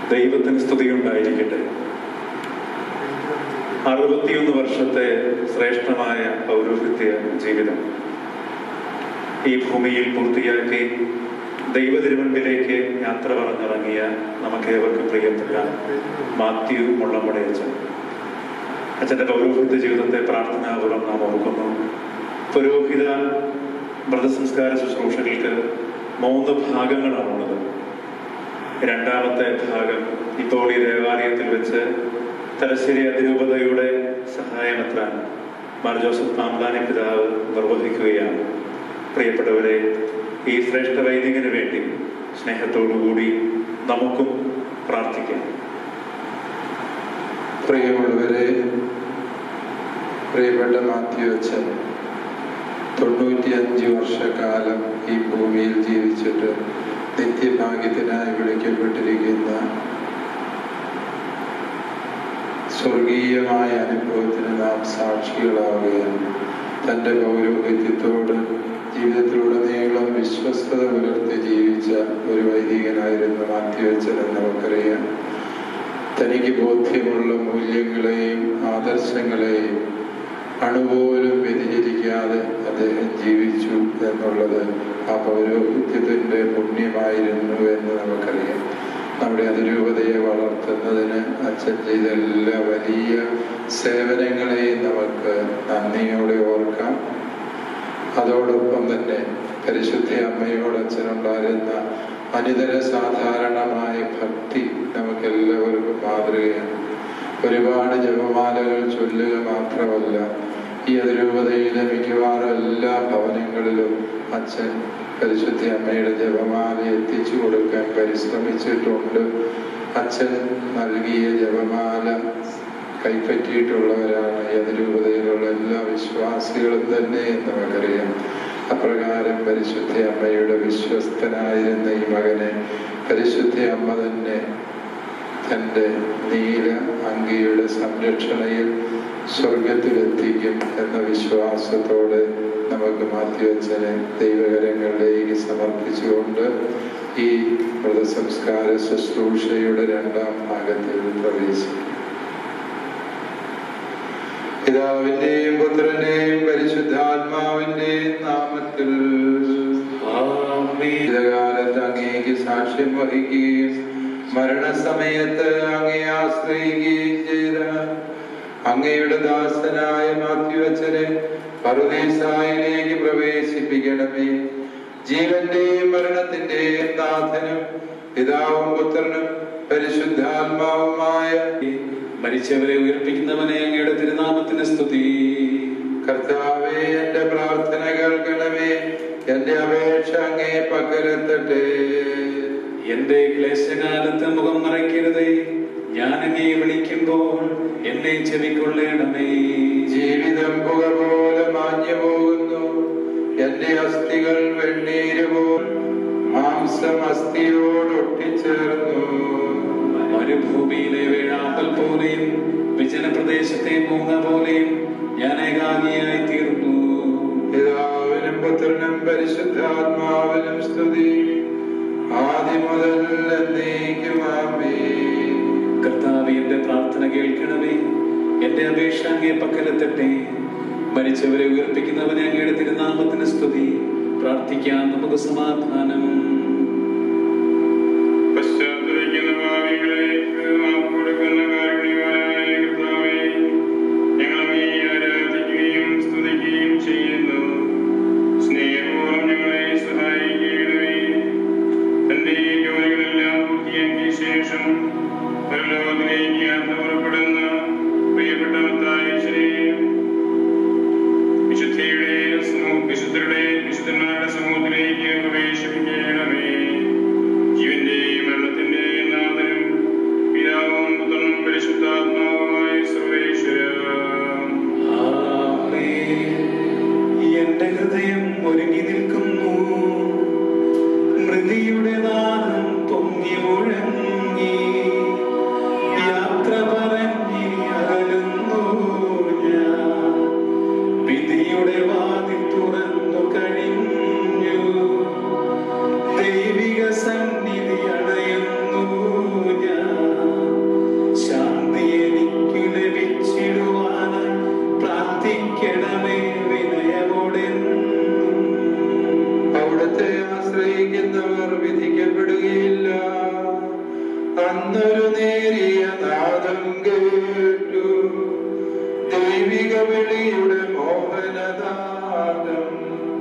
ദൈവത്തിന് സ്തുതിയുണ്ടായിരിക്കട്ടെ അറുപത്തിയൊന്ന് വർഷത്തെ ശ്രേഷ്ഠമായ പൗരോഹിത്യ ജീവിതം ഈ ഭൂമിയിൽ പൂർത്തിയാക്കി ദൈവ തിരുവൻപിലേക്ക് യാത്ര പറഞ്ഞിറങ്ങിയ നമുക്കേവർക്കും പ്രിയപ്പെട്ട മാത്യു മുള്ളമ്പടയച്ചൻ അച്ഛൻ്റെ പൗരോഹിത്യ ജീവിതത്തെ പ്രാർത്ഥനാപൂർവ്വം നാം ഓർക്കുന്നു പുരോഹിത വ്രതസംസ്കാര ശുശ്രൂഷകൾക്ക് മൂന്ന് ഭാഗങ്ങളാണുള്ളത് രണ്ടാമത്തെ ഭാഗം ഇപ്പോൾ ഈ ദേവാലയത്തിൽ വെച്ച് തലശ്ശേരി അതിരൂപതയുടെ സഹായമെത്താൻ മാർ ജോസഫ് പാമ്പാനി പിതാവ് നിർവഹിക്കുകയാണ് പ്രിയപ്പെട്ടവരെ ഈ ശ്രേഷ്ഠ വൈദികന് വേണ്ടി സ്നേഹത്തോടുകൂടി നമുക്കും പ്രാർത്ഥിക്കാം പ്രിയമുള്ളവരെ പ്രിയപ്പെട്ട മാത്യു അച്ഛൻ തൊണ്ണൂറ്റിയഞ്ച് വർഷക്കാലം ഈ ഭൂമിയിൽ ജീവിച്ചിട്ട് നിത്യഭാഗ്യത്തിനായി വിളിക്കപ്പെട്ടിരിക്കുന്ന സ്വർഗീയമായ അനുഭവത്തിന് നാം സാക്ഷികളാവുകയാണ് തൻ്റെ പൗരോഹിത്യത്തോട് ജീവിതത്തിലുടനീളം വിശ്വസ്തത പുലർത്തി ജീവിച്ച ഒരു വൈദികനായിരുന്നു മാത്യു അച്ഛൻ എന്ന് നമുക്കറിയാം തനിക്ക് ബോധ്യമുള്ള മൂല്യങ്ങളെയും ആദർശങ്ങളെയും അണുപോലും വ്യതിചരിക്കാതെ അദ്ദേഹം ജീവിച്ചു എന്നുള്ളത് ആ പൗരോഹിത്യത്തിൻ്റെ പുണ്യമായിരുന്നു എന്ന് നമുക്കറിയാം നമ്മുടെ അതിരൂപതയെ വളർത്തുന്നതിന് അച്ഛൻ ചെയ്ത എല്ലാ വലിയ സേവനങ്ങളെയും നമുക്ക് നന്ദിയോടെ ഓർക്കാം അതോടൊപ്പം തന്നെ പരിശുദ്ധ അമ്മയോട് അച്ഛനുണ്ടായിരുന്ന അനിതര സാധാരണമായ ഭക്തി നമുക്ക് എല്ലാവർക്കും മാതൃകയാണ് ഒരുപാട് ജപമാലകൾ ചൊല്ലുക മാത്രമല്ല ഈ അതിരൂപതയിലെ മിക്കവാറും എല്ലാ ഭവനങ്ങളിലും അച്ഛൻ പരിശുദ്ധ അമ്മയുടെ ജപമാല എത്തിച്ചു കൊടുക്കാൻ പരിശ്രമിച്ചിട്ടുണ്ട് അച്ഛൻ നൽകിയ ജപമാല കൈപ്പറ്റിയിട്ടുള്ളവരാണ് ഈ അതിരൂപതയിലുള്ള എല്ലാ വിശ്വാസികളും തന്നെ എന്ന് നമുക്കറിയാം അപ്രകാരം പരിശുദ്ധ അമ്മയുടെ വിശ്വസ്തനായിരുന്ന ഈ മകനെ പരിശുദ്ധ അമ്മ തന്നെ തൻ്റെ നീല അങ്കിയുടെ സംരക്ഷണയിൽ സ്വർഗത്തിലെത്തിക്കും എന്ന വിശ്വാസത്തോടെ നമുക്ക് മാറ്റിവെച്ചനെ ദൈവകരങ്ങളിലേക്ക് സമർപ്പിച്ചുകൊണ്ട് ഈ മൃതസംസ്കാര ശുശ്രൂഷയുടെ രണ്ടാം ഭാഗത്തിൽ പ്രവേശിക്കും പിതാവിന്റെയും പുത്രന്റെയും പരിശുദ്ധാത്മാവിന്റെയും നാമത്തിൽ കാലത്ത് അങ്ങേക്ക് സാക്ഷ്യം വഹിക്കുകയും മരണസമയത്ത് അങ്ങേ ആശ്രയിക്കുകയും ചെയ്ത അങ്ങയുടെ ദാസനായ മാത്യുവച്ചനെ പറുദീസായിലേക്ക് പ്രവേശിപ്പിക്കണമേ ജീവന്റെയും മരണത്തിന്റെയും നാഥനും പിതാവും പുത്രനും പരിശുദ്ധാത്മാവുമായ മരിച്ചവരെ ഉയർപ്പിക്കുന്നവനെ അങ്ങയുടെ തിരുനാമത്തിന് സ്തുതി കർത്താവേ എന്റെ പ്രാർത്ഥന കേൾക്കണമേ എന്റെ അപേക്ഷ അങ്ങേ പകരത്തട്ടെ എന്റെ ക്ലേശകാലത്ത് മുഖം മറയ്ക്കരുതേ ഞാൻ അങ്ങേ വിളിക്കുമ്പോൾ എന്നെ ചെവിക്കൊള്ളേണമേ ജീവിതം പുക പോലെ മാഞ്ഞു പോകുന്നു എന്റെ അസ്ഥികൾ വെണ്ണീര് പോൽ മാംസം അസ്ഥിയോട് ഒട്ടിച്ചേർന്നു മരുഭൂമിയിലെ വേഴാമ്പൽ പോലെയും വിജനപ്രദേശത്തെ മൂങ്ങ പോലെയും ഞാൻ ഏകാഗിയായി തീർന്നു പിതാവിനും പുത്രനും പരിശുദ്ധാത്മാവിനും സ്തുതി ആദ്യം മുതൽ എന്നേക്കുമാമേ കർത്താവ് എന്റെ പ്രാർത്ഥന കേൾക്കണമേ എന്റെ അപേക്ഷ അങ്ങേ പക്കലെത്തട്ടെ മരിച്ചവരെ ഉയർപ്പിക്കുന്നവനെ അങ്ങയുടെ തിരുനാമത്തിന് സ്തുതി പ്രാർത്ഥിക്കാൻ നമുക്ക് സമാധാനം പശ്ചാത്തലിക്കുന്ന ഭാവികളേക്ക് കൊടുക്കുന്ന കാരുണ്യവാനായ കർത്താവേ ഞങ്ങളെ ആരാധിക്കുകയും സ്തുതിക്കുകയും ചെയ്യുന്നു സ്നേഹപൂർവ്വം ഞങ്ങളെ സഹായിക്കണമേ തന്റെ ജോലികളെല്ലാം പൂർത്തിയാക്കിയ ശേഷം പരലോകത്തിലേക്ക് യാത്ര പുറപ്പെടുന്ന പ്രിയപ്പെട്ട മത്തായിശ്വരെ വിശുദ്ധിയുടെ സമൂ- വിശുദ്ധരുടെ വിശുദ്ധന്മാരുടെ സമൂഹത്തിലേക്ക് പ്രവേശിപ്പിക്കണമേ ജീവന്റെയും മരണത്തിന്റെയും നാഥനും പിതാവും പുത്രനും പരിശുദ്ധാത്മാവുമായ സർവേശ്വര ആമേൻ. എന്റെ ഹൃദയം ഒരുങ്ങി നിൽക്കുന്നു മൃതിയുടെ നാദം പൊങ്ങി മുഴങ്ങി യാത്ര പറഞ്ഞി അകലുന്നു ഞാൻ വിധിയുടെ വാതിൽ തുറന്നു കഴിഞ്ഞു ദൈവിക സന്നിധി അണയുന്നു ഞാൻ ഉപേക്ഷിക്കപ്പെടുകയില്ല അന്നൊരു നേരിയ നാദം കേട്ടു ദൈവിക വിളിയുടെ മോഹനദാനം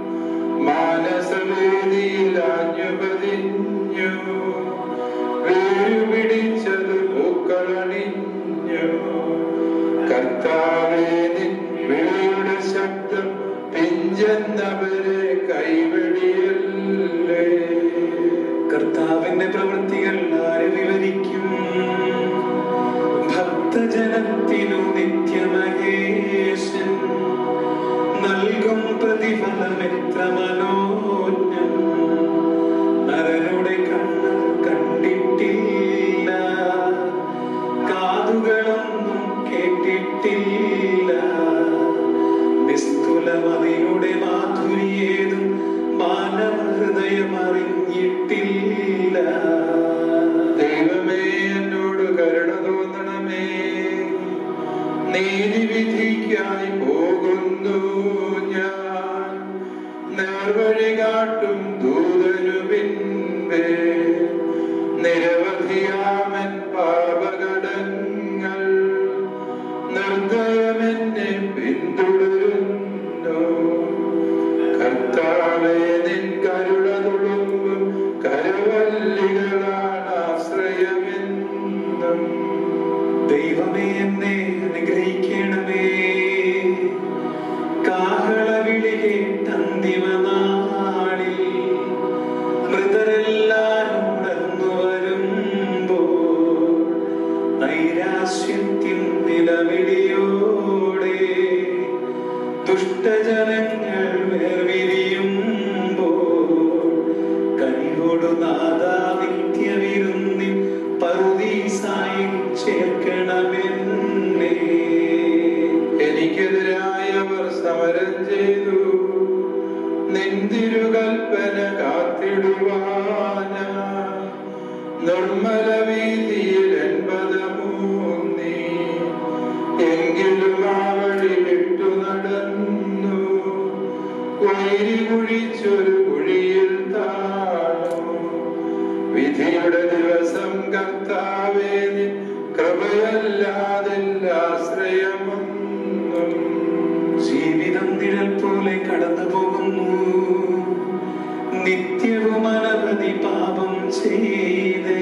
മാനസവേദിയിൽ ആഞ്ഞുപതിഞ്ഞു വേരുപിടിച്ചത് പൂക്കളണിഞ്ഞു കർത്താവേ നിൻ വിളിയുടെ ശബ്ദം പിഞ്ചെന്നവരെ കൈവെടിയല്ലേ കർത്താവിന്റെ പ്രവൃത്തികൾ ആര് വിവരിക്കും ഭക്തജനത്തിനു നിത്യമഹേശൻ നൽകും പ്രതിഫലം എത്ര മനോജ്ഞം നരരുടെ കണ്ണ് കണ്ടിട്ടില്ല കാതുകളൊന്നും കേട്ടിട്ടില്ല നിസ്തുലമതിയുടെ മാധുര്യേതും മാനവ ഹൃദയം അറിഞ്ഞിട്ടില്ല ദൈവമേ എന്നോട് കരുണ തോന്നണമേ നീതിവിധിക്കായി പോകുന്നു ഞാൻ നേർവഴി കാട്ടും ദൂതനു പിൻപേ നിരവധിയാമൻ പാപകടങ്ങൾ നിർദ്ദയമെന്നെ പിന്തുടരുന്നു കർത്താവേ നിൻ കരുണ തുളുമ്പും കരവല്ലികളാണ് ആശ്രയമെന്നും ദൈവമേ എന്നെ അനുഗ്രഹിക്കണമേ കാഹളവിളി കേട്ടന്തിമ നാളിൽ മൃതരെല്ലാരും ഉണർന്നു വരുമ്പോൾ നൈരാശ്യത്തിൻ നിലവിളിയോടെ ദുഷ്ടജനങ്ങൾ വേർവിരിയുമ്പോൾ കനിവോടു നാദാ നിത്യവിരുന്നിൽ പറുദീസായി ചേർക്കണമെന്നേ എനിക്കെതിരായവർ സമരം ചെയ്തു നിന്തിരുകൽപ്പന കാത്തിടുവാന നിർമ്മല വീതിയിൽ എൺപതമൂന്നി എങ്കിലും ആ വഴി വിട്ടു നടന്നു വൈരി കുഴിച്ചൊരു കുഴിയിൽ താണു വിധിയുടെ ദിവസം കർത്താവേ നിൻ കൃപയല്ലാതില്ല ആശ്രയമൊന്നും ജീവിതം നിഴൽ പോലെ കടന്നു പോകുന്നു നിത്യവും അനവധി പാപം ചെയ്തേ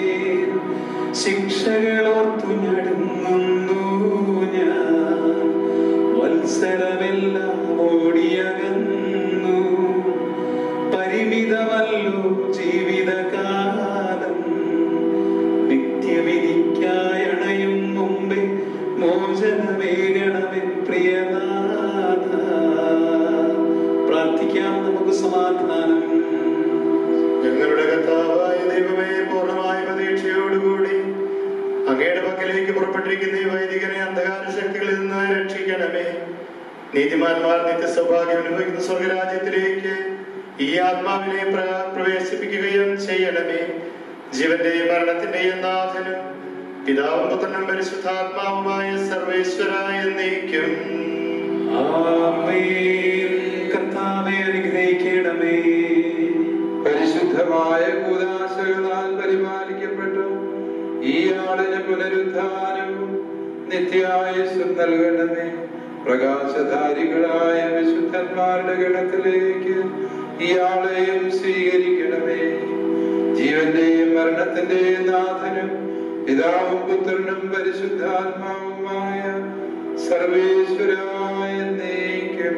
ശിക്ഷകളോർത്തു ഞടുങ്ങുന്നു ഞാൻ വത്സരമെല്ലാം ഓടിയകന്നു പരിമിതമല്ലോ ജീവിതകാലം നിത്യവിധിക്കായി അണയും മുമ്പേ മോചനമേകണമേ പ്രിയനാഥ പ്രാർത്ഥിക്കാം നമുക്ക് സമാധാനം ഞങ്ങളുടെ കർത്താവായ ദൈവമേ പൂർണ്ണമായ പ്രതീക്ഷയോടുകൂടി അങ്ങയുടെ പക്കലേക്ക് പുറപ്പെട്ടിരിക്കുന്ന ഈ വൈദികനെ അന്ധകാര ശക്തികളിൽ നിന്ന് രക്ഷിക്കണമേ നീതിമാന്മാർ നിത്യസൗഭാഗ്യം അനുഭവിക്കുന്ന സ്വർഗരാജ്യത്തിലേക്ക് ഈ ആത്മാവിനെ പ്ര- പ്രവേശിപ്പിക്കുകയും ചെയ്യണമേ ജീവന്റെയും മരണത്തിന്റെയും നാഥനും പിതാവും പുത്രനും പരിശുദ്ധാത്മാവുമായ സർവേശ്വരായ എന്നേക്കും ആമേൻ കർത്താവെ അനുഗ്രഹിക്കണമേ പരിശുദ്ധമായ കൂതാശകളാൽ പരിപാലിക്കപ്പെട്ടു ഈ ആളിന് പുനരുദ്ധാനവും നിത്യായുസ്സും നൽകണമേ പ്രകാശധാരികളായ വിശുദ്ധന്മാരുടെ ഗണത്തിലേക്ക് ഇയാളെയും സ്വീകരിക്കണമേ ജീവന്റെയും മരണത്തിന്റെയും നാഥനും പിതാവും പുത്രനും പരിശുദ്ധാത്മാവുമായ സർവേശ്വരായ എന്നേക്കും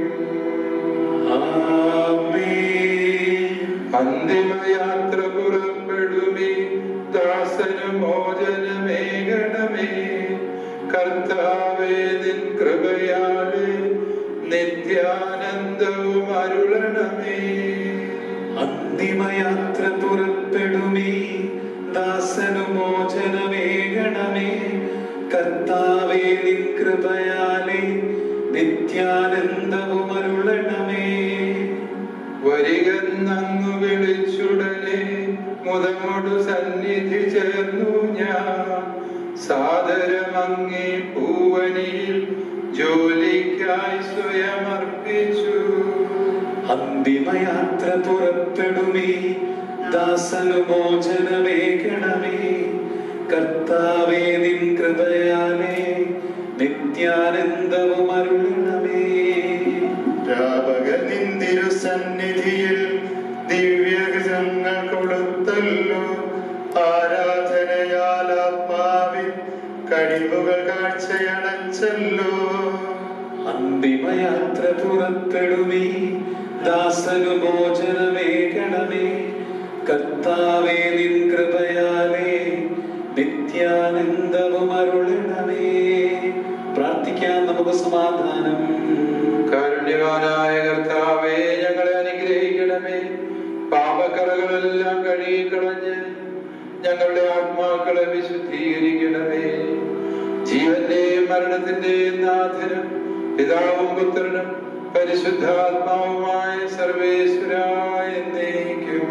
ആമേൻ അന്തിമയാത്ര പുറപ്പെടുമേ ദാസനു മോചനമേകണമേ കർത്താവേ നിൻ കൃപയാലെ നിത്യാനന്ദവും അരുളണമേ അന്തിമയാത്ര പുറപ്പെടുമേ ദാസനു മോചനമേകണമേ കർത്താവേ നിൻ കൃപയാലെ നിത്യാനന്ദവും അരുളണമേ വരികന്നങ്ങു വിളിച്ചുടനെ മുതമൊടു സന്നിധി ചേർന്നു ഞാൻ സാദരമങ്ങേ പൂവനിയിൽ ജോലിക്കായി സ്വയമർപ്പിച്ചു അന്തിമയാത്ര പുറപ്പെടുമേ ദാസനു മോചനമേകണമേ കർത്താവേ നിൻ കൃപയാലേ നിത്യാനന്ദവും അരുളണമേ രാപകൽ നിന്തിരു സന്നിധിയിൽ ദിവ്യഗജങ്ങൾ കൊടുത്തല്ലോ ആരാധനയാൽ ആത്മാവിൻ കഴിവുകൾ കാഴ്ചയടച്ചല്ലോ അന്തിമയാത്ര പുറപ്പെടുമേ ദാസനു മോചനമേകണമേ കർത്താവേ നിൻ കൃപയാലേ നിത്യാനന്ദവും അരുളണമേ പ്രാർത്ഥിക്കാൻ നമുക്ക് സമാധാനം കാരുണ്യവാനായ കർത്താവേ ഞങ്ങളെ അനുഗ്രഹിക്കണമേ പാപക്കറകളെല്ലാം കഴുകിക്കളഞ്ഞ് ഞങ്ങളുടെ ആത്മാക്കളെ വിശുദ്ധീകരിക്കണമേ ജീവന്റെയും മരണത്തിന്റെയും നാഥനും പിതാവും പുത്രനും പരിശുദ്ധാത്മാവുമായ സർവേശ്വരായ എന്നേക്കും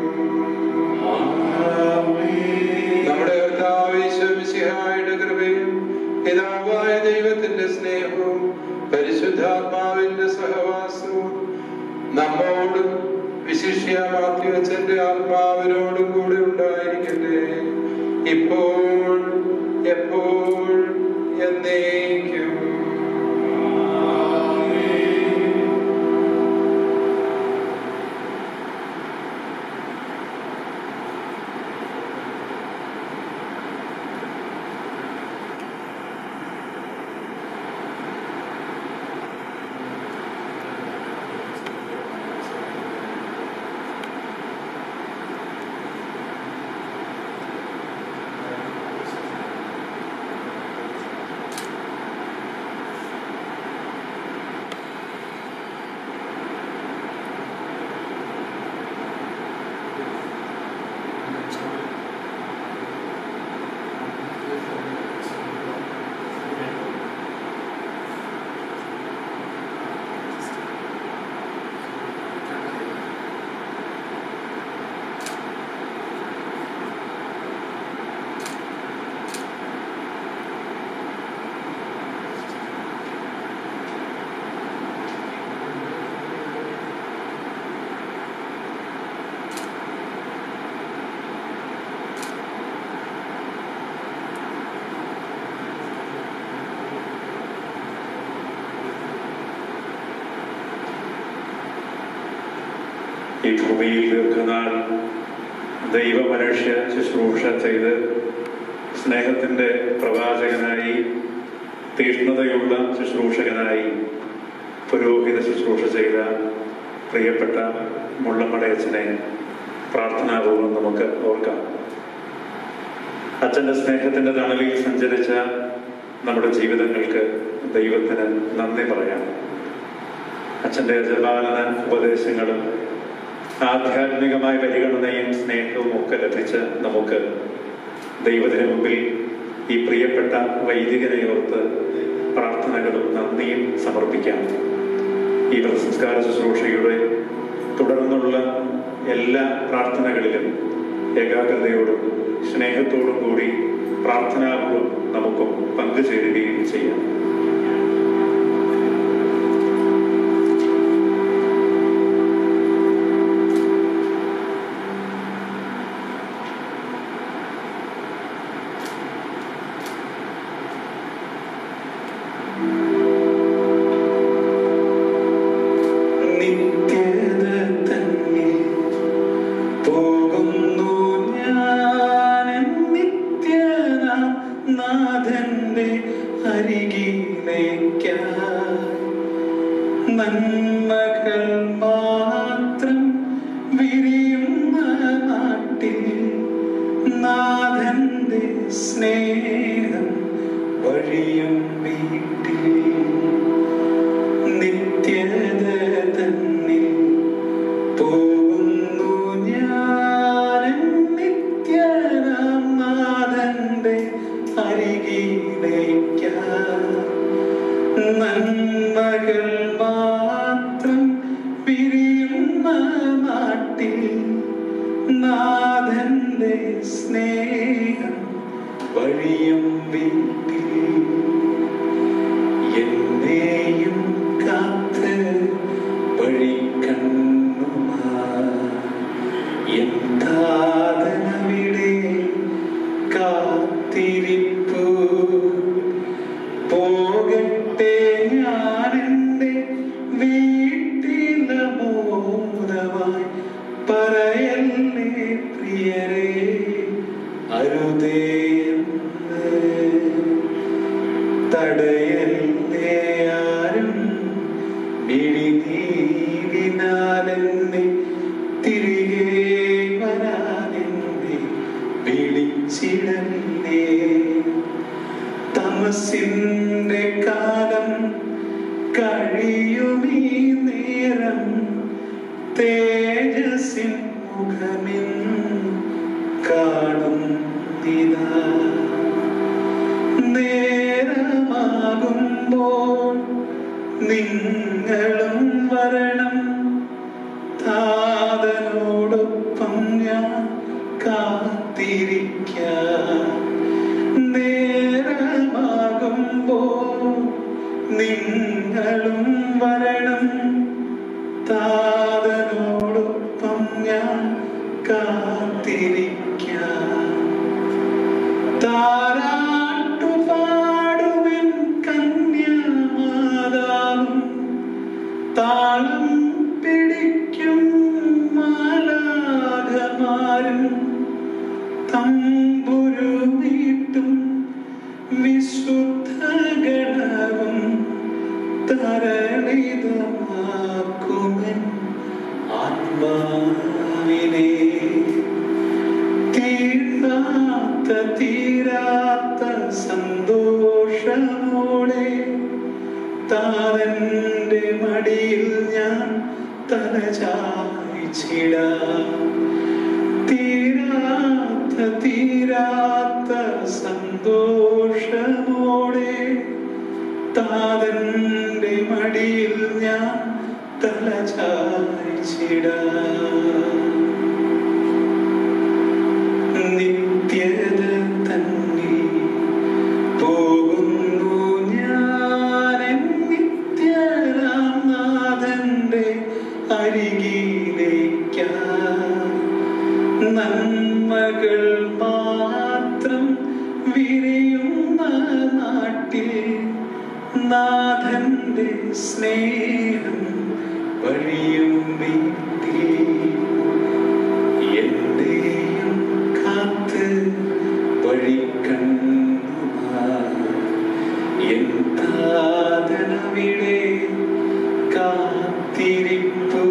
നമ്മുടെ കർത്താവിശ്വമിശിഹായുടെ കൃപയും പിതാവായ ദൈവത്തിന്റെ സ്നേഹവും പരിശുദ്ധാത്മാവിന്റെ സഹവാസവും നമ്മോടും വിശിഷ്യ മാത്യുവച്ചന്റെ ആത്മാവിനോടും കൂടെ ഉണ്ടായിരിക്കട്ടെ ഇപ്പോൾ എപ്പോൾ എന്നേക്കും ഈ ഭൂമിയിൽ ദീർഘനാൾ ദൈവമനുഷ്യ ശുശ്രൂഷ ചെയ്ത് സ്നേഹത്തിൻ്റെ പ്രവാചകനായി തീഷ്ണതയുള്ള ശുശ്രൂഷകനായി പുരോഹിത ശുശ്രൂഷ ചെയ്ത പ്രിയപ്പെട്ട മുള്ളമ്മടയച്ചനെ പ്രാർത്ഥനാപൂർവ്വം നമുക്ക് ഓർക്കാം അച്ഛൻ്റെ സ്നേഹത്തിൻ്റെ തണലിൽ സഞ്ചരിച്ച നമ്മുടെ ജീവിതങ്ങൾക്ക് ദൈവത്തിന് നന്ദി പറയാം അച്ഛൻ്റെ അജപാലന ഉപദേശങ്ങളും ആധ്യാത്മികമായ പരിഗണനയും സ്നേഹവും ഒക്കെ ലഭിച്ച് നമുക്ക് ദൈവത്തിന് മുമ്പിൽ ഈ പ്രിയപ്പെട്ട വൈദികനെ ഓർത്ത് പ്രാർത്ഥനകളും നന്ദിയും സമർപ്പിക്കാം ഈ സംസ്കാര ശുശ്രൂഷയുടെ തുടർന്നുള്ള എല്ലാ പ്രാർത്ഥനകളിലും ഏകാഗ്രതയോടും സ്നേഹത്തോടും കൂടി പ്രാർത്ഥനാപൂർവ്വം നമുക്കും പങ്കുചേരുകയും ചെയ്യാം നിത്യത തന്നിൽ പോകുന്നു ഞാൻ നിത്യനാഥന്റെ അരികിലേക്കായി നന്മകൾ മാത്രം വിരിയുന്ന നാട്ടിൽ നാഥന്റെ സ്നേഹം വഴിയും വീട്ടിൽ നിത്യത തന്നിൽ പോകുന്നു ഞാൻ നിത്യനാം നാഥന്റെ അരികിലേക്കായി നന്മകൾ മാത്രം പിരിയുന്ന നാട്ടിൽ നാഥന്റെ സ്നേഹം വഴിയും വീട്ടിൽ എന്നെയും കാത്ത് വഴി കണ്ട വിളിച്ചിടല്ലേ തമസിന്റെ കാലം കഴിയുമീ നേരം തേജസ്സിൻ മുഖമിൻ കാണും നേരമാകുമ്പോൾ നിങ്ങളും വരണം താതനോടൊപ്പം ഞാൻ കാത്തിരിക്കാം നേരമാകുമ്പോൾ നിങ്ങളും വരണം താതനോടൊപ്പം ഞാൻ കാത്തിരിക്കാം താരാട്ടുപാടുവിൻ കന്യാമാതാവും താളം പിടിക്കും മാലാഘമാരും തമ്പുരു വീട്ടും വിശുദ്ധ ഗണവും തരളിതമാക്കുമൻ ആത്മാവിനെ തീരാത്ത തീരാത്ത സന്തോഷമോടെ താതന്റെ മടിയിൽ ഞാൻ തല ചായ്ച്ചിടാം തീരാത്ത തീരാത്ത സന്തോഷമോടെ താതന്റെ മടിയിൽ ഞാൻ തല ചായ്ച്ചിടാം നിത്യത തന്നെ പോകുന്നു ഞാൻ നിത്യനാഥന്റെ അരികിലേക്കാ നന്മകൾ മാത്രം വിരിയുന്ന നാട്ടിൽ നാഥന്റെ സ്നേഹം വഴിയും വീട്ടിൽ എന്റെയും കാത്ത് വഴി എൻ താതനവിടെ കാത്തിരിപ്പു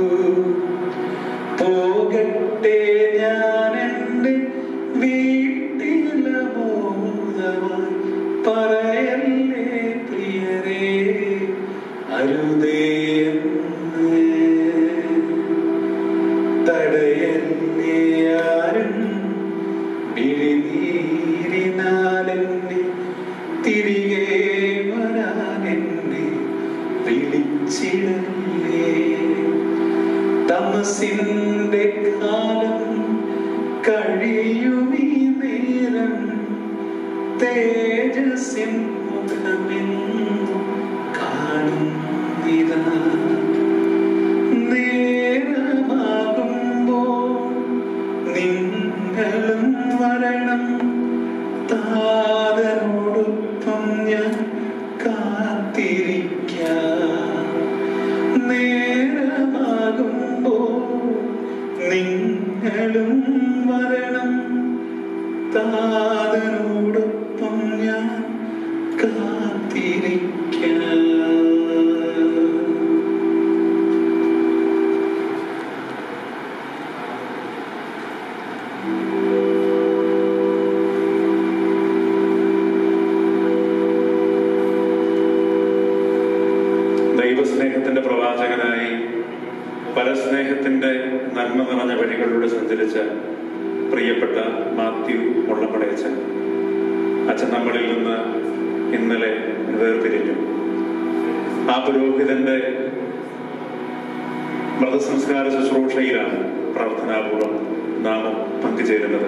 പോകട്ടെ ഞാൻ എൻ്റെ വീട്ടിലമോദമായി പറയല്ലേ പ്രിയരേ അരുതേ എന്ന്. തടയല്ലേ ആരും വിഴിനീരിനാലെന്നെ തിരികെ വരാനെന്നെ വിളിച്ചിടല്ലേ തമസിന്റെ കാലം കഴിയുമീ നേരം തേജസ്സിൻ മുഖമെന്നു കാണുന്നിതാ നേരമാകുമ്പോൾ നിങ്ങളും വരണം താതനോടൊപ്പം ഞാൻ കാത്തിരിക്കാം നേരമാകുമ്പോൾ നിങ്ങളും വരണം താതനോടൊപ്പം ഞാൻ കാത്തിരിക്കാം ദൈവസ്നേഹത്തിന്റെ പ്രവാചകനായി പരസ്നേഹത്തിന്റെ നന്മ നിറഞ്ഞ വഴികളിലൂടെ സഞ്ചരിച്ച പ്രിയപ്പെട്ട മാത്യു മുള്ളപ്പടയച്ചൻ അച്ഛൻ നമ്മളിൽ നിന്ന് ഇന്നലെ വേർപിരിഞ്ഞു ആ പുരോഹിതന്റെ മൃതസംസ്കാര ശുശ്രൂഷയിലാണ് പ്രാർത്ഥനാപൂർവം നാമം പങ്കുചേരുന്നത്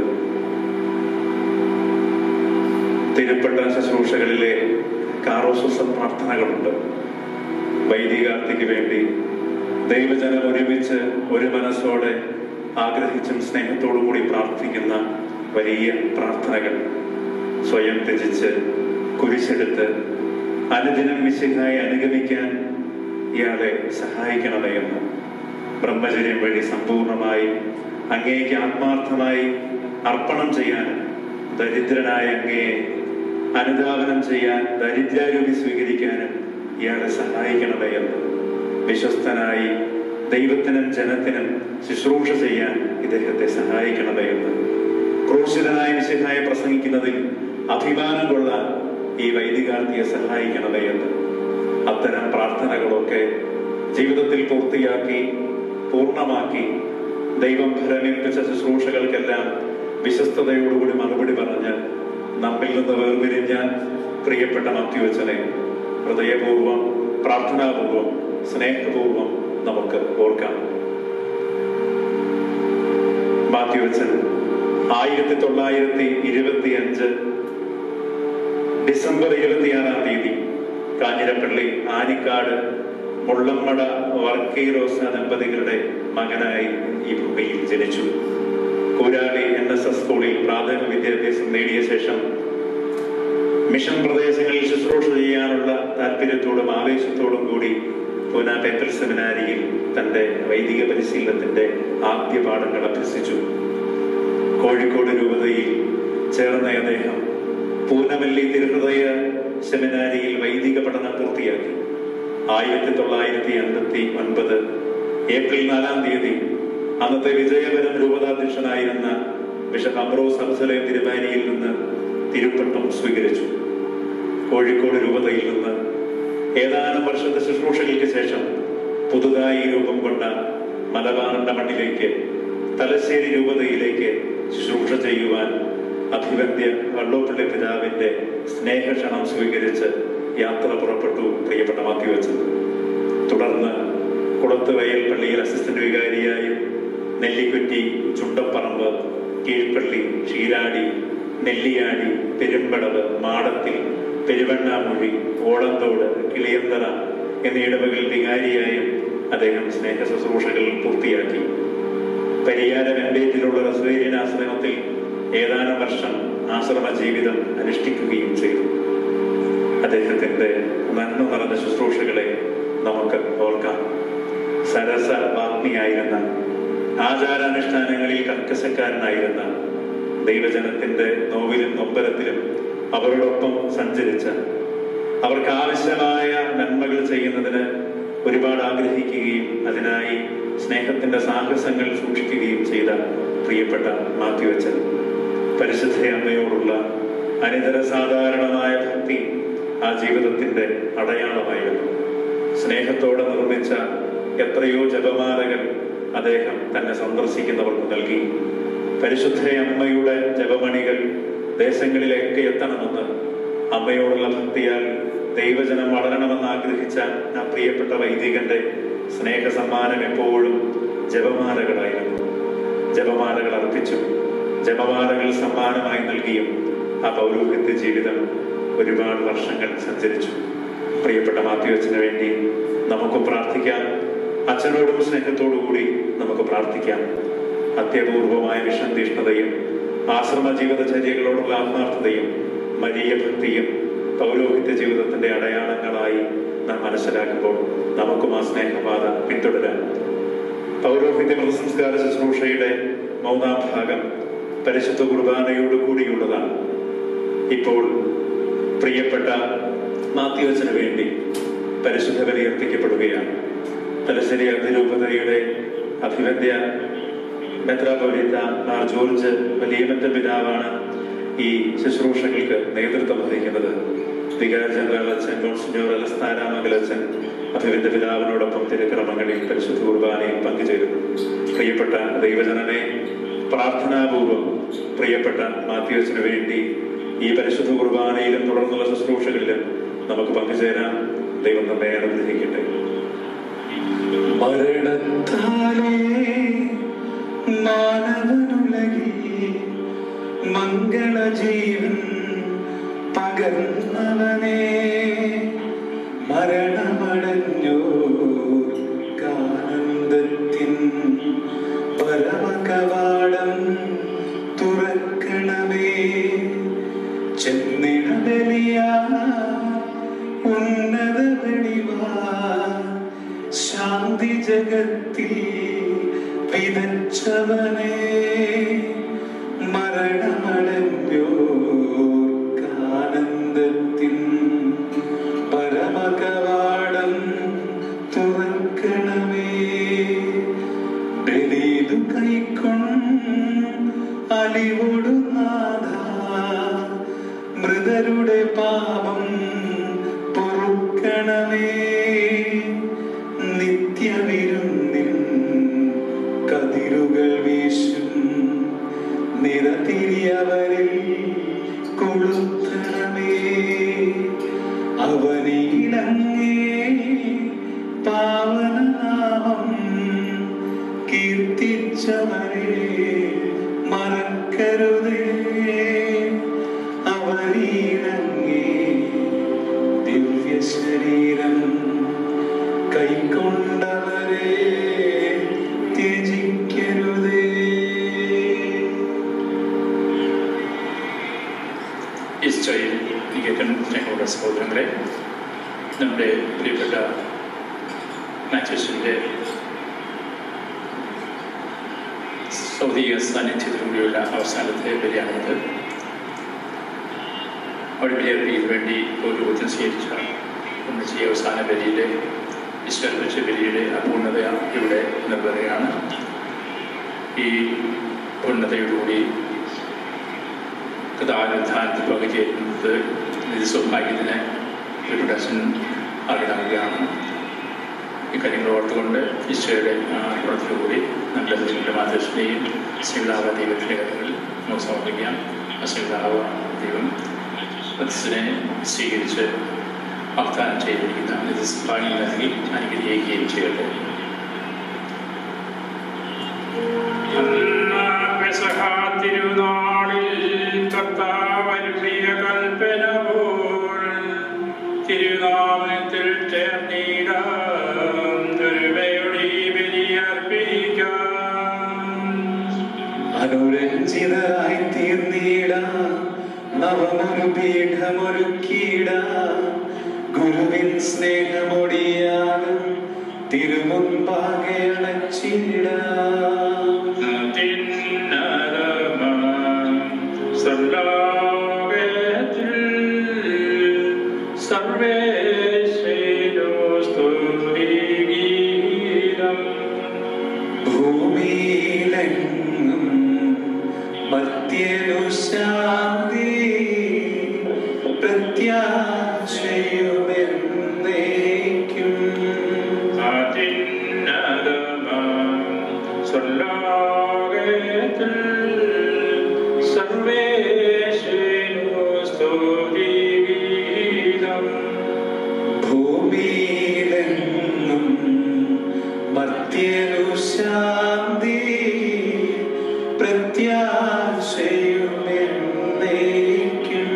തിരുപ്പെട്ട ശുശ്രൂഷകളിലെ കാറോസ്വസ പ്രാർത്ഥനകളുണ്ട് വൈദികാർത്തിക്ക് വേണ്ടി ദൈവജനം ഒരുമിച്ച് ഒരു മനസ്സോടെ ആഗ്രഹിച്ചും സ്നേഹത്തോടും കൂടി പ്രാർത്ഥിക്കുന്ന വലിയ പ്രാർത്ഥനകൾ സ്വയം ത്യജിച്ച് കുരിശെടുത്ത് അനുദിനം വിശുദ്ധായി അനുഗമിക്കാൻ ഇയാളെ സഹായിക്കണമേ എന്ന് ബ്രഹ്മചര്യം വഴി സമ്പൂർണമായി അങ്ങേക്ക് ആത്മാർത്ഥമായി അർപ്പണം ചെയ്യാൻ ദരിദ്രനായ അങ്ങയെ അനുധാവനം ചെയ്യാൻ ദരിദ്രാരൂപി സ്വീകരിക്കാനും ഇയാളെ സഹായിക്കണമേ എന്ന് വിശ്വസ്തനായി ദൈവത്തിനും ജനത്തിനും ശുശ്രൂഷ ചെയ്യാൻ ഇദ്ദേഹത്തെ സഹായിക്കണമേ എന്ന് ക്രൂശിതനായ വിശ മിശിഹായെ പ്രസംഗിക്കുന്നതിൽ അഭിമാനം കൊള്ളാൻ ഈ വൈദികാർത്ഥിയെ സഹായിക്കണമേ എന്ന് അത്തരം പ്രാർത്ഥനകളൊക്കെ ജീവിതത്തിൽ പൂർത്തിയാക്കി പൂർണ്ണമാക്കി ദൈവം ഫലമേൽപ്പിച്ച ശുശ്രൂഷകൾക്കെല്ലാം വിശ്വസ്തയോടുകൂടി മറുപടി പറഞ്ഞ് നമ്മിൽ നിന്ന് വേർപിരിഞ്ഞ പ്രിയപ്പെട്ട മത്യുവച്ചനെ ഹൃദയപൂർവം പ്രാർത്ഥനാപൂർവം സ്നേഹപൂർവം നമുക്ക് ഓർക്കാം മാത്യുവച്ചൻ ആയിരത്തി തൊള്ളായിരത്തി ഇരുപത്തി അഞ്ച് ഡിസംബർ ഇരുപത്തിയാറാം തീയതി കാഞ്ഞിരപ്പള്ളി ആനിക്കാട് മുള്ളമ്മട വർക്കീറോസ ദമ്പതികളുടെ മകനായി ഈ ഭൂമിയിൽ ജനിച്ചു കൂരാളി എൻ എസ് എസ് സ്കൂളിൽ പ്രാഥമിക വിദ്യാഭ്യാസം നേടിയ ശേഷം മിഷൻ പ്രദേശങ്ങളിൽ ശുശ്രൂഷ ചെയ്യാനുള്ള താല്പര്യത്തോടും ആവേശത്തോടും കൂടി പൂന പേപ്പൽ സെമിനാരിയിൽ തന്റെ വൈദിക പരിശീലനത്തിന്റെ ആദ്യ പാഠങ്ങൾ അഭ്യസിച്ചു കോഴിക്കോട് രൂപതയിൽ ചേർന്ന അദ്ദേഹം പൂനമല്ലി തിരുഹൃദയ സെമിനാരിയിൽ വൈദിക പഠനം പൂർത്തിയാക്കി ആയിരത്തി തൊള്ളായിരത്തി അൻപത്തി ഒൻപത് ഏപ്രിൽ നാലാം തീയതി അന്നത്തെ വിജയപുരം രൂപതാധ്യക്ഷനായിരുന്ന ബിഷപ്പ് അമ്രോസ് അബ്സലേം തിരുമാനിയിൽ നിന്ന് തിരുപ്പട്ടം സ്വീകരിച്ചു കോഴിക്കോട് രൂപതയിൽ നിന്ന് ഏതാനും വർഷത്തെ ശുശ്രൂഷകൾക്ക് ശേഷം പുതുതായി രൂപം കൊണ്ട മലബാറിന്റെ മണ്ണിലേക്ക് തലശ്ശേരി രൂപതയിലേക്ക് ശുശ്രൂഷ ചെയ്യുവാൻ അഭിവന്ദ്യ വള്ളോപ്പള്ളി പിതാവിന്റെ സ്നേഹക്ഷണം സ്വീകരിച്ച് യാത്ര പുറപ്പെട്ടു പ്രിയപ്പെട്ട മാത്യുവച്ചൻ തുടർന്ന് കുളത്തുവയൽ പള്ളിയിൽ അസിസ്റ്റന്റ് വികാരിയായും നെല്ലിക്കുറ്റി ചുണ്ടപ്പറമ്പ് കീഴ്പള്ളി ഷീരാടി നെല്ലിയാടി പെരുമ്പടവ് മാടത്തിൽ പെരുവണ്ണാമൊഴി ഓളന്തോട് കിളിയന്തറ എന്നീ ഇടവകളിൽ വികാരിയായും അദ്ദേഹം സ്നേഹ ശുശ്രൂഷകൾ പൂർത്തിയാക്കി പരിയാരം എൻഡേറ്റിലുള്ള റസ്വേരിയൻ ആശ്രമത്തിൽ ഏതാനും വർഷം ആശ്രമ ജീവിതം അനുഷ്ഠിക്കുകയും ചെയ്തു അദ്ദേഹത്തിന്റെ നന്മ നിറഞ്ഞ ശുശ്രൂഷകളെ നമുക്ക് ഓർക്കാം സരസ വാഗ്മിയായിരുന്ന ആചാരാനുഷ്ഠാനങ്ങളിൽ കർക്കശക്കാരനായിരുന്ന ദൈവജനത്തിന്റെ നോവിലും നൊമ്പരത്തിലും അവരോടൊപ്പം സഞ്ചരിച്ച അവർക്ക് ആവശ്യമായ നന്മകൾ ചെയ്യുന്നതിന് ഒരുപാട് ആഗ്രഹിക്കുകയും അതിനായി സ്നേഹത്തിന്റെ സാഹസങ്ങൾ സൂക്ഷിക്കുകയും ചെയ്ത പ്രിയപ്പെട്ട മാത്യുവച്ചൻ പരിശുദ്ധ അമ്മയോടുള്ള അനിതര സാധാരണമായ ഭക്തി ആ ജീവിതത്തിന്റെ അടയാളമായിരുന്നു സ്നേഹത്തോടെ നിർമ്മിച്ച എത്രയോ ജപമാലകൾ അദ്ദേഹം തന്നെ സന്ദർശിക്കുന്നവർക്ക് നൽകി പരിശുദ്ധ അമ്മയുടെ ജപമണികൾ ദേശങ്ങളിലേക്ക് എത്തണമെന്ന് അമ്മയോടുള്ള ഭക്തിയാൽ ദൈവജനം വളരണമെന്ന് ആഗ്രഹിച്ച ആ പ്രിയപ്പെട്ട വൈദികന്റെ സ്നേഹ സമ്മാനം എപ്പോഴും ജപമാലകളായിരുന്നു ജപമാലകൾ അർപ്പിച്ചു ജപമാലകൾ സമ്മാനമായി നൽകിയും ആ പൗരോഹിത്യ ജീവിതം ഒരുപാട് വർഷങ്ങൾ സഞ്ചരിച്ചു പ്രിയപ്പെട്ട മാത്യുവച്ചന് വേണ്ടി നമുക്ക് പ്രാർത്ഥിക്കാം അച്ഛനോടും സ്നേഹത്തോടു കൂടി നമുക്ക് പ്രാർത്ഥിക്കാം അത്യപൂർവമായ വിഷന്തീഷ്ണതയും ആശ്രമ ജീവിതചര്യകളോടുള്ള ആത്മാർത്ഥതയും മരീയ ഭക്തിയും പൗരോഹിത്യ ജീവിതത്തിന്റെ അടയാളങ്ങളായി നാം മനസ്സിലാക്കുമ്പോൾ നമുക്കും ആ സ്നേഹപാത പിന്തുടരാം പൗരോഹിത്യ മതസംസ്കാര ശുശ്രൂഷയുടെ മൂന്നാം ഭാഗം പരിശുദ്ധ കുർബാനയോട് കൂടിയുള്ളതാണ് ഇപ്പോൾ പ്രിയപ്പെട്ട മാത്യുവച്ചന് വേണ്ടി പരിശുദ്ധ ബലി അർപ്പിക്കപ്പെടുകയാണ് തലശ്ശേരി അതിരൂപതയുടെ അഭിവന്ദ്യ മെത്രാപൊലിത്ത മാർ ജോർജ് വലിയമറ്റ പിതാവാണ് ഈ ശുശ്രൂഷകൾക്ക് നേതൃത്വം വഹിക്കുന്നത് വികാര ജനറൽ അച്ഛൻ മോൺസിഞ്ഞോർ അലസ്ഥാനാമംഗലച്ചൻ അഭിവന്ദ്യ പിതാവിനോടൊപ്പം തിരുക്രമങ്ങളിൽ പരിശുദ്ധ കുർബാനയിൽ പങ്കുചേരുന്നു പ്രിയപ്പെട്ട ദൈവജനനെ പ്രാർത്ഥനാപൂർവം പ്രിയപ്പെട്ട മാത്യുവച്ചന് വേണ്ടി ഈ പരിശുദ്ധ കുർബാനയിലും തുടർന്നുള്ള ശുശ്രൂഷകളിലും നമുക്ക് പങ്കുചേരാം ദൈവം നമ്മെ അനുഗ്രഹിക്കട്ടെ മരണത്താലേ മാനവനുലകിൽ മംഗളജീവൻ പകർന്നവനെ മരണമടഞ്ഞോ കാനന്ദത്തിൻ പരമകവാടം തുറക്കണമേ ചെന്നിടബലിയ ഉന്നത വെളിവാ ശാന്തി ജഗത്തിൽ വിതച്ചവനെ മരണമടഞ്ഞോർക്കാനന്ദത്തിൻ പരമകവാടം തുറക്കണമേ ബലിതു കൈക്കൊൺ അലിവൊടു നാഥ മൃതരുടെ പാപം പൊറുക്കണമേ നിത്യവിരുന്നിൻ കതിരുകൾ വീശും നിറതിരിയവരിൽ കൊളുത്തണമേ അവനിലങ്ങേ പാവനനാമം കീർത്തിച്ചവരെ മറക്കരുതേ അവനിലങ്ങേ ദിവ്യ ശരീരം കൈക്കൊണ്ടവരെ ത്യജിക്കരുതേ ഈസ്റ്റോയിൽ നികേതൻ ഞങ്ങളുടെ സഹോദരങ്ങളെ നമ്മുടെ പ്രിയപ്പെട്ട മാച്ചസിൻ്റെ സൗദിക സാന്നിധ്യത്തിലൂടെയുള്ള അവസാനത്തെ ബലിയാണിത് അവിടെ ബലിയർപ്പിക്ക് വേണ്ടി ഒരു രൂപത്തിൽ സ്വീകരിച്ച ഒന്നിച്ച് ഈ അവസാന ബലിയിലെ ഈശ്വരപ്പിച്ച ബലിയുടെ അപൂർണത ഇവിടെ നിർവഹിക്കുകയാണ് ഈ പൂർണ്ണതയോടുകൂടി കഥാനുധാനത്തിൽ പങ്കുചേരുന്നത് നിധി സൗഭാഗ്യത്തിന് ഒരു ഡസൻ അറിയാവുകയാണ് ഇക്കാര്യങ്ങൾ ഓർത്തുകൊണ്ട് ഈശോയുടെ പ്രവർത്തനകൂടി നമ്മുടെ നിങ്ങളുടെ മാതൃഷ്ണയും ശ്രീലാവ ദൈവത്തിൻ്റെ കഥകൾ നമുക്ക് സമർപ്പിക്കാം ആ ശ്രീലാവ ദൈവം മത്സ്യനെ സ്വീകരിച്ച് വാഗ്ദാനം ചെയ്തിരിക്കുന്ന നിധി സൗഭാഗ്യം നൽകി അനുഗ്രഹിക്കുകയും ചെയ്യട്ടെ തിരുനാളിൽ കർത്താവരുളിയ കൽപ്പന പോൽ തിരുനാമത്തിൽ ചേർന്നിടാം ദുർവയുടെ ബലിയർപ്പിക്കാം അനുരഞ്ജിതരായി തീർന്നിടാം നവമൊരു പീഠമൊരുക്കിടാം ഗുരുവിൻ സ്നേഹമൊടിയാകും തിരുമുൻപാകെ അണച്ചിടാം ഭൂമിയിലെങ്ങും മധ്യനു ശാന്തി പ്രത്യാശയുമെന്നേക്കും ഭൂമിയിലെങ്ങും മധ്യനു ശാന്തി പ്രത്യാശയുമെന്നേക്കും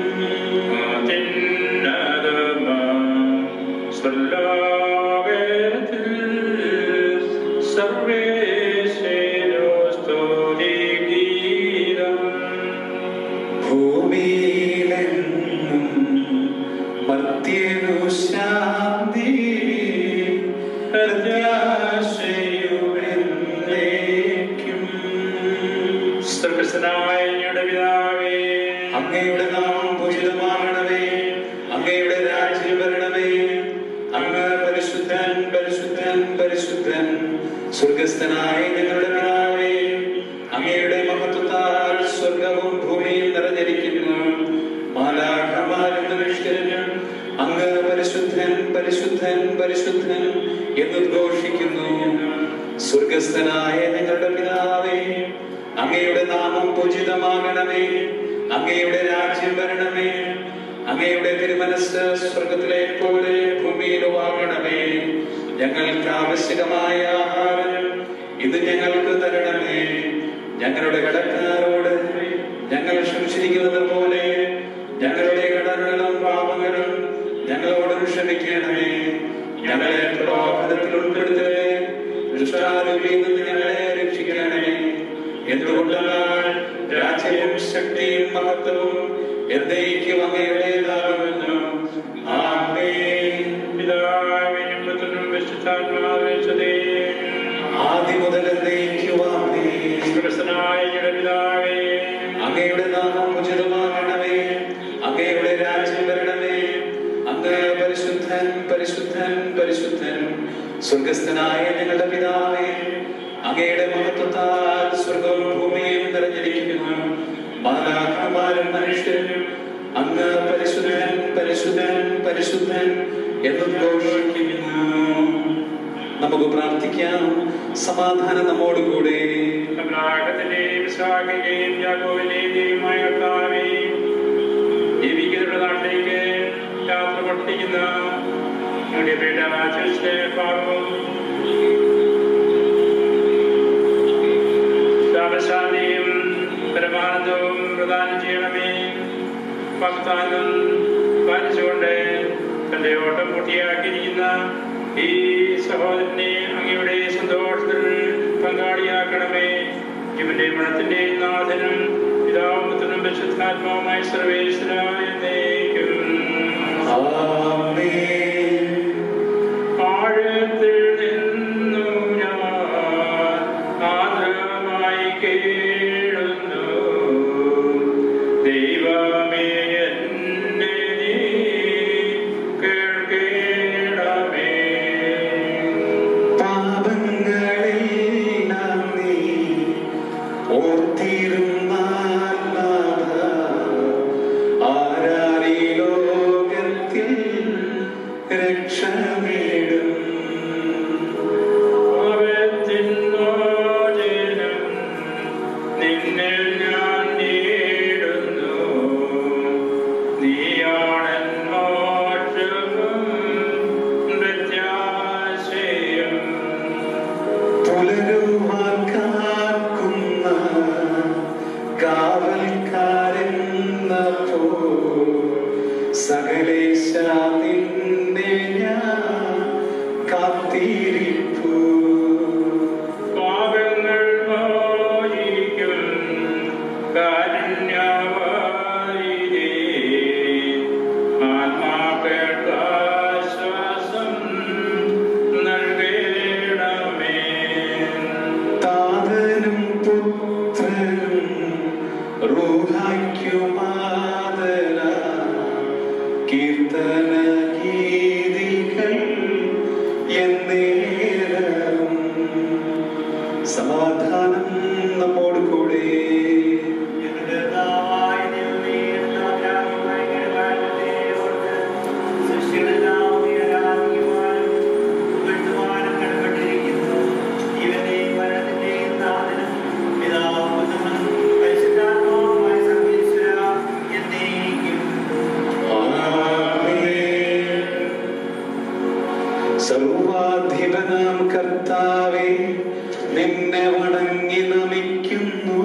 ഭൂമിയിലെങ്ങും മധ്യനു ശാന്തി പ്രത്യാശയുമെന്നേക്കും അങ്ങയുടെ നാമം പൂജിതമാകണമേ അങ്ങയുടെ രാജ്യം വരണമേ അങ്ങ് പരിശുദ്ധൻ പരിശുദ്ധൻ പരിശുദ്ധൻ സ്വർഗസ്ഥനായ ഞങ്ങളുടെ പിതാവേ അങ്ങയുടെ മഹത്വത്താൽ സ്വർഗവും ഭൂമിയും നിറഞ്ഞിരിക്കുന്നു മാലാഖമാരും മനുഷ്യരും അങ്ങ് പരിശുദ്ധൻ പരിശുദ്ധൻ പരിശുദ്ധൻ എന്നുദ്ഘോഷിക്കുന്നു സ്വർഗസ്ഥനായ ഞങ്ങളുടെ പിതാവേ അങ്ങയുടെ നാമം പൂജിതമാകണമേ അങ്ങയുടെ രാജ്യം വരണമേ അങ്ങയുടെ തിരുമനസ് സ്വർഗത്തിലെ പോലെ ഭൂമിയിലുമാകണമേ ഞങ്ങൾക്ക് ആവശ്യകമായ ആഹാരം ഇത് ഞങ്ങൾക്ക് തരണമേ ഞങ്ങളുടെ കടക്കാരോട് ഞങ്ങൾ ക്ഷമിച്ചിരിക്കുന്നത് പോലെ ഞങ്ങളുടെ കടങ്ങളും പാപങ്ങളും ഞങ്ങളോട് ക്ഷമിക്കണമേ ഞങ്ങളെ പ്രലോഭനത്തിൽ ഉൾപ്പെടുത്തേ ദുഷ്ടാരൂപിയിൽ നിന്ന് ഞങ്ങളെ രക്ഷിക്കണമേ എന്തുകൊണ്ടെന്നാൽ രാജ്യവും ശക്തിയും മഹത്വവും എന്നേക്കും അങ്ങയുടേതാകുന്നു ആമേൻ പിതാവിനും പുത്രനും വിശുദ്ധാത്മാവിനെ ആദ്യം മുതൽ എന്നേക്കും ആമേൻ സ്വർഗസ്ഥനായ ഞങ്ങളുടെ പിതാവേ അങ്ങയുടെ നാമം ഉചിതമാകണമേ അങ്ങയുടെ രാജ്യം വരണമേ അങ്ങ് പരിശുദ്ധൻ പരിശുദ്ധൻ പരിശുദ്ധൻ സ്വർഗസ്ഥനായ ഞങ്ങളുടെ പിതാവേ അങ്ങയുടെ മഹത്വത്താൽ സ്വർഗവും ഭൂമിയും നിറഞ്ഞിരിക്കുന്നു മാലാഖമാരും മനുഷ്യരും അങ്ങ് പരിശുദ്ധൻ പരിശുദ്ധൻ പരിശുദ്ധൻ എന്നും ഘോഷിക്കുന്നു നമുക്ക് പ്രാർത്ഥിക്കാം സമാധാനം നമ്മോട് കൂടെ അബ്രാഹത്തിന്റെയും ഇസ്ഹാക്കിന്റെയും യാക്കോബിന്റെയും ദൈവമായ കർത്താവേ, ജീവിക്കുന്നവരുടെ നാട്ടിലേക്ക് യാത്ര പഠിപ്പിക്കുന്ന ഞങ്ങളുടെ പ്രിയ രാജേഷിന്റെ പാപവും ശാപശാന്തിയും പരമാനന്ദവും പ്രദാനം ചെയ്യണമേ ഭക്താനും പാലിച്ചുകൊണ്ട് തന്റെ ഓട്ടം പൂർത്തിയാക്കിയിരിക്കുന്ന ഈ സഹോദരനെ അങ്ങയുടെ സന്തോഷത്തിൽ പങ്കാളിയാക്കണമേ ഇവന്റെ മണത്തിന്റെ നാഥനും പിതാവുത്തനും പരിശുദ്ധാത്മാവുമായ സർവേശ്വരായ എന്നേക്കും ആമേൻ. ആഴത്തിൽ നിന്നു ഞാൻ ആദ്രമായി കേഴുന്നു ദൈവമേ എന്നെ നീ കേൾക്കേണമേ പാപങ്ങളെല്ലാം നീ ഓർത്തിരുന്നാൽ നാഥാ, ആരാരീ ലോകത്തിൽ രക്ഷ നേടും പാപത്തിനോചനം നിന്നിൽ ഞാൻ നേടുന്നു നീയാണൻ മോക്ഷവും പ്രത്യാശയും പുലരുവാൻ കാക്കുന്ന കാവൽക്കാരെന്ന പോ സകലേശ നിന്നെ ഞാൻ കാത്തിരിപ്പൂ പാപങ്ങൾ മോചിക്കും കാരുണ്യവാരിതേ ആത്മാക്കൾക്ക് ആശ്വാസം നൽകണമേ താതനും പുത്രനും റൂഹായ്ക്കുമാതര കീർത്തന ഗീതികൾ എന്നേരം സമാധാനം നമ്മോട് കൂടെ സർവാധിപനാം കർത്താവേ നിന്നെ വണങ്ങി നമിക്കുന്നു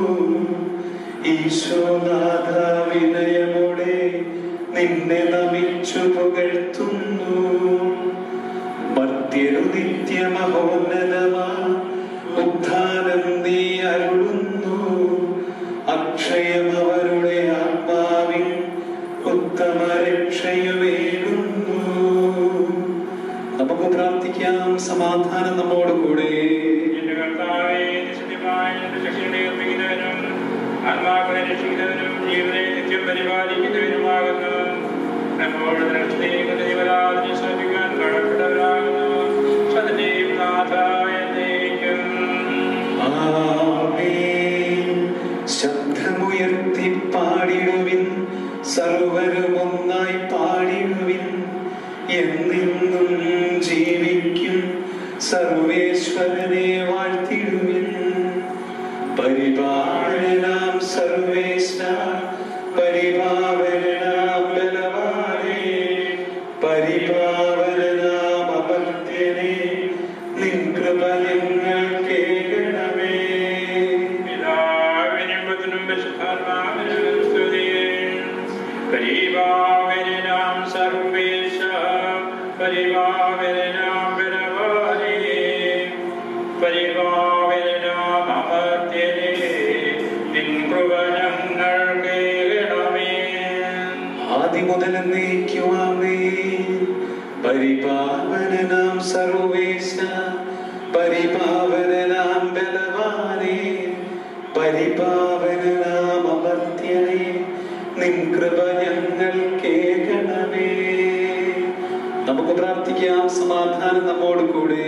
ഈശോനാഥ വിനയമോടെ നിന്നെ നമിച്ചു പുകഴ്ത്തുന്നു മർത്യരു നിത്യമഹോന്നതമാ ഉദ്ധാനം നീ അരുളുന്നു അക്ഷയം അവരുടെ ആത്മാവിൽ ഉത്തമ രക്ഷയുമേകുന്നു നമുക്ക് പ്രാർത്ഥിക്കാം സമാധാനം നമ്മോട് കൂടെ എന്റെ കർത്താവേ നിശ്ചയമായ എന്റെ ശക്തിയുടെ ഏൽപ്പിക്കുന്നവനും ആത്മാക്കളെ രക്ഷിക്കുന്നവനും ജീവനെ നിത്യം പരിപാലിക്കുന്നവനുമാകുന്നു എപ്പോഴും ദൃഷ്ടിയുടെ ജീവരാതിനെ ശ്രമിക്കാൻ കടപ്പെട്ടവരാകുന്നു സതിന്റെയും നാഥായ എന്നേക്കും ആമേൻ. ശബ്ദമുയർത്തി പാടിടുവിൻ സർവരും ഒന്നായി പാടിടുവിൻ എന്നെന്നും ജീവിക്കും സർവേശ്വരനെ വാഴ്ത്തിടുവിൻ പരിപാലനാം സർവേശ്വര പരിപാവനാം ബലവാനേ പരിപാവനാം അമർത്യനെ നിൻ കൃപ ഞങ്ങൾ കേൾക്കണമേ പിതാവിനും പുത്രനും പരിശുദ്ധാത്മാവിനും സ്തുതിയെ. പരിപാവനാം സർവേശ പരിപാവനാം ബലവാനേ പരിപാവനാം അമർത്യനേ നിൻ കൃപ ഞങ്ങൾ കേൾക്കണമേ ആദ്യം മുതൽ എന്നേക്കുമാമേ പരിപാവനാം സർവേശ പരിപാവനാം ബലവാനേ പരിപാവനാം അമർത്യനേ നിൻ കൃപ ഞങ്ങൾ കേൾക്കണമേ നമുക്ക് പ്രാർത്ഥിക്കാം സമാധാനം നമ്മോട് കൂടെ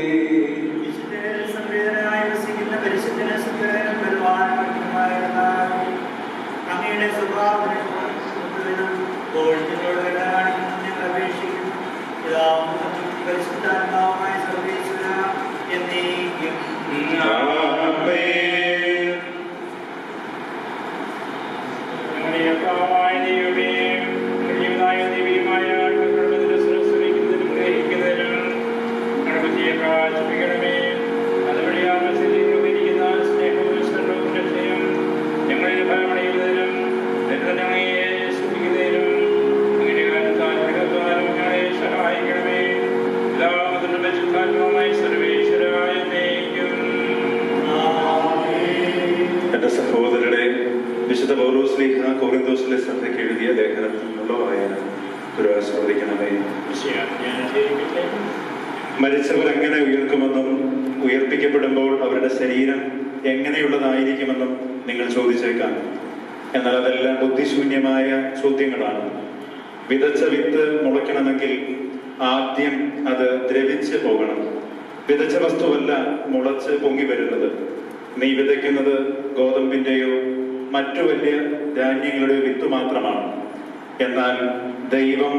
അങ്ങയുടെ സ്വഭാവത്തിനും പരിശുദ്ധാത്മാവുമായ സർവേശ്വര എന്നേക്കും ആമേൻ. ഞങ്ങളുടെ കർത്താവായ ദൈവമേ, വലിയവനായ ദൈവമായ കർത്തൃത്വത്തിന്റെ ശിരസ്സ് വഹിക്കുന്നതിനും ഗ്രഹിക്കുന്നതിനും ഞങ്ങളുടെ ബുദ്ധിയെ പ്രകാശിപ്പിക്കണമേ. അതുവഴി ആത്മസ്ഥിതിയിലിരിക്കുന്ന സ്നേഹവും സർവ്വവും രക്ഷയും ഞങ്ങളിൽ ഫലമണിയുന്നതിനും ദരിദ്രനെ സ്തുതിക്കുന്നതിനും അങ്ങയുടെ കാലത്താൽ മികത്താലും ഞങ്ങളെ സഹായിക്കണമേ എല്ലാവരുടെ പരിശുദ്ധാത്മാവുമായി സർവേശ്വരായ എന്നേക്കും എന്റെ സഹോദരരെ വിശുദ്ധ പൗലോസ്ലിഹ കോറിന്തോസിലെ സഭയ്ക്ക് എഴുതിയ ലേഖനത്തിൽ നിന്നുള്ള വായന ഒരു ആസ്വദിക്കണമേ മരിച്ചവർ എങ്ങനെ ഉയർക്കുമെന്നും ഉയർപ്പിക്കപ്പെടുമ്പോൾ അവരുടെ ശരീരം എങ്ങനെയുള്ളതായിരിക്കുമെന്നും നിങ്ങൾ ചോദിച്ചേക്കാം എന്നാൽ അതെല്ലാം ബുദ്ധിശൂന്യമായ ചോദ്യങ്ങളാണ് വിതച്ച വിത്ത് മുളയ്ക്കണമെങ്കിൽ ആദ്യം അത് ദ്രവിച്ച് പോകണം വിതച്ച വസ്തുവല്ല മുളച്ച് പൊങ്ങി വരുന്നത് നീ വിതയ്ക്കുന്നത് ഗോതമ്പിന്റെയോ മറ്റു വലിയ ധാന്യങ്ങളുടെയോ വിത്ത് മാത്രമാണ് എന്നാൽ ദൈവം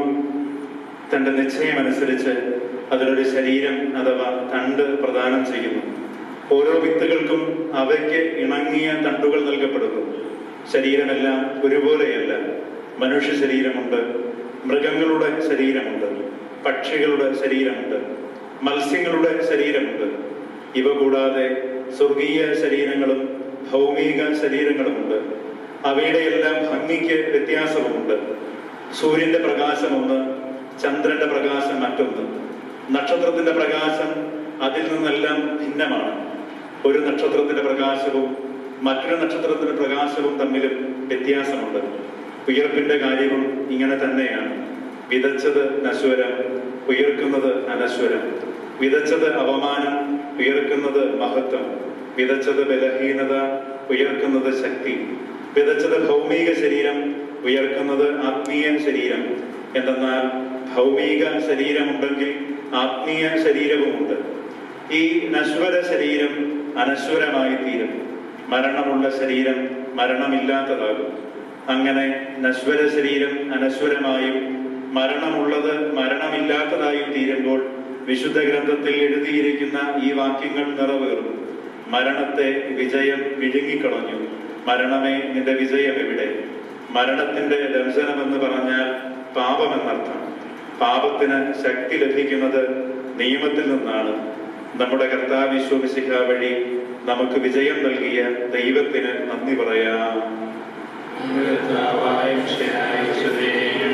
തന്റെ നിശ്ചയമനുസരിച്ച് അതിനൊരു ശരീരം അഥവാ തണ്ട് പ്രദാനം ചെയ്യുന്നു ഓരോ വിത്തുകൾക്കും അവയ്ക്ക് ഇണങ്ങിയ തണ്ടുകൾ നൽകപ്പെടുന്നു ശരീരമെല്ലാം ഒരുപോലെയല്ല മനുഷ്യ ശരീരമുണ്ട് മൃഗങ്ങളുടെ ശരീരമുണ്ട് പക്ഷികളുടെ ശരീരമുണ്ട് മത്സ്യങ്ങളുടെ ശരീരമുണ്ട് ഇവ കൂടാതെ സ്വർഗീയ ശരീരങ്ങളും ഭൗമിക ശരീരങ്ങളുമുണ്ട് അവയുടെ എല്ലാം ഭംഗിക്ക് വ്യത്യാസവുമുണ്ട് സൂര്യന്റെ പ്രകാശം ഒന്ന് ചന്ദ്രന്റെ പ്രകാശം മറ്റൊന്ന് നക്ഷത്രത്തിന്റെ പ്രകാശം അതിൽ നിന്നെല്ലാം ഭിന്നമാണ് ഒരു നക്ഷത്രത്തിന്റെ പ്രകാശവും മറ്റൊരു നക്ഷത്രത്തിന്റെ പ്രകാശവും തമ്മിലും വ്യത്യാസമുണ്ട് ഉയർപ്പിന്റെ കാര്യവും ഇങ്ങനെ തന്നെയാണ് വിതച്ചത് നശ്വരം ഉയർക്കുന്നത് അനശ്വരം വിതച്ചത് അപമാനം ഉയർക്കുന്നത് മഹത്വം വിതച്ചത് ബലഹീനത ഉയർക്കുന്നത് ശക്തി വിതച്ചത് ഭൗമിക ശരീരം ഉയർക്കുന്നത് ആത്മീയ ശരീരം എന്തെന്നാൽ ഭൗമിക ശരീരമുണ്ടെങ്കിൽ ആത്മീയ ശരീരവുമുണ്ട് ഈ നശ്വര ശരീരം അനശ്വരമായി തീരും മരണമുള്ള ശരീരം മരണമില്ലാത്തതാകും അങ്ങനെ നശ്വര ശരീരം അനശ്വരമായും മരണമുള്ളത് മരണമില്ലാത്തതായും തീരുമ്പോൾ വിശുദ്ധ ഗ്രന്ഥത്തിൽ എഴുതിയിരിക്കുന്ന ഈ വാക്യങ്ങൾ നിറവേറും മരണത്തെ വിജയം വിഴുങ്ങിക്കളഞ്ഞു മരണമേ നിന്റെ വിജയം എവിടെ മരണത്തിന്റെ ദംശനമെന്ന് പറഞ്ഞാൽ പാപമെന്നർത്ഥം പാപത്തിന് ശക്തി ലഭിക്കുന്നത് നിയമത്തിൽ നിന്നാണ് നമ്മുടെ കർത്താവ് വിശ്വമിശിഖ വഴി നമുക്ക് വിജയം നൽകിയ ദൈവത്തിന് നന്ദി പറയാം കർത്താവായ മിശിഹായ യേശുവേ,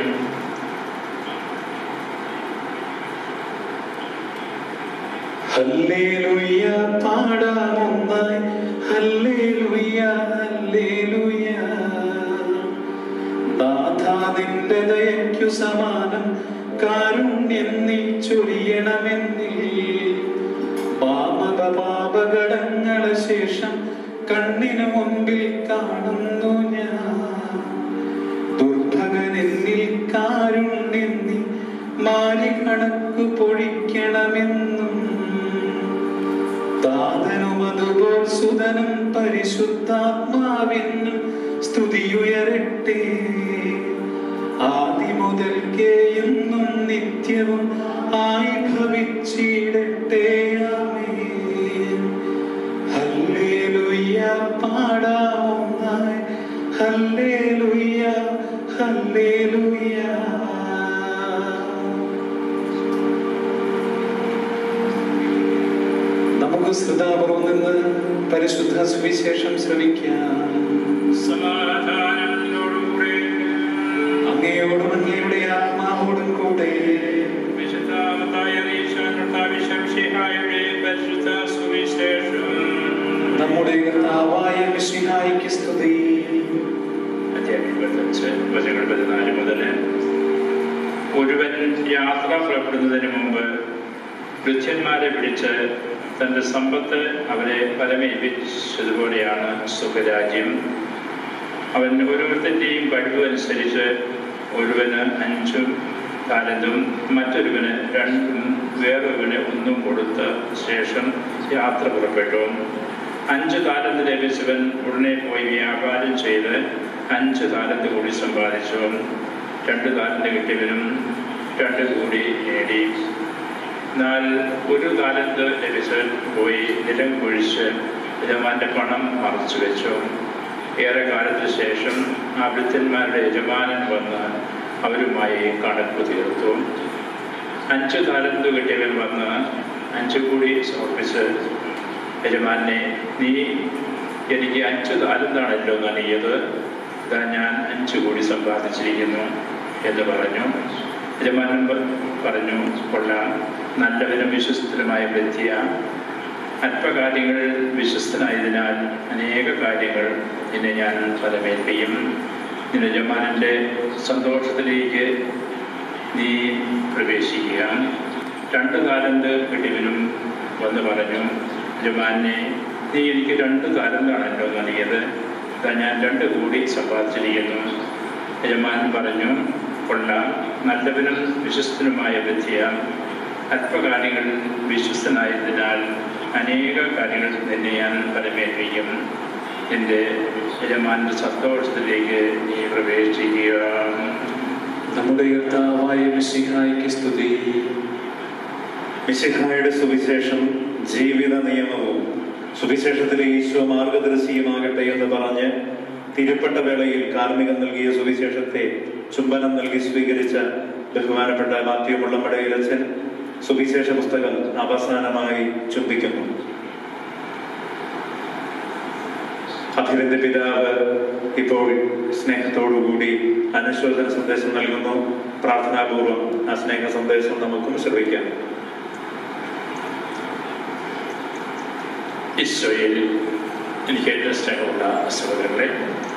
ഹല്ലേലൂയ പാടാമൊന്നായി ഹല്ലേലൂയ ഹല്ലേലൂയ നാഥാ നിന്റെ ദയയ്ക്കു സമാനം കാരുണ്യം നീ ചൊരിയണമെന്നിൽ പാപക പാപകടങ്ങളെ ശേഷം കണ്ണിനു മുമ്പിൽ കാണുന്നു ഞാൻ ദുർഭകൻ എന്നിൽ കാരുണ്യം നീ മാരി കണക്കു പൊഴിക്കണമെന്നും താതനും അതുപോൽ സുതനും പരിശുദ്ധാത്മാവിനും സ്തുതിയുയരട്ടെ ആദി മുതൽക്കേ എന്നും നിത്യവും ആയി ഭവിച്ചിടട്ടെ ആമേൻ ഹല്ലേലൂയ പാടാമൊന്നായി ഹല്ലേലൂയ ഹല്ലേലൂയ നമുക്ക് ശ്രദ്ധാപൂർവം നിന്ന് പരിശുദ്ധ സുവിശേഷം ശ്രമിക്കാം സമാധാനം നിന്നോടുകൂടെ. അങ്ങയോടും അങ്ങയുടെ ആത്മാവോടും കൂടെ വിശുദ്ധാമത്തായ ഈശോ കർത്താവ് ശംശിഹായുടെ പരിശുദ്ധ സുവിശേഷം. നമ്മുടെ കർത്താവായ മിശിഹായിക്ക് സ്തുതി അധ്യായം ഇരുപത്തഞ്ച് വചനങ്ങൾ പതിനാല് മുതൽ ഒരുവൻ യാത്ര പുറപ്പെടുന്നതിന് മുമ്പ് വൃദ്ധന്മാരെ വിളിച്ച് തൻ്റെ സമ്പത്ത് അവരെ ഫലമേൽപ്പിച്ചതുപോലെയാണ് സുഖരാജ്യം അവൻ ഓരോരുത്തൻ്റെയും കഴിവ് അനുസരിച്ച് ഒരുവന് അഞ്ചും താലന്തും മറ്റൊരുവന് രണ്ടും വേറൊരുവന് ഒന്നും കൊടുത്ത ശേഷം യാത്ര പുറപ്പെട്ടു അഞ്ച് താലന്ത് ലഭിച്ചവൻ ഉടനെ പോയി വ്യാപാരം ചെയ്ത് അഞ്ച് താലന്ത് കൂടി സമ്പാദിച്ചു രണ്ട് താലന്ത് കിട്ടിയവനും രണ്ട് കൂടി നേടി എന്നാൽ ഒരു കാലത്ത് ലഭിച്ചവൻ പോയി നിലം കുഴിച്ച് യജമാന്റെ പണം മറച്ചു വെച്ചു ഏറെ കാലത്തിന് ശേഷം ആ വൃദ്ധന്മാരുടെ യജമാനൻ വന്ന് അവരുമായി കണക്ക് തീർത്തു അഞ്ച് താലന്ത് കിട്ടിയവൻ വന്ന് അഞ്ചു കൂടി സമർപ്പിച്ച് യജമാനെ നീ എനിക്ക് അഞ്ച് താലന്താണല്ലോ നൽകിയത് ഇതാ ഞാൻ അഞ്ചു കൂടി സമ്പാദിച്ചിരിക്കുന്നു എന്ന് പറഞ്ഞു യജമാനൻ പ- പറഞ്ഞു കൊള്ളാം നല്ലവനും വിശ്വസ്തനുമായ വ്യക്തിയ അല്പകാര്യങ്ങൾ വിശ്വസ്തനായതിനാൽ അനേക കാര്യങ്ങൾ നിന്നെ ഞാൻ ഫലമേൽപ്പിക്കും നിന്റെ യജമാനൻ്റെ സന്തോഷത്തിലേക്ക് നീ പ്രവേശിക്കുക രണ്ട് കാലന്ത് കിട്ടിയവനും വന്ന് പറഞ്ഞു യജമാനെ നീ എനിക്ക് രണ്ട് കാലന്താണല്ലോ നൽകിയത് ഇതാ ഞാൻ രണ്ട് കൂടി സമ്പാദിച്ചിരിക്കുന്നു യജമാനൻ പറഞ്ഞു കൊള്ളാം നല്ലവനും വിശ്വസ്തനുമായ വിദ്യ അല്പകാര്യങ്ങൾ വിശ്വസ്തനായതിനാൽ അനേക കാര്യങ്ങൾ നിന്നെ ഞാൻ ഫലമേൽപ്പിക്കും എൻ്റെ യജമാൻ്റെ സന്തോഷത്തിലേക്ക് നീ പ്രവേശിക്കുക നമ്മുടെ കർത്താവായ മിശിഹായ്ക്ക് സ്തുതി മിശിഹായുടെ സുവിശേഷം ജീവിത നിയമവും സുവിശേഷത്തിലെ ഈശോ മാർഗദർശിയുമാകട്ടെ എന്ന് പറഞ്ഞ് തിരുപ്പട്ട വേളയിൽ കാർമ്മികം നൽകിയ സുവിശേഷത്തെ ചുംബനം നൽകി സ്വീകരിച്ച ബഹുമാനപ്പെട്ട മാത്യു മുള്ളമ്പടയിലച്ചൻ സുവിശേഷ പുസ്തകം അവസാനമായി ചുംബിക്കുന്നു അഭിനന്ദ പിതാവ് ഇപ്പോൾ സ്നേഹത്തോടുകൂടി അനുശോചന സന്ദേശം നൽകുന്നു പ്രാർത്ഥനാപൂർവം ആ സ്നേഹ സന്ദേശം നമുക്കും ശ്രവിക്കാം ഈശോയിൽ എനിക്ക് ഏറ്റവും സ്നേഹമുള്ള സഹോദരങ്ങളെ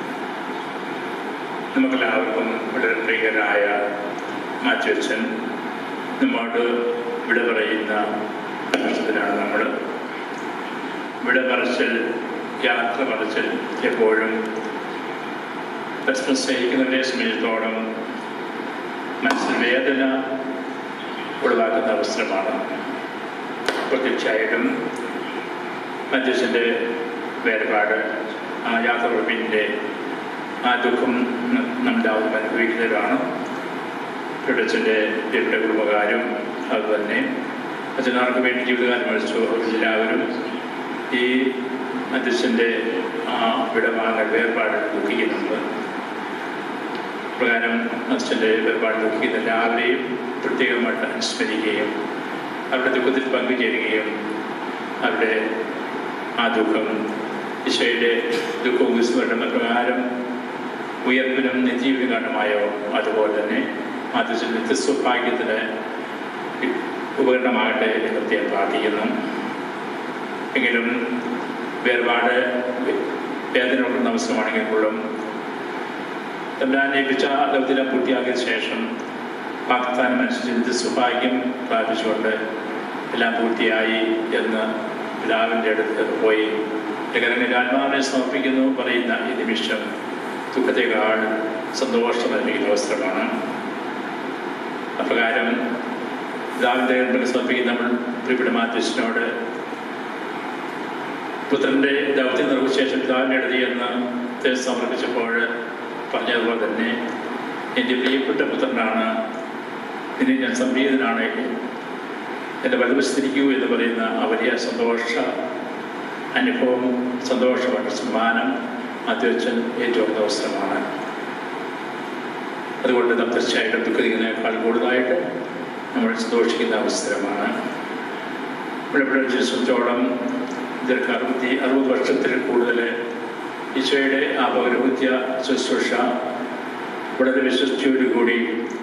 നമുക്കെല്ലാവർക്കും വളരെ പ്രിയരായ മാറ്റുവച്ചൻ നമ്മോട് വിട പറയുന്ന അവസരത്തിലാണ് നമ്മൾ വിട പറച്ചൽ യാത്ര പറച്ചൽ എപ്പോഴും പരസ്പരം സ്നേഹിക്കുന്നവരെ സംബന്ധിച്ചിടത്തോളം മനസ്സിൽ വേദന ഉളവാക്കുന്ന അവസരമാണ് അപ്പോൾ തീർച്ചയായിട്ടും മധ്യസ്ഥൻ്റെ വേർപാട് ആ യാത്രപ്പിൻ്റെ ആ ദുഃഖം ന- നമ്മളെല്ലാവരും അനുഭവിക്കുന്നവരാണ് അച്ഛൻ്റെ എൻ്റെ കുടുംബക്കാരും അതുതന്നെ അച്ഛനാർക്ക് വേണ്ടി ജീവിതകാലം മരിച്ചു അവരെല്ലാവരും ഈ മധ്യസ്ഥൻ്റെ ആ വിടവാങ്ങൽ വേർപാട് ദുഃഖിക്കുന്നുണ്ട് പ്രകാരം അച്ഛൻ്റെ വേർപാട് ദുഃഖിക്കുന്ന എല്ലാവരെയും പ്രത്യേകമായിട്ട് അനുസ്മരിക്കുകയും അവരുടെ ദുഃഖത്തിൽ പങ്കുചേരുകയും അവരുടെ ആ ദുഃഖം ഈശോയുടെ ദുഃഖവും വിസ്മരണം പ്രകാരം ഉയർപ്പിനും നിത്യവിനും കാരണമായോ അതുപോലെ തന്നെ അതിന് നിത്യസ്വഭാഗ്യത്തിന് ഉപകരണമാകട്ടെ എന്ന് പ്രത്യേകം പ്രാർത്ഥിക്കുന്നു എങ്കിലും വേർപാട് വേദന കൊണ്ടുന്ന അവസരമാണെങ്കിൽ പോലും തമ്പുരാൻ ഏൽപ്പിച്ച ദൗത്യം പൂർത്തിയാക്കിയ ശേഷം വാഗ്ദാനം അനുസരിച്ച് നിത്യസ്വഭാഗ്യം പ്രാപിച്ചുകൊണ്ട് എല്ലാം പൂർത്തിയായി എന്ന് പിതാവിൻ്റെ അടുത്ത് പോയി കരങ്ങളിൽ ആത്മാവിനെ സമർപ്പിക്കുന്നു പറയുന്ന ഈ നിമിഷം ദുഃഖത്തെക്കാൾ സന്തോഷം നൽകുന്ന അവസരമാണ് അപ്രകാരം പിതാവിൻ്റെ അടുത്ത് സമർപ്പിക്കുന്ന നമ്മൾ പ്രിയപ്പെട്ട മാത്യസിനോട് പുത്രൻ്റെ ദൗത്യം നിർവഹിച്ച ശേഷം പിതാവിൻ്റെ അടുത്ത് എന്ന് അദ്ദേഹം സമർപ്പിച്ചപ്പോൾ പറഞ്ഞതുപോലെ തന്നെ എൻ്റെ പ്രിയപ്പെട്ട പുത്രനാണ് ഇനി ഞാൻ സംപ്രീതനാണ് എൻ്റെ വലതുവശത്തിരിക്കൂ എന്ന് പറയുന്ന ആ വലിയ സന്തോഷ അനുഭവം സന്തോഷപ്പെട്ട സമ്മാനം അധ്യക്ഷൻ ഏറ്റവും അവസരമാണ് അതുകൊണ്ട് നാം തീർച്ചയായിട്ടും ദുഃഖിക്കുന്നതിനേക്കാൾ കൂടുതലായിട്ട് നമ്മൾ സന്തോഷിക്കുന്ന അവസരമാണ് ഇവിടെ സംബന്ധിച്ചോളം ദീർഘ അറുപത്തി അറുപത് വർഷത്തിൽ കൂടുതൽ ഈശോയുടെ ആ പൗരോഹിത്യ ശുശ്രൂഷ വളരെ വിശ്വസ്തിയോടുകൂടി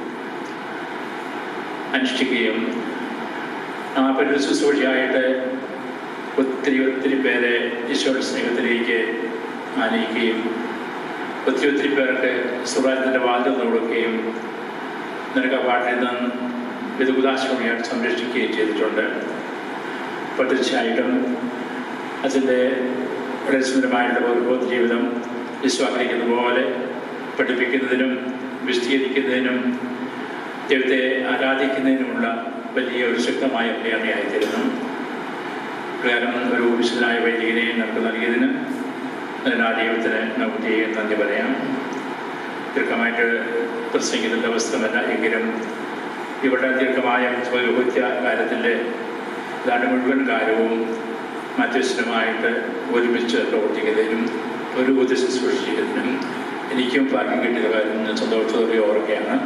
അനുഷ്ഠിക്കുകയും ആ പരിധി ശുശ്രൂഷയായിട്ട് ഒത്തിരി ഒത്തിരി പേരെ ഈശോയുടെ സ്നേഹത്തിലേക്ക് ആനയിക്കുകയും ഒത്തിരി ഒത്തിരി പേർക്ക് സുറാജത്തിൻ്റെ വാതിൽ കൊടുക്കുകയും നിനക്ക് ആ പാട്ടിൽ നിന്ന് വിദുദാശ്രമിയായിട്ട് സംരക്ഷിക്കുകയും ചെയ്തിട്ടുണ്ട് അപ്പോൾ തീർച്ചയായിട്ടും അതിൻ്റെ വളരെ സുന്ദരമായിട്ടുള്ള ഒരു ജീവിതം വിശ്വാസിക്കുന്ന പോലെ പഠിപ്പിക്കുന്നതിനും വിശദീകരിക്കുന്നതിനും ദൈവത്തെ ആരാധിക്കുന്നതിനുമുള്ള വലിയ ഒരു ശക്തമായ പ്രേരണയായിത്തീരുന്നു പ്രകാരം ഒരു വിശുദ്ധനായ വൈദികനെ നമുക്ക് നൽകിയതിന് അതിന് ആ ദൈവത്തിന് നമുക്ക് നന്ദി പറയാം ദീർഘമായിട്ട് പ്രസംഗിക്കുന്ന അവസ്ഥമല്ല എങ്കിലും ഇവിടെ ദീർഘമായ പൗരോഹിത്യ കാര്യത്തിൻ്റെ ഏതാണ്ട് മുഴുവൻ കാലവും മധ്യസ്ഥനുമായിട്ട് ഒരുമിച്ച് പ്രവർത്തിക്കുന്നതിനും ഒരു ബുദ്ധി ശുശ്രൂഷ ചെയ്യുന്നതിനും എനിക്കും ഭാഗ്യം കിട്ടിയ കാര്യം ഞാൻ സന്തോഷത്തോടെ ഓർക്കുകയാണ്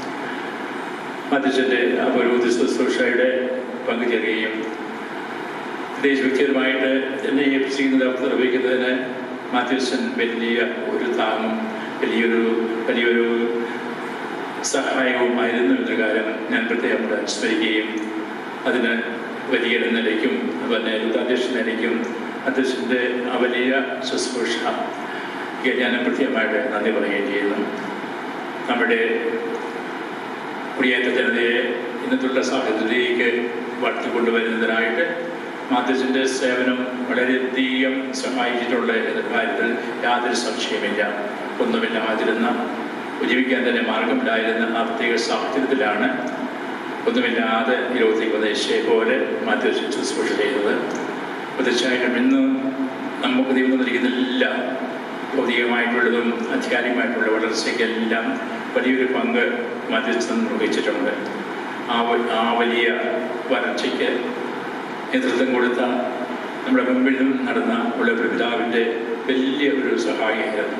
മധ്യസ്ഥൻ്റെ ആ ഒരു ബുദ്ധി ശുശ്രൂഷയുടെ പങ്കുചേരുകയും പ്രത്യേകിച്ച് വ്യക്തിപരമായിട്ട് എന്നെ ഏൽപ്പിച്ചിരിക്കുന്ന ദൗത്യം നിർവഹിക്കുന്നതിന് മാത്യുസൻ വലിയ ഒരു താങ്ങും വലിയൊരു വലിയൊരു സഹായവുമായിരുന്നു എന്നൊരു കാര്യം ഞാൻ പ്രത്യേകം ഇവിടെ സ്മരിക്കുകയും അതിന് വലിയ നിലയ്ക്കും പിന്നെ അധ്യക്ഷൻ നിലയ്ക്കും അധ്യക്ഷൻ്റെ ആ വലിയ ശുശ്രൂഷ ഞാൻ പ്രത്യേകമായിട്ട് നന്ദി പറയുകയും ചെയ്യുന്നു നമ്മുടെ കുടിയേറ്റ ജനതയെ ഇന്നത്തുള്ള സാഹചര്യത്തിലേക്ക് വളർത്തിക്കൊണ്ടുവരുന്നതിനായിട്ട് മാധ്യത്തിൻ്റെ സേവനം വളരെയധികം സഹായിച്ചിട്ടുള്ള എന്ന കാര്യത്തിൽ യാതൊരു സംശയമില്ല ഒന്നുമില്ലാതിരുന്ന ജീവിക്കാൻ തന്നെ മാർഗമില്ലായിരുന്ന ആ പ്രത്യേക സാഹചര്യത്തിലാണ് ഒന്നുമില്ലാതെ ഇരുപത്തി ഉപദേശിയെ പോലെ മാറ്റി ശുശ്രൂഷ ചെയ്തത് തീർച്ചയായിട്ടും ഇന്ന് നമുക്ക് ദൈവം നൽകുന്നതെല്ലാം ഭൗതികമായിട്ടുള്ളതും ആധ്യാത്മികമായിട്ടുള്ള വളർച്ചയ്ക്കെല്ലാം വലിയൊരു പങ്ക് മധ്യസ്ഥം നിർവഹിച്ചിട്ടുണ്ട് ആ വ- ആ വലിയ വളർച്ചയ്ക്ക് നേതൃത്വം കൊടുത്ത നമ്മുടെ മുമ്പിലും നടന്ന ഉള്ള പിതാവിൻ്റെ വലിയ ഒരു സഹായിയായിരുന്നു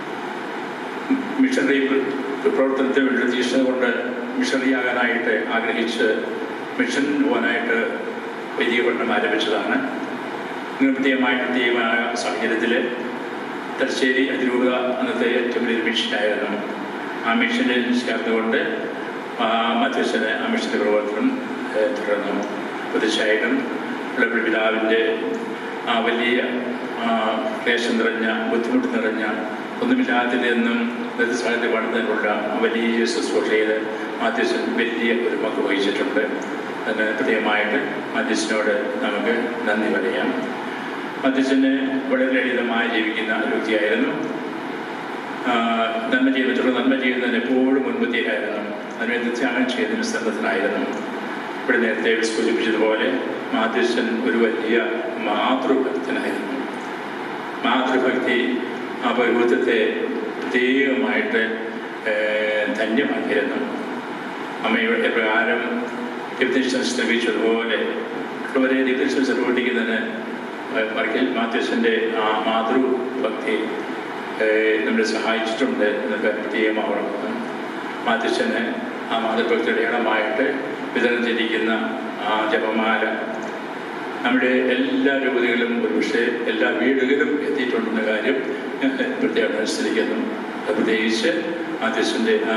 മിഷണറി പ്രവർത്തനത്തിന് വേണ്ടി തീക്ഷ്ണത കൊണ്ട് മിഷണറിയാകാനായിട്ട് ആഗ്രഹിച്ച് മിഷൻ പോകാനായിട്ട് വലിയ പഠനം ആരംഭിച്ചതാണ് ഇങ്ങനെ പ്രത്യേകമായ പ്രത്യേകമായ സാഹചര്യത്തിൽ തലശ്ശേരി അതിരൂപത അന്നത്തെ ഏറ്റവും വലിയൊരു മിഷനായിരുന്നു ആ മിഷനിൽ ചേർന്നുകൊണ്ട് ആ മധ്യസ്ഥന് ആ മിഷൻ്റെ പ്രവർത്തനം ഏഹ്, തുടർന്നു തീർച്ചയായിട്ടും ഉള്ളപ്പോൾ പിതാവിൻ്റെ ആ വലിയ ആ, ക്ലേശം നിറഞ്ഞ ബുദ്ധിമുട്ട് നിറഞ്ഞ ഒന്നുമില്ലാത്തിൽ നിന്നും സാഹിത്യ പഠനത്തിനുള്ള ആ വലിയ ശുശ്രൂഷയിൽ മാധ്യസ്ഥൻ വലിയ ഒരു പങ്ക് വഹിച്ചിട്ടുണ്ട് അതിന് പ്രത്യേകമായിട്ട് മാധ്യസ്ഥനോട് നമുക്ക് നന്ദി പറയാം മധ്യസ്ഥന് വളരെ ലളിതമായി ജീവിക്കുന്ന ഒരു വ്യക്തിയായിരുന്നു ആ, നന്മ ചെയ്തിട്ടുള്ള നന്മ ചെയ്യുന്നതിന് എപ്പോഴും മുൻപന്തിയിലായിരുന്നു അതിനുവേണ്ടി ത്യാഗം ചെയ്തതിന് സന്നദ്ധനായിരുന്നു ഇവിടെ നേരത്തെ സൂചിപ്പിച്ചതുപോലെ മാധ്യസ്ഥൻ ഒരു വലിയ മാതൃഭക്തനായിരുന്നു മാതൃഭക്തി ആ പൗരോഹിത്യത്തെ പ്രത്യേകമായിട്ട് ഏഹ്, ധന്യമാക്കിയിരുന്നു അമ്മയുടെ പ്രകാരം ഡിപ്തിഷൻ ശ്രമിച്ചതുപോലെ വളരെ ഡിപ്തിഷൻ പ്രവർത്തിക്കുന്നതിന് വർക്കിൽ മാത്യുസിൻ്റെ ആ മാതൃഭക്തി ഏഹ്, നമ്മളെ സഹായിച്ചിട്ടുണ്ട് എന്നൊക്കെ പ്രത്യേകം ഓർക്കുന്നു മാത്യുസന് ആ മാതൃഭക്തിയുടെ ഇടമായിട്ട് വിതരണം ചെയ്തിരിക്കുന്ന ആ ജപമാല നമ്മുടെ എല്ലാ രൂപതകളും ഒരുപക്ഷെ എല്ലാ വീടുകളിലും എത്തിയിട്ടുണ്ടെന്ന കാര്യം ഞാൻ പ്രത്യേകം അനുസരിക്കുന്നു അത് പ്രത്യേകിച്ച് ആദ്യത്തിൻ്റെ ആ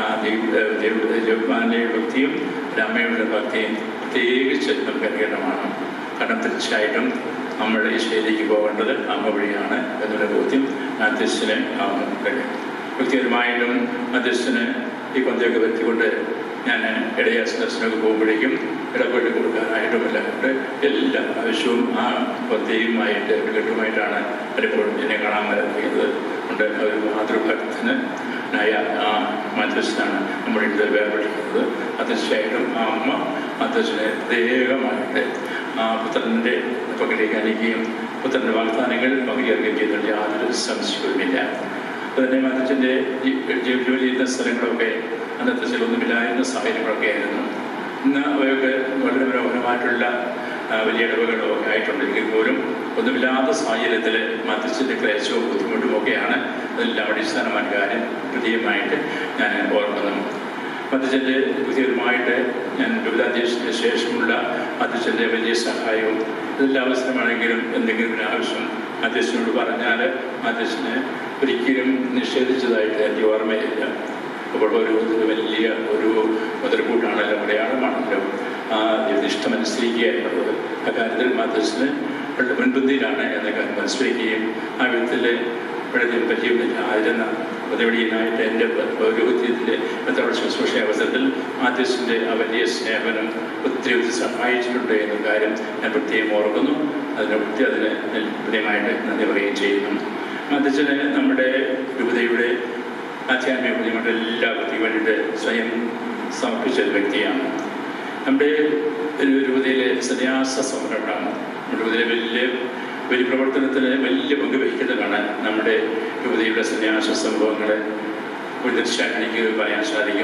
ജപ്പാനിലെ ഭക്തിയും രാമയുടെ ഭക്തിയും പ്രത്യേകിച്ച് നമുക്ക് അറിയണമാണ് കാരണം തീർച്ചയായിട്ടും നമ്മൾ ഈ ശൈലിക്ക് പോകേണ്ടത് അമ്മ വഴിയാണ് എന്നുള്ള ബോധ്യം ആദ്യത്തിന് കഴിയും വ്യക്തിപരമായിട്ടും ആദ്യത്തിന് ഈ കൊന്തയൊക്കെ വരുത്തിക്കൊണ്ട് ഞാൻ ഇടയ സന്ദർശനമൊക്കെ പോകുമ്പോഴേക്കും ഇടപെട്ട് കൊടുക്കാനായിട്ടുമില്ല കൊണ്ട് എല്ലാ ആവശ്യവും ആ പദ്ധതിയുമായിട്ട് കെട്ടുമായിട്ടാണ് പലപ്പോഴും എന്നെ കാണാൻ വരുന്നത് കൊണ്ട് ഒരു മാതൃഭക്തന് ആയ ആ മധ്യസ്ഥനാണ് നമ്മുടെ ഇടത്തിൽ വേർപെട്ടിരിക്കുന്നത് അത് തീർച്ചയായിട്ടും ആ അമ്മ മധ്യസ്ഥനെ പ്രത്യേകമായിട്ട് ആ പുത്രൻ്റെ പങ്കിലേക്ക് അണിക്കുകയും പുത്രൻ്റെ വാഗ്ദാനങ്ങൾ പങ്കുചേർക്കുകയും ചെയ്തിട്ട് യാതൊരു സംശയവുമില്ല അതുതന്നെ മധ്യത്തിൻ്റെ ജോലി ചെയ്യുന്ന സ്ഥലങ്ങളൊക്കെ അന്നത്തെ ചിലൊന്നുമില്ലായിരുന്ന സാഹചര്യങ്ങളൊക്കെ ആയിരുന്നു ഇന്ന് അവയൊക്കെ വളരെ മനോഹരമായിട്ടുള്ള ആ, വലിയ ഇടവുകളോ ഒക്കെ ആയിട്ടുണ്ടെങ്കിൽ പോലും ഒന്നുമില്ലാത്ത സാഹചര്യത്തിൽ മധ്യസ്ഥൻ്റെ ക്ലേശവും ബുദ്ധിമുട്ടും ഒക്കെയാണ് അതെല്ലാം അടിസ്ഥാനമായ കാര്യം പ്രത്യേകമായിട്ട് ഞാൻ ഓർക്കുന്നു മധ്യച്ചൻ്റെ ബുദ്ധിപരമായിട്ട് ഞാൻ രൂപതാധ്യക്ഷന് ശേഷമുള്ള മധ്യച്ചൻ്റെ വലിയ സഹായവും ഇതെല്ലാം അവസരമാണെങ്കിലും എന്തെങ്കിലും ഒരു ആവശ്യം മധ്യസ്ഥനോട് പറഞ്ഞാൽ മധ്യസ്ഥനെ ഒരിക്കലും നിഷേധിച്ചതായിട്ട് എൻ്റെ ഓർമ്മയില്ല അപ്പോൾ ഒരു ഒരു വലിയ ഒരു മുതൽക്കൂട്ടാണല്ലോ അടയാളമാണല്ലോ ആ ഇഷ്ടമനുസരിക്കുക എന്നുള്ളത് ആ കാര്യത്തിൽ മധ്യസ്ഥന് വളരെ മുൻപന്തിയിലാണ് എന്ന കാര്യം മനസ്സിലാക്കുകയും ആ വിധത്തിൽ വളരെ പരിചയമില്ലായിരുന്ന പദവിടിയനായിട്ട് എൻ്റെ പൗരോഹിത്യത്തിൻ്റെ മെത്തവള ശുശ്രൂഷ അവസരത്തിൽ മാധ്യസ്ഥൻ്റെ ആ വലിയ സേവനം ഒത്തിരി ഒത്തിരി സഹായിച്ചിട്ടുണ്ട് എന്ന കാര്യം ഞാൻ പ്രത്യേകം ഓർക്കുന്നു അതിനെ ഒത്തിരി അതിന് ഞാൻ പ്രത്യേകമായിട്ട് നന്ദി പറയുകയും ചെയ്യുന്നു മാധ്യസ്ഥന് നമ്മുടെ രൂപതയുടെ ആധ്യാത്മിക ബുദ്ധിമുട്ട് എല്ലാവർക്കും വേണ്ടിയിട്ട് സ്വയം സമർപ്പിച്ച ഒരു വ്യക്തിയാണ് നമ്മുടെ ഒരു രൂപതയിലെ സന്യാസ സംരംഭം നമ്മുടെ രൂപതയിലെ വലിയ വലിയ പ്രവർത്തനത്തിന് വലിയ പങ്ക് വഹിക്കുന്നതാണ് നമ്മുടെ രൂപതയുടെ സന്യാസ സംഭവങ്ങൾ തീർച്ചയായിട്ടും എനിക്ക് പറയാൻ സാധിക്കും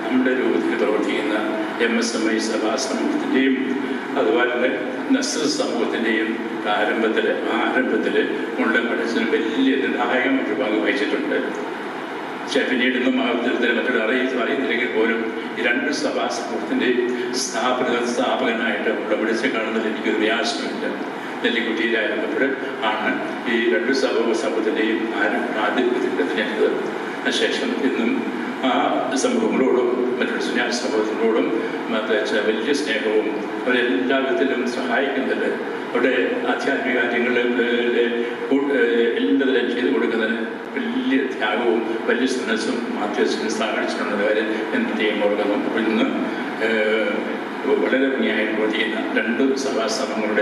നമ്മുടെ രൂപത്തിൽ പ്രവർത്തിക്കുന്ന എം എസ് എം ഐ സഭാ സമൂഹത്തിൻ്റെയും അതുപോലെ തന്നെ നസ്ര സമൂഹത്തിൻ്റെയും ആരംഭത്തിൽ ആരംഭത്തിൽ മുണ്ടമടച്ചിന് വലിയ നിർണായകമായിട്ട് പങ്ക് വഹിച്ചിട്ടുണ്ട് പക്ഷേ പിന്നീട് ഇന്നും മഹാവിദ്യാലയത്തിൽ മറ്റൊരു അറിയിച്ച് അറിയുന്നില്ലെങ്കിൽ പോലും ഈ രണ്ട് സഭാ സമൂഹത്തിൻ്റെ സ്ഥാപന സ്ഥാപകനായിട്ട് ഉടപിടിച്ച് കാണുന്നതിൽ എനിക്കൊരു വ്യാസമില്ല നെല്ലിക്കുട്ടിയിലായിരുന്നപ്പോൾ ആണ് ഈ രണ്ട് സമൂഹ സമൂഹത്തിൻ്റെയും ആരും ആധിപത്യത്തിൽ തിരഞ്ഞെടുത്തത് അതിനുശേഷം ഇന്നും ആ സമൂഹങ്ങളോടും മറ്റൊരു സുന്യാസ സമൂഹത്തിനോടും മറ്റേ വലിയ സ്നേഹവും അവരെല്ലാ വിധത്തിലും സഹായിക്കുന്നുണ്ട് അവിടെ ആധ്യാത്മിക കാര്യങ്ങളിൽ എല്ലാത്തിലും ചെയ്തു കൊടുക്കുന്നതിന് വലിയ ത്യാഗവും വലിയ സന്നസും മാധ്യസ്ഥനും സ്ഥാപിച്ചിട്ടുള്ള കാര്യം ഞാൻ പ്രത്യേകം ഓർക്കുന്നു അപ്പോൾ ഇന്ന് ഏഹ്, വളരെ ഭംഗിയായിട്ട് പ്രവർത്തിക്കുന്ന രണ്ട് സഭാസമങ്ങളുടെ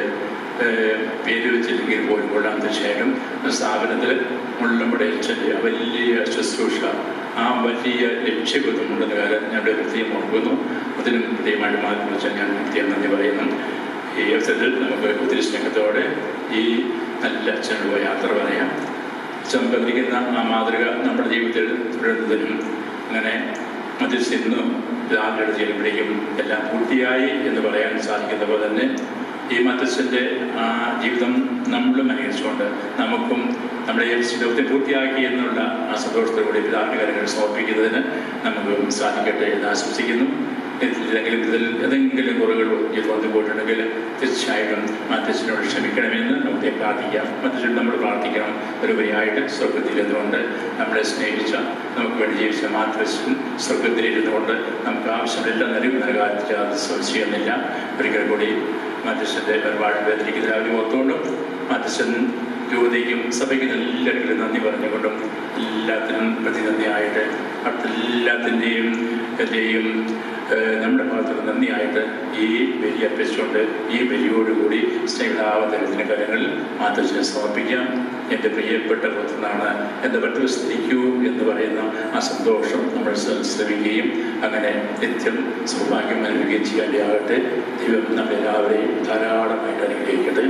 പേര് വെച്ചില്ലെങ്കിൽ പോലും കൊള്ളാം തീർച്ചയായിട്ടും സ്ഥാപനത്തിൽ നമ്മുടെ ചെറിയ വലിയ ശുശ്രൂഷ ആ വലിയ ലക്ഷ്യബോധമുണ്ടെന്ന കാര്യം ഞാൻ ഇവിടെ പ്രത്യേകം ഓർക്കുന്നു അതിനും പ്രത്യേകമായിട്ട് മാറ്റി ഞാൻ പ്രത്യേകം നന്ദി പറയുന്നു ഈ അവസരത്തിൽ നമുക്ക് ഒത്തിരി സ്നേഹത്തോടെ ഈ നല്ല അച്ഛനോട് യാത്ര പറയാം സംബന്ധിക്കുന്ന ആ മാതൃക നമ്മുടെ ജീവിതത്തിൽ തുടരുന്നതിനും അങ്ങനെ മധ്യ ഇന്ന് രാവിലെ ചെല്ലുമ്പോഴേക്കും എല്ലാം പൂർത്തിയായി എന്ന് പറയാൻ സാധിക്കുന്ന പോലെ തന്നെ ഈ മധ്യസ്ഥൻ്റെ ആ ജീവിതം നമ്മളും അനുകരിച്ചുകൊണ്ട് നമുക്കും നമ്മുടെ ഈ ജീവിതത്തെ പൂർത്തിയാക്കി എന്നുള്ള ആ സന്തോഷത്തോടുകൂടി പിതാവിൻ്റെ കാര്യങ്ങൾ സമർപ്പിക്കുന്നതിന് നമുക്ക് സാധിക്കട്ടെ എന്ന് ആശംസിക്കുന്നു ഏതെങ്കിലും ഇതിൽ ഏതെങ്കിലും കുറവുകൾ ഇത് വന്നു പോയിട്ടുണ്ടെങ്കിൽ തീർച്ചയായിട്ടും മാത്യച്ഛനോട് ക്ഷമിക്കണമെന്ന് നമുക്ക് പ്രാർത്ഥിക്കാം മറ്റൊരു നമ്മൾ പ്രാർത്ഥിക്കണം ഒരുപരിയായിട്ട് സ്വർഗത്തിൽ ഇരുന്നുകൊണ്ട് നമ്മളെ സ്നേഹിച്ച നമുക്ക് വേണ്ടി ജീവിച്ച മാത്യച്ഛൻ സ്വർഗത്തിൽ ഇരുന്നുകൊണ്ട് നമുക്ക് ആവശ്യമെല്ലാം നൽകി നൽകാൻ സംശയമൊന്നുമില്ല ഒരിക്കൽ കൂടി മാത്യച്ഛൻ്റെ ഒരുപാട് വേദനിക്കുന്ന രാവിലെ ഓർത്തുകൊണ്ടും മാത്യച്ഛൻ യുവതയ്ക്കും സഭയ്ക്കും എല്ലാവർക്കും നന്ദി പറഞ്ഞുകൊണ്ടും എല്ലാത്തിനും പ്രതിനന്ദിയായിട്ട് അടുത്ത എല്ലാത്തിൻ്റെയും എൻ്റെയും നമ്മുടെ ഭാഗത്ത് നന്ദിയായിട്ട് ഈ ബലി അർപ്പിച്ചുകൊണ്ട് ഈ ബലിയോടുകൂടി സ്നേഹിതാവതരത്തിൻ്റെ കാര്യങ്ങളിൽ മാതൃശനെ സമർപ്പിക്കാം എൻ്റെ പ്രിയപ്പെട്ട പുത്രനാണ് എൻ്റെ പട്ടിൽ സ്ത്രീക്കൂ എന്ന് പറയുന്ന ആ സന്തോഷം നമ്മൾ ശ്രമിക്കുകയും അങ്ങനെ നിത്യം സൗഭാഗ്യം അനുഭവിക്കുകയും ചെയ്യാണ്ടാകട്ടെ ദൈവം നമ്മളെല്ലാവരെയും ധാരാളമായിട്ട് അനുഗ്രഹിക്കട്ടെ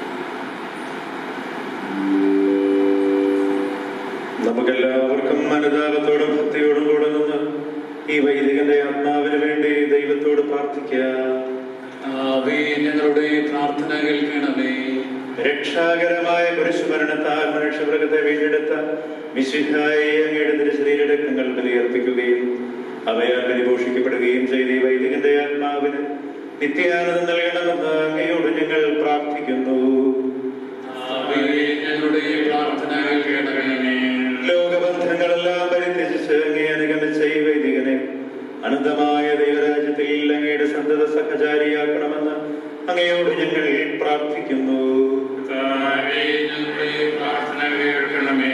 നമുക്കെല്ലാവർക്കും അനുതാപത്തോടും ഭക്തിയോടും കൂടെ നിന്ന് ഈ വൈദികന്റെ ആത്മാവിന് വേണ്ടി ദൈവത്തോട് പ്രാർത്ഥിക്കാം ആവേ ഞങ്ങളുടെ പ്രാർത്ഥന കേൾക്കണമേ രക്ഷാകരമായ കുരിശുമരണത്താൽ മനുഷ്യവർഗത്തെ വീണ്ടെടുത്ത വിശുദ്ധായി അങ്ങയുടെ തിരുശരീരരക്തങ്ങൾ ബലിയർപ്പിക്കുകയും അവയാൽ പരിപോഷിക്കപ്പെടുകയും ചെയ്ത ഈ വൈദികന്റെ ആത്മാവിന് നിത്യാനന്ദം നൽകണമെന്ന് അങ്ങയോട് ഞങ്ങൾ പ്രാർത്ഥിക്കുന്നു ആവേ ഞങ്ങളുടെ പ്രാർത്ഥന കേൾക്കണമേ ലോകബന്ധങ്ങളെല്ലാം പരിത്യജിച്ച് അങ്ങേ അനുഗമിച്ച ഈ വൈദികനെ അനന്തമായ ദൈവരാജ്യത്തിൽ അങ്ങയുടെ സന്തത സഹചാരിയാക്കണമെന്ന് അങ്ങയോട് ഞങ്ങൾ പ്രാർത്ഥിക്കുന്നു കർത്താവേ, ഞങ്ങളുടെ പ്രാർത്ഥന കേൾക്കണമേ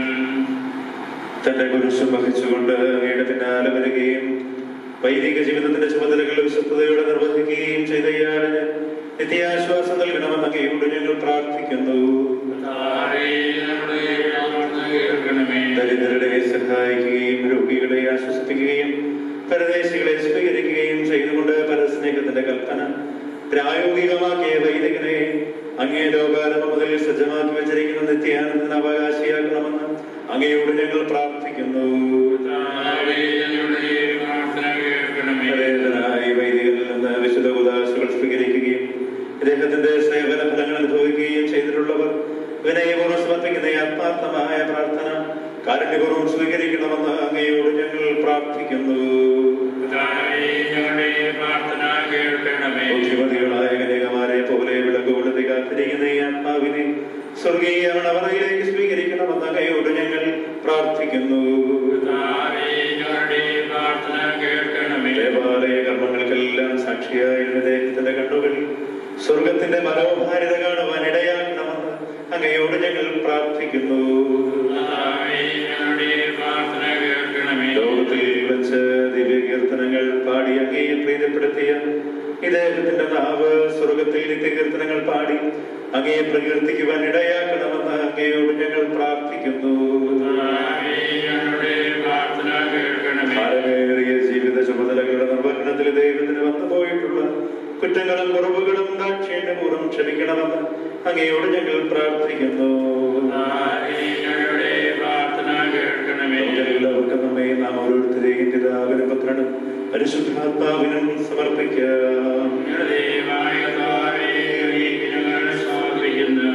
തന്റെ കുരിശും വഹിച്ചുകൊണ്ട് അങ്ങയുടെ പിന്നാലെ വരികയും വൈദിക ജീവിതത്തിന്റെ ചുമതലകൾ വിശുദ്ധതയോടെ നിർവഹിക്കുകയും ചെയ്ത ഇയാളിന് നിത്യാശ്വാസം നൽകണമെന്ന് അങ്ങയോട് ഞങ്ങൾ പ്രാർത്ഥിക്കുന്നു കർത്താവേ, ഞങ്ങളുടെ പ്രാർത്ഥന കേൾക്കണമേ ദരിദ്രരെ സഹായിക്കുകയും രോഗികളെ ആശ്വസിപ്പിക്കുകയും പരദേശികളെ സ്വീകരിക്കുകയും ചെയ്തുകൊണ്ട് പരസ്നേഹത്തിന്റെ കൽപ്പന പ്രായോഗികമാക്കിയ വൈദികനെ അങ്ങേ ലോകാരംഭം മുതൽ സജ്ജമാക്കി വെച്ചിരിക്കുന്ന നിത്യാനന്ദത്തിന് അവകാശിയാക്കണമെന്ന് അങ്ങയോട് ഞങ്ങൾ പ്രാർത്ഥിക്കുന്നു കർത്താവേ, ഞങ്ങളുടെ പ്രാർത്ഥന കേൾക്കണമേ പരേതനായ വൈദികനിൽ നിന്ന് വിശുദ്ധ ഉദാശകൾ സ്വീകരിക്കുകയും ഇദ്ദേഹത്തിന്റെ സേവന ഫലങ്ങൾ അനുഭവിക്കുകയും ചെയ്തിട്ടുള്ളവർ വിനയപൂർവ്വം സമർപ്പിക്കുന്ന ഈ ആത്മാർത്ഥമായ പ്രാർത്ഥന കാരുണ്യപൂർവ്വം സ്വീകരിക്കണമെന്ന് അങ്ങയോട് ഞങ്ങൾ പ്രാർത്ഥിക്കുന്നു കർത്താവേ, ഞങ്ങളുടെ പ്രാർത്ഥന കേൾക്കണമേ ബുദ്ധിമതികളായ കന്യകമാരെ പോലെ വിളക്കുകൊടുത്ത് കാത്തിരിക്കുന്ന ഈ ആത്മാവിനെ സ്വർഗീയ മണവറയിലേക്ക് സ്വീകരിക്കണമെന്ന് അങ്ങയോട് ഞങ്ങൾ പ്രാർത്ഥിക്കുന്നു കർത്താവേ, ഞങ്ങളുടെ പ്രാർത്ഥന കേൾക്കണമേ ദേവാലയ കർമ്മങ്ങൾക്കെല്ലാം സാക്ഷിയായിരുന്ന ദൈവത്തിന്റെ കണ്ണുകൾ സ്വർഗത്തിന്റെ മനോഹാരിത കാണുവാൻ ഇടയാക്കണമെന്ന് അങ്ങയോട് ഞങ്ങൾ പ്രാർത്ഥിക്കുന്നു കർത്താവേ, ഞങ്ങളുടെ പ്രാർത്ഥന കേൾക്കണമേ ലോകത്തിൽ വെച്ച് ദിവ്യകീർത്തനങ്ങൾ പാടി അങ്ങയെ പ്രീതിപ്പെടുത്തിയ ഇദ്ദേഹത്തിന്റെ നാവ് സ്വർഗത്തിൽ നിത്യകീർത്തനങ്ങൾ പാടി അങ്ങയെ പ്രകീർത്തിക്കുവാൻ ഇടയാക്കണമെന്ന് അങ്ങയോട് ഞങ്ങൾ പ്രാർത്ഥിക്കുന്നു കർത്താവേ, ഞങ്ങളുടെ പ്രാർത്ഥന കേൾക്കണമേ ഭാരമേറിയ ജീവിത ചുമതലകളുടെ നിർവഹണത്തിൽ ദൈവത്തിന് വന്നുപോയിട്ടുള്ള കുറ്റങ്ങളും കുറവുകളും ദാക്ഷിണ്യപൂർവ്വം ക്ഷമിക്കണമെന്ന് അങ്ങയോട് ഞങ്ങൾ പ്രാർത്ഥിക്കുന്നു കർത്താവേ, ഞങ്ങളുടെ പ്രാർത്ഥന കേൾക്കണമേ എല്ലാവർക്കും നമ്മെ നാം ഓരോരുത്തരെയും പിതാവിനും പുത്രനും പരിശുദ്ധാത്മാവിനും സമർപ്പിക്കാം ദൈവമായ കർത്താവേ, അങ്ങേക്ക് ഞങ്ങൾ സമർപ്പിക്കുന്നു.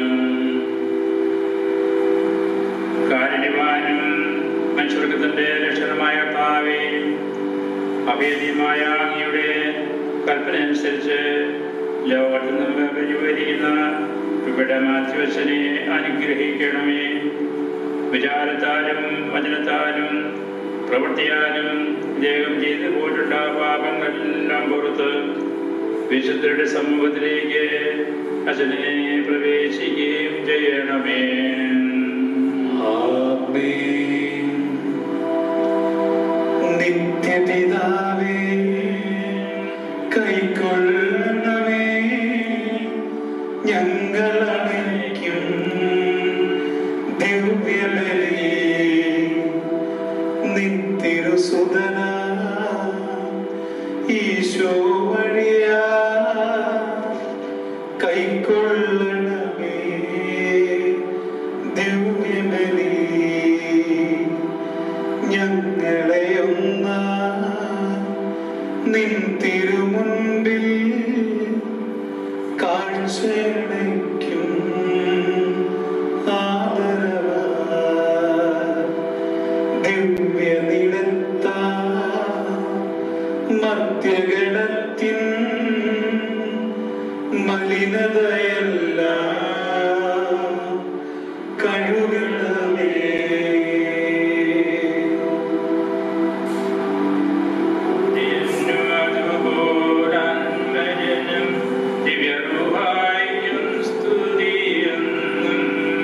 കാരുണ്യവാനും മനുഷ്യവർഗത്തിന്റെ രക്ഷകനുമായ കർത്താവേ, അഭേദ്യമായ അങ്ങയുടെ കൽപ്പന അനുസരിച്ച് ലോകത്തിൽ നിന്ന് പരിവരിക്കുന്ന ഇവിടെ മാത്യുവശനെ അനുഗ്രഹിക്കണമേ വിചാരത്താലും വചനത്താലും പ്രവൃത്തിയാലും ദേഹം ചെയ്തു പോയിട്ടുള്ള പാപങ്ങളെല്ലാം പുറത്ത് വിശുദ്ധരുടെ സമൂഹത്തിലേക്ക് അച്ഛനെ പ്രവേശിക്കുകയും ചെയ്യണമേ നിത്യപിതാവേ കൈക്കൊള്ളണമേ ഞങ്ങളണയ്ക്കും ദിവ്യബലി നിത്തിരുസുതന ഈശോ വഴിയാ കൈക്കൊള്ളണമേ ദിവ്യബലി ഞങ്ങളെ ഒന്നാ നിൻ തിരുമുൻപിൽ കാഴ്ചയടയ്ക്കും ആദരവാ ദിവ്യനിടത്ത മധ്യഗണത്തിൻ മലിനതയെല്ലാം കഴുകണമേ ദിവ്യരൂപായും സ്തുതിയെന്നും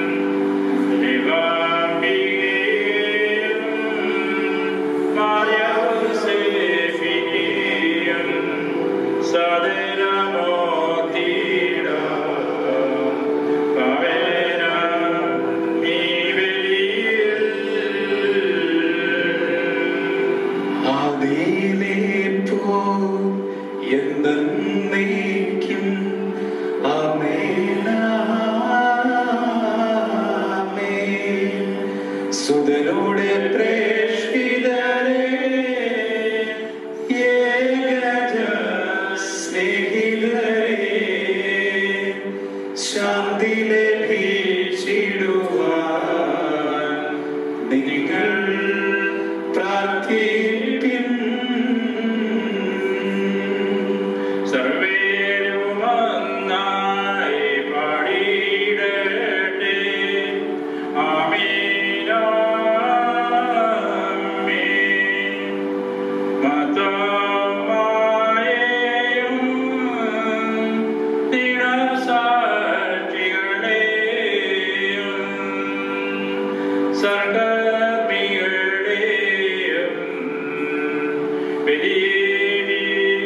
ആദിയിലെ പോ എന്നേക്കും ആമേൻ സുതനോടെ പ്രേക്ഷിതരെ ഏകജ സ്നേഹിതരെ ശാന്തി ലഭിച്ചിടുവാൻ നിങ്ങൾ പ്രാർത്ഥിപ്പിൻ സർവേരുമന്നായി പാടിയിടട്ടെ ആമീനാമീൻ മതമായേയും ദിനസാക്ഷികളെയും സർഗമികളെയും ബലിയേലി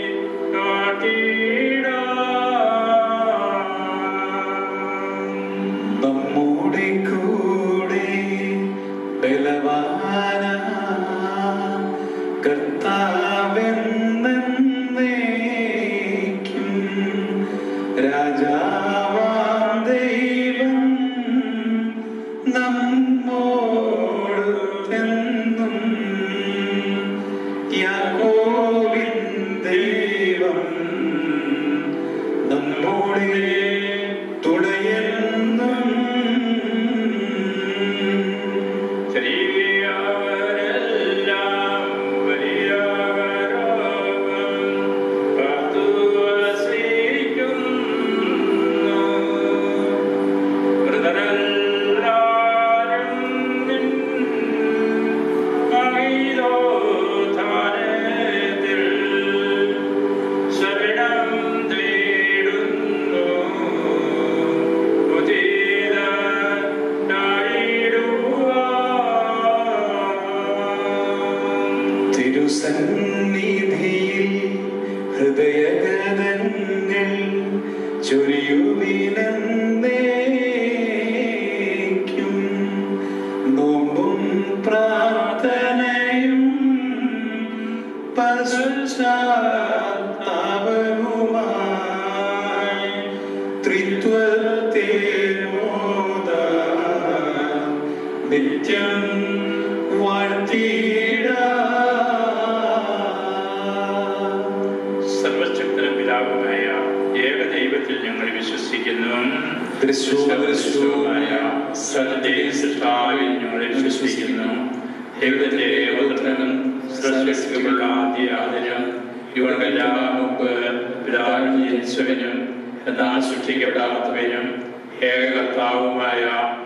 കാട്ടിടാം നമ്മുടെ കൂടെ ബലവാന കർത്താവെന്നേക്കും രാജാവാം ദൈവം നമ്മോട് എന്നും യാക്കോബിൻ ദൈവം നമ്മുടെ തുടയെന്നും ചെറിയവരെല്ലാം വലിയവരോകം കാത്തു വസിക്കുന്നു. മൃതരെല്ലാരും നിൻ മഹിതോത്ഥാനത്തിൽ ശരണം തേടുന്നു ഉദിതനായിടുവാൻ. തിരുസന്നിധിയിൽ ഹൃദയഗതങ്ങൾ ചൊരിയുവിനേക്കും നോമ്പും പ്രാർത്ഥനയും പശ്ചാത്താപവുമായി ത്രിത്വത്തെ മോദ നിത്യം വാഴ്ത്തിയിടാം ദൃശ്യവുമായ സത്യത്തെ സൃഷ്ടാവിൽ ഞങ്ങൾ വിശ്വസിക്കുന്നു ദൈവത്തിന്റെ ഏകോദരനും സൃഷ്ടിക്കുള്ള ആദ്യാദരം ഇവർക്കെല്ലാം മുമ്പ് പിതാവിൽ ജനിച്ചവനും എന്നാൽ സൃഷ്ടിക്കപ്പെടാത്തവനും ഏകകർത്താവുമായ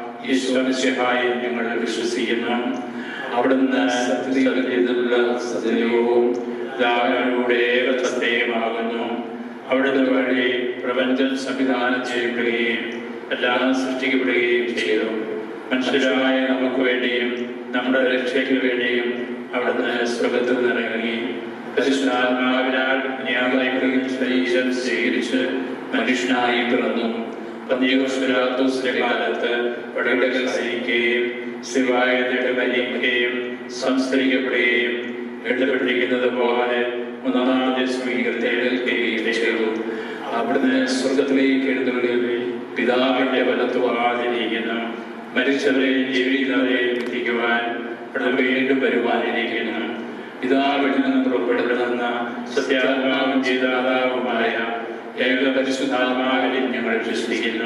ഈശ്വരസിഹായി ഞങ്ങൾ വിശ്വസിക്കുന്നു അവിടുന്ന് സത്യത്തിലുള്ള സത്യവും ദാവനയുടെ ഏകസത്യമാകുന്നു അവിടുന്ന് വഴി പ്രപഞ്ചം സംവിധാനം ചെയ്യപ്പെടുകയും എല്ലാം സൃഷ്ടിക്കപ്പെടുകയും ചെയ്തു മനുഷ്യരായ നമുക്ക് വേണ്ടിയും നമ്മുടെ രക്ഷയ്ക്ക് വേണ്ടിയും അവിടുന്ന് സ്വർഗത്തിൽ നിന്നിറങ്ങി പരിശുദ്ധാത്മാവിനാൽ കന്യാകുമാരികളിൽ ശരീരം സ്വീകരിച്ച് മനുഷ്യനായി പിറന്നു പന്തിയോസ്വരാത്തോസിന്റെ കാലത്ത് പടകൾ സഹിക്കുകയും ശിവായതയുടെ മരിക്കുകയും സംസ്കരിക്കപ്പെടുകയും എഴുതപ്പെട്ടിരിക്കുന്നത് പോലെ മൂന്നാം ദിവസം ഉയർത്തെഴുന്നേൽക്കുകയും ചെയ്തു അവിടുന്ന് സ്വർഗത്തിലേക്ക് എഴുന്നള്ളി പിതാവിന്റെ വലത്തുവാതിരിക്കുന്നു മരിച്ചവരെയും ജീവിക്കുന്നവരെയും എത്തിക്കുവാൻ അവിടുന്ന് വീണ്ടും വരുവാനിരിക്കുന്നു പിതാവിൽ നിന്ന് പുറപ്പെടുന്ന സത്യാത്മാവും ജീതാതാവുമായ ഏക പരിശുദ്ധാത്മാവിൽ ഞങ്ങൾ വിശ്വസിക്കുന്നു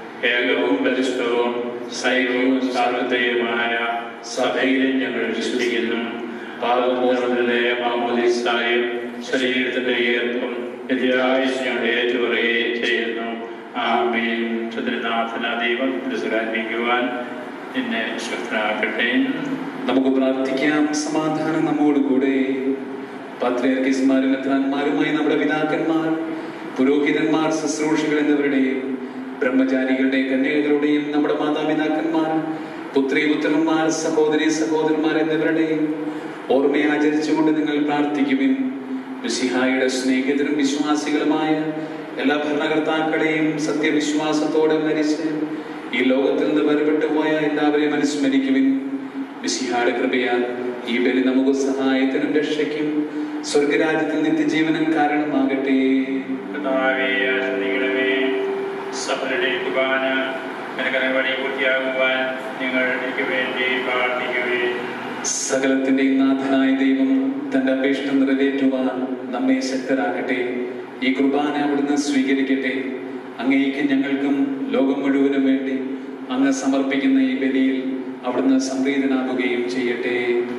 ഏകവും പരിശുദ്ധവും സൈവവും സാർവത്രികമായ സഭയിൽ ഞങ്ങൾ വിശ്വസിക്കുന്നു പാപമോചനത്തിലെ മാമോദിസായും ശരീരത്തിന്റെ ഏർപ്പും നിത്യായുസ് ഞങ്ങൾ ഏറ്റുപറയുകയും ചെയ്യുന്നു ആമീൻ ചന്ദ്രനാഥന ദൈവം പുരസ്കാരിക്കുവാൻ നിന്നെ ശക്തനാക്കട്ടെ നമുക്ക് പ്രാർത്ഥിക്കാം സമാധാനം നമ്മോട് കൂടെ പാത്രിയർക്കിസ്മാരും മെത്രാന്മാരുമായി നമ്മുടെ പിതാക്കന്മാർ പുരോഹിതന്മാർ ശുശ്രൂഷികൾ എന്നിവരുടെയും ബ്രഹ്മചാരികളുടെ കന്യകകളുടെയും നമ്മുടെ മാതാപിതാക്കന്മാർ പുത്രി പുത്രന്മാർ സഹോദരി സഹോദരന്മാർ എന്നിവരുടെയും ഓർമ്മയെ ആചരിച്ചുകൊണ്ട് നിങ്ങൾ പ്രാർത്ഥിക്കുവിൻ മിശിഹായുടെ സ്നേഹിതരും വിശ്വാസികളുമായ എല്ലാ ഭരണകർത്താക്കളെയും സത്യവിശ്വാസത്തോടെ മരിച്ച് ഈ ലോകത്തിൽ നിന്ന് വേർപെട്ടു പോയ എല്ലാവരെയും അനുസ്മരിക്കുവിൻ മിശിഹായുടെ കൃപയാൽ ഈ ബലി നമുക്ക് സഹായത്തിനും രക്ഷയ്ക്കും സ്വർഗരാജ്യത്തിൽ നിത്യജീവനം കാരണമാകട്ടെ കർത്താവേ, ആശ്രയിക്കണമേ. സഫലരുടെ കുർബാന നിനക്കനെ വഴി പൂർത്തിയാകുവാൻ നിങ്ങൾ എനിക്ക് വേണ്ടി പ്രാർത്ഥിക്കുകയും സകലത്തിന്റെയും നാഥനായ ദൈവം തന്റെ അപേക്ഷ നിറവേറ്റുവാൻ നമ്മെ ശക്തരാക്കട്ടെ ഈ കുർബാന അവിടുന്ന് സ്വീകരിക്കട്ടെ അങ്ങേക്ക് ഞങ്ങൾക്കും ലോകം മുഴുവനും വേണ്ടി അങ്ങ് സമർപ്പിക്കുന്ന ഈ ബലിയിൽ അവിടുന്ന് സംപ്രീതനാകുകയും ചെയ്യട്ടെ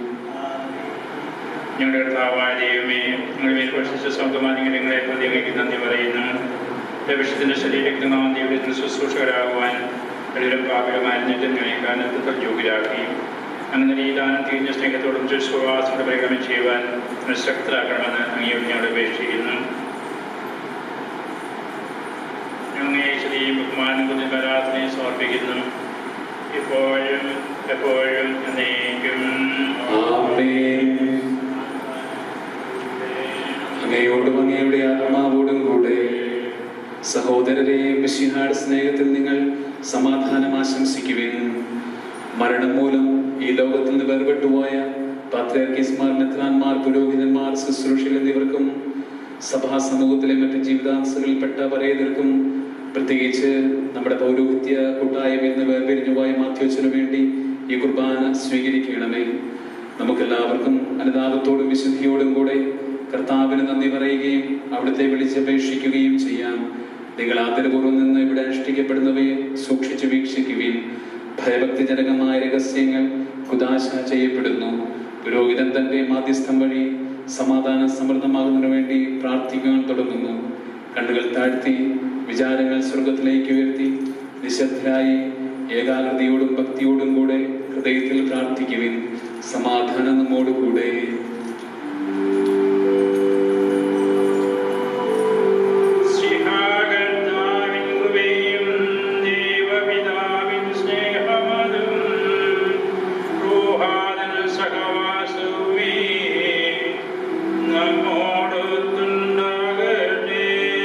ഞങ്ങളുടെ കർത്താവായ ദൈവമേ നിങ്ങൾ മേൽപക്ഷിച്ച സ്വന്തമായി നിങ്ങളെ പ്രതി അങ്ങേക്ക് നന്ദി പറയുന്നു വിഷത്തിന്റെ ശരീരത്തിൽ നാം ദൈവത്തിൽ ശുശ്രൂഷകരാകുവാൻ വലിയൊരു പാപികളുമായ ഞങ്ങളെ കാലത്തിൽ യോഗ്യരാക്കി അങ്ങനെ ഈ ദാനം തിരിഞ്ഞ സ്നേഹത്തോടും വിശ്വാസത്തോടെ പരിഗണന ചെയ്യുവാൻ നിങ്ങൾ ശക്തരാക്കണമെന്ന് അങ്ങയോട് ഞങ്ങൾ അപേക്ഷിക്കുന്നു ഞങ്ങളെ ശ്രീയും ബഹുമാനം കുഞ്ഞു പരാർത്ഥനയും സമർപ്പിക്കുന്നു ഇപ്പോഴും എപ്പോഴും എന്നേക്കും ആമേൻ. അങ്ങയോടും അങ്ങയുടെ ആത്മാവോടും കൂടെ സഹോദരരെ മിശിഹാട് സ്നേഹത്തിൽ നിങ്ങൾ സമാധാനം ആശംസിക്കുവിൻ മരണം മൂലം ഈ ലോകത്തിൽ നിന്ന് വേർപെട്ടുപോയ പാത്രിയർക്കീസ്മാർ മെത്രാന്മാർ പുരോഹിതന്മാർ ശുശ്രൂഷകൾ എന്നിവർക്കും സഭാ സമൂഹത്തിലെ മറ്റ് ജീവിതാംശങ്ങളിൽപ്പെട്ട പരേതർക്കും പ്രത്യേകിച്ച് നമ്മുടെ പൗരോഹിത്യ കൂട്ടായ്മയിൽ നിന്ന് വേർപിരിഞ്ഞു പോയ മാത്യോച്ചനു വേണ്ടി ഈ കുർബാന സ്വീകരിക്കണമേ നമുക്കെല്ലാവർക്കും അനുതാപത്തോടും വിശുദ്ധിയോടും കൂടെ കർത്താവിന് നന്ദി പറയുകയും അവിടുത്തെ വിളിച്ചപേക്ഷിക്കുകയും ചെയ്യാം നിങ്ങൾ ആദരപൂർവ്വം നിന്ന് ഇവിടെ അനുഷ്ഠിക്കപ്പെടുന്നവയെ സൂക്ഷിച്ചു വീക്ഷിക്കുകയും ഭയഭക്തിജനകമായ രഹസ്യങ്ങൾ കുദാശ ചെയ്യപ്പെടുന്നു പുരോഹിതൻ തന്റെ മാധ്യസ്ഥം വഴി സമാധാനം സമൃദ്ധമാകുന്നതിനു വേണ്ടി പ്രാർത്ഥിക്കുവാൻ തുടങ്ങുന്നു കണ്ണുകൾ താഴ്ത്തി വിചാരങ്ങൾ സ്വർഗത്തിലേക്ക് ഉയർത്തി നിശബ്ദരായി ഏകാഗ്രതയോടും ഭക്തിയോടും കൂടെ ഹൃദയത്തിൽ പ്രാർത്ഥിക്കുവിൻ സമാധാനം നമ്മോട് കൂടെ ശ്രീഹാകർത്താവിൻ കൃപയും ദൈവപിതാവിൻ സ്നേഹമതും റൂഹാദൻ സഹവാസവുമേ നമ്മോടൊത്തുണ്ടാകട്ടെ.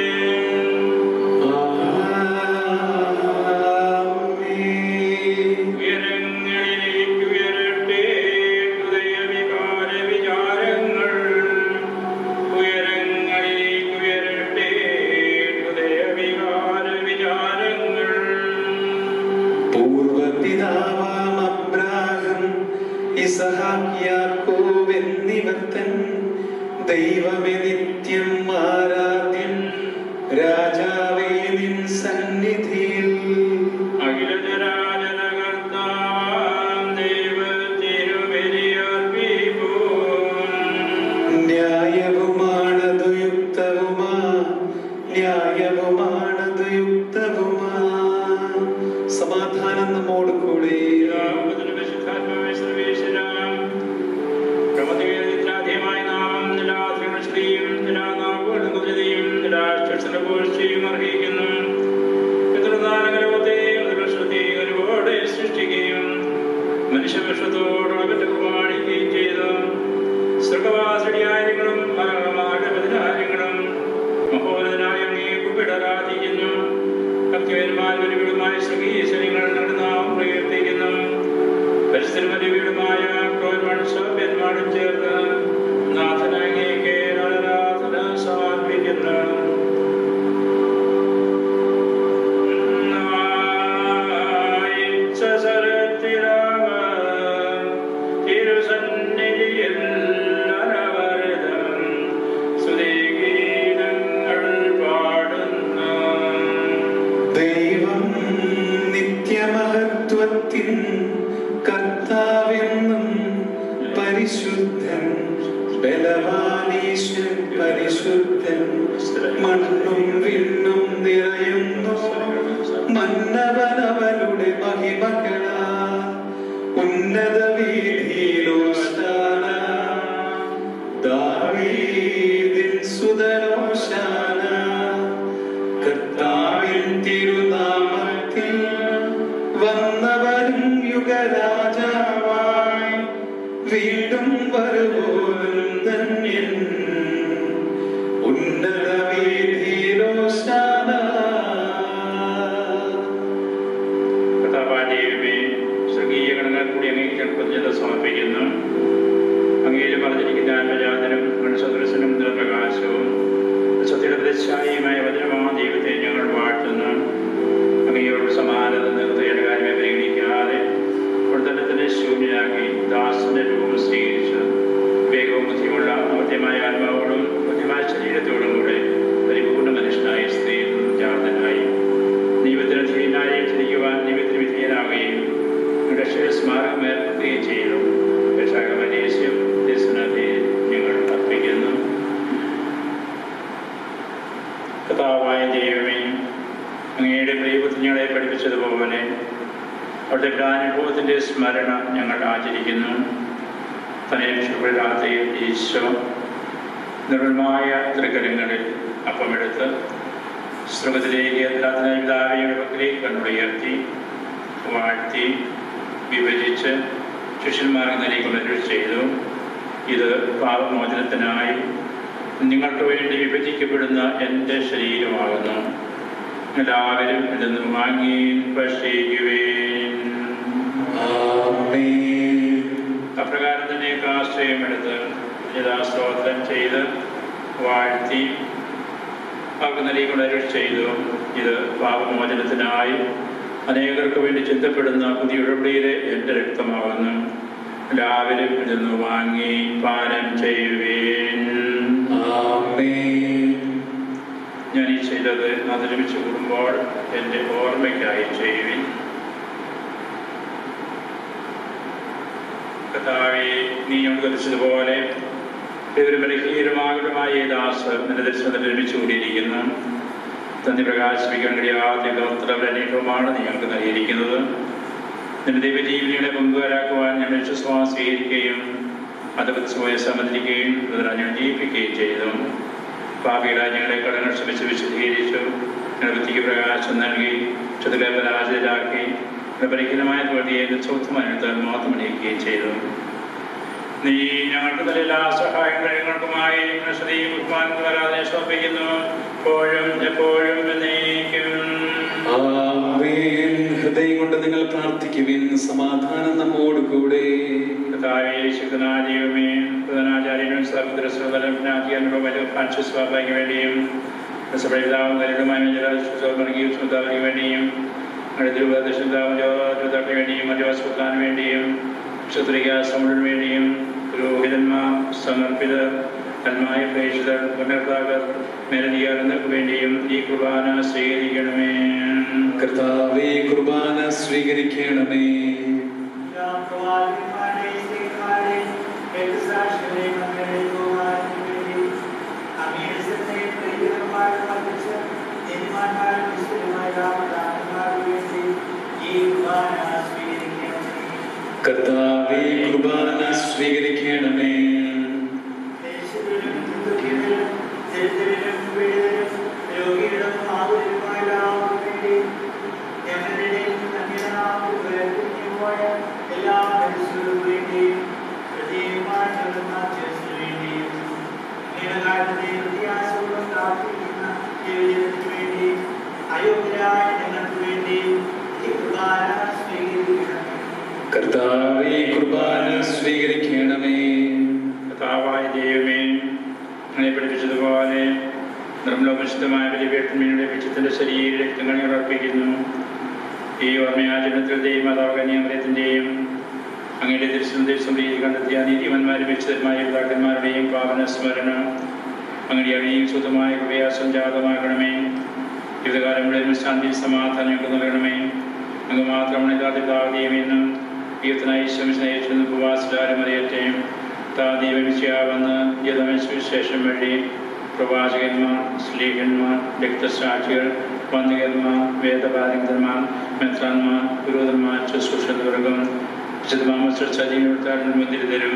ഉയരങ്ങളിലേക്ക് ഉയരട്ടെ ഹൃദയവികാര വിചാരങ്ങൾ ഉയരങ്ങളിലേക്ക് ഉയരട്ടെ ഹൃദയവികാര വിചാരങ്ങൾ പൂർവപിതാവാം അബ്രാഹം ഇസഹാക്ക് യാക്കോബ് എന്നിവർ തൻ ദൈവമേ നിത്യം ആരാധ്യൻ രാജാവേ നിൻ സന്നിധിയിൽ ന്യായവുമാണതു യുക്തവുമാ ന്യായവുമാണതു യുക്തവുമാ സമാധാനം നമ്മോട് കൂടെ മനുഷ്യവിഷത്തോടുള്ള പ്രമാണിക്കുകയും ചെയ്തു സ്വർഗവാസടിയായങ്ങളും മരണമാകപതിനാര്യങ്ങളും മഹോദരനായ അങ്ങേ കുപിടരാധിക്കുന്നു ഭക്തിവന്മാർ വരികളുമായ ശ്രീശനികൾ നടന്നാം പ്രകീർത്തിക്കുന്നു പരിസ്ഥിതിമരുവികളുമായ ക്രോന്മാടും ചേർന്ന് നാഥനങ്ങേക്ക് ആരാധന സമർപ്പിക്കുന്നു തിരുസന്നിധിയിൽ അനവരതം സുദീഗീതങ്ങൾ പാടുന്നു ദൈവം നിത്യമഹത്വത്തിൻ കർത്താവെന്നും പരിശുദ്ധൻ ബലവാനീശൻ പരിശുദ്ധൻ മണ്ണും വിണ്ണും നിറയുന്നു മന്നവനവരുടെ മഹിമകളാ ഉന്നത വീതിയിലോശാന ദാവീദിൻ സുതനോശാന കർത്താവിൻ തിരുനാമത്തിൽ വന്നവരും യുഗരാജാവായി വീണ്ടും വരുവോരും ധന്യൻ ഉന്നത വീതിയിലോശാന കഥാപാഠ്യയുമേ സ്വർഗീയ ഗണങ്ങൾ കൂടി അങ്ങേക്ക് കൃതജ്ഞത സമർപ്പിക്കുന്നു അങ്ങേര് പറഞ്ഞിരിക്കുന്ന ആത്മജാതനും മനുഷ്യദൃശനും നിറപ്രകാശവും സത്യയുടെ പ്രതിച്ഛായിയുമായ വചനമാ ദൈവത്തെ ഞങ്ങൾ വാഴ്ത്തുന്നു അങ്ങയോട് സമാനത നിർത്തയുടെ കാര്യമേ പരിഗണിക്കാതെ പ്രവർത്തനത്തിന് ശൂന്യനാക്കി ദാസന്റെ രൂപം സ്വീകരിച്ച് വേഗവും ബുദ്ധിമുള്ള അമൃത്യമായ ആത്മാവോടും ബുദ്ധിമായ ശരീരത്തോടും കൂടെ പരിപൂർണ്ണ മനുഷ്യനായ സ്ത്രീയിൽ ജാതനായി ദൈവത്തിന് അധീനായി ചിരിക്കുവാൻ ദൈവത്തിന് വിധേയനാവുകയും രക്ഷയുടെ സ്മാരകം ഏർപ്പെടുത്തുകയും ചെയ്തു രക്ഷാകമനേശ്യം ദേശനത്തെ ഞങ്ങൾ അർപ്പിക്കുന്നു കഥാവായ ദൈവമേ അങ്ങയുടെ പ്രിയപുത്രങ്ങളെ പഠിപ്പിച്ചതുപോലെ അവിടുത്തെ അനുഭവത്തിൻ്റെ സ്മരണ ഞങ്ങൾ ആചരിക്കുന്നു തന്നെ രക്ഷപ്പെടാത്തയിൽ ഈശോ നിർമ്മലമായ തൃകരങ്ങളിൽ അപ്പമെടുത്ത് ശ്രമത്തിലേക്ക് പിതാവിയുടെ പക്കലേക്ക് കണ്ണുയർത്തി വാഴ്ത്തി വിഭജിച്ച് ശിഷ്യന്മാർക്ക് നൽകിക്കൊണ്ട് ചെയ്തു ഇത് പാപമോചനത്തിനായി നിങ്ങൾക്ക് വേണ്ടി വിഭജിക്കപ്പെടുന്ന എൻ്റെ ശരീരമാകുന്നു എല്ലാവരും ഇതൊന്ന് വാങ്ങി ഭക്ഷിക്കുവേൻ ആമേൻ അപ്രകാരം തന്നെ കാശ്രയമെടുത്ത് യഥാസ്തോത്രം ചെയ്ത് വാഴ്ത്തി അവർക്ക് നൽകിക്കൊണ്ട് അരുൾ ചെയ്തു ഇത് പാപമോചനത്തിനായി അനേകർക്ക് വേണ്ടി ചിന്തപ്പെടുന്ന പുതിയ ഉടമ്പടിയിലെ എൻ്റെ രക്തമാകുന്നു എല്ലാവരും ഇതൊന്ന് വാങ്ങി പാനം ചെയ്യുവേൻ ആമേൻ ഞാൻ ഈ ചെയ്തത് അതിലമിച്ച് കൂടുമ്പോൾ എൻ്റെ ഓർമ്മയ്ക്കായി ചെയ്യുവിൻ കർത്താവേ നീ അനുകരിച്ചതുപോലെ ഇവര് ബലഹീനമാകുലമായ ഈ ദാസ് നിന്റെ ദർശനത്തിൽ ഒരുമിച്ച് കൂടിയിരിക്കുന്നു തന്നെ പ്രകാശിപ്പിക്കാൻ കഴിയാത്ത ഗോത്രവരനീയമാണ് നീ ഞങ്ങൾക്ക് നൽകിയിരിക്കുന്നത് നിന്റെ ദൈവജീവനിയുടെ പങ്കുകാരാക്കുവാൻ ഞങ്ങൾ വിശ്വാസം സ്വീകരിക്കുകയും അത് സ്വയ സമ്മതിക്കുകയും അതിനെ ജീവിപ്പിക്കുകയും ചെയ്തു പാപികളായ ഞങ്ങളെ കടങ്ങൾ ശ്രമിച്ച് വിശദീകരിച്ചു ഞങ്ങളുടെ ബുദ്ധിക്ക് പ്രകാശം നൽകി ചതുരെ പരാജയരാക്കി പരിഹീനമായ തോട്ടിയെ ചോദ്യമായിട്ട് മാത്രം അണിയിക്കുകയും ചെയ്തു നീ ഞങ്ങൾക്ക് നല്ല എല്ലാ സഹായങ്ങളും ഞങ്ങൾക്കുമായി ശ്രീയും ബഹുമാനം വരാതെ സമർപ്പിക്കുന്നു എപ്പോഴും എപ്പോഴും എന്നേക്കും ആമേൻ ഹൃദയം കൊണ്ട് നിങ്ങൾ പ്രാർത്ഥിക്കുവിൻ സമാധാനം നമ്മോട് കൂടെ കർത്താവേ, ശുദ്ധനായ ദൈവമേ, പ്രധാനാചാര്യനും സർവ്വദ്രസ്വതലനാഥിയാനുള്ള വലിയ ഫ്രാൻസിസ് ബാബയ്ക്ക് വേണ്ടിയും രസപ്രേതാവും ദരിദ്രമായ ജലസ്വതർഗീയും സുധാവിന് വേണ്ടിയും അടുത്തിരുപതിന് വേണ്ടിയും മധ്യവാസ്പുത്താന് വേണ്ടിയും ക്ഷത്രിക സമൂഹത്തിന് വേണ്ടിയും പുരോഹിതന്മാർ സമർപ്പിതർ തന്മായ പ്രേക്ഷിതർ പുനർഭാഗർ മേലധികാരങ്ങൾക്ക് വേണ്ടിയും ഈ കുർബാന സ്വീകരിക്കണമേ കർത്താവേ കുർബാന സ്വീകരിക്കണമേ രാമവാദിമാരെ സിംഹാരെ എക്സാക്ഷനെ മംഗളിക്കുവാൻ കർത്താവേ കുർബാന സ്വീകരിക്കണമേ അയോഗ്യരായ ഞങ്ങൾക്ക് വേണ്ടി ഈ കുർബാന സ്വീകരിക്കണം കർത്താവേ കുർബാന സ്വീകരിക്കണമേ കർത്താവായ ദൈവമേ അങ്ങനെ പഠിപ്പിച്ചതുപോലെ നിർമ്മലപരിശുദ്ധമായ ബലിപീഠത്തിൻ്റെ വിശുദ്ധൻ്റെ ശരീര രക്തങ്ങളെ അർപ്പിക്കുന്നു ഈ ഓർമ്മയാചരണത്തിൽ ദൈവമാതാവ് കന്യാമരത്തിൻ്റെയും അങ്ങയുടെ ദർശനം രീതി കണ്ടെത്തിയ നീതിമന്മാരും വിശുദ്ധന്മായ പിതാക്കന്മാരുടെയും പാവന സ്മരണം അങ്ങയുടെ അണിയും ശുദ്ധമായ കൃപയാസം ജാതമാകണമേ ജീവിതകാലം മുഴുവൻ ശാന്തി സമാധാനം ഞങ്ങൾക്ക് നൽകണമേ അങ്ങ് മാത്രമാണ് യഥാർത്ഥിതാവതീയമെന്നും ദൈവത്തിനായി ശ്രമിച്ചയച്ചെന്ന് ഉപവാസിലാരും അറിയട്ടെ താദീവമിച്ചാവെന്ന് യഥമശേഷം വഴി പ്രവാചകന്മാർ സ്ലീഹന്മാർ രക്തസാക്ഷികൾ വന്ദികന്മാർ വേദപാരംഗന്മാർ മെത്രാന്മാർ ഗുരുതന്മാർ ശുശ്രൂഷവർഗം വിശുദ്ധമാമസ്വരീകർത്താരിൽ മുന്തിരി തരും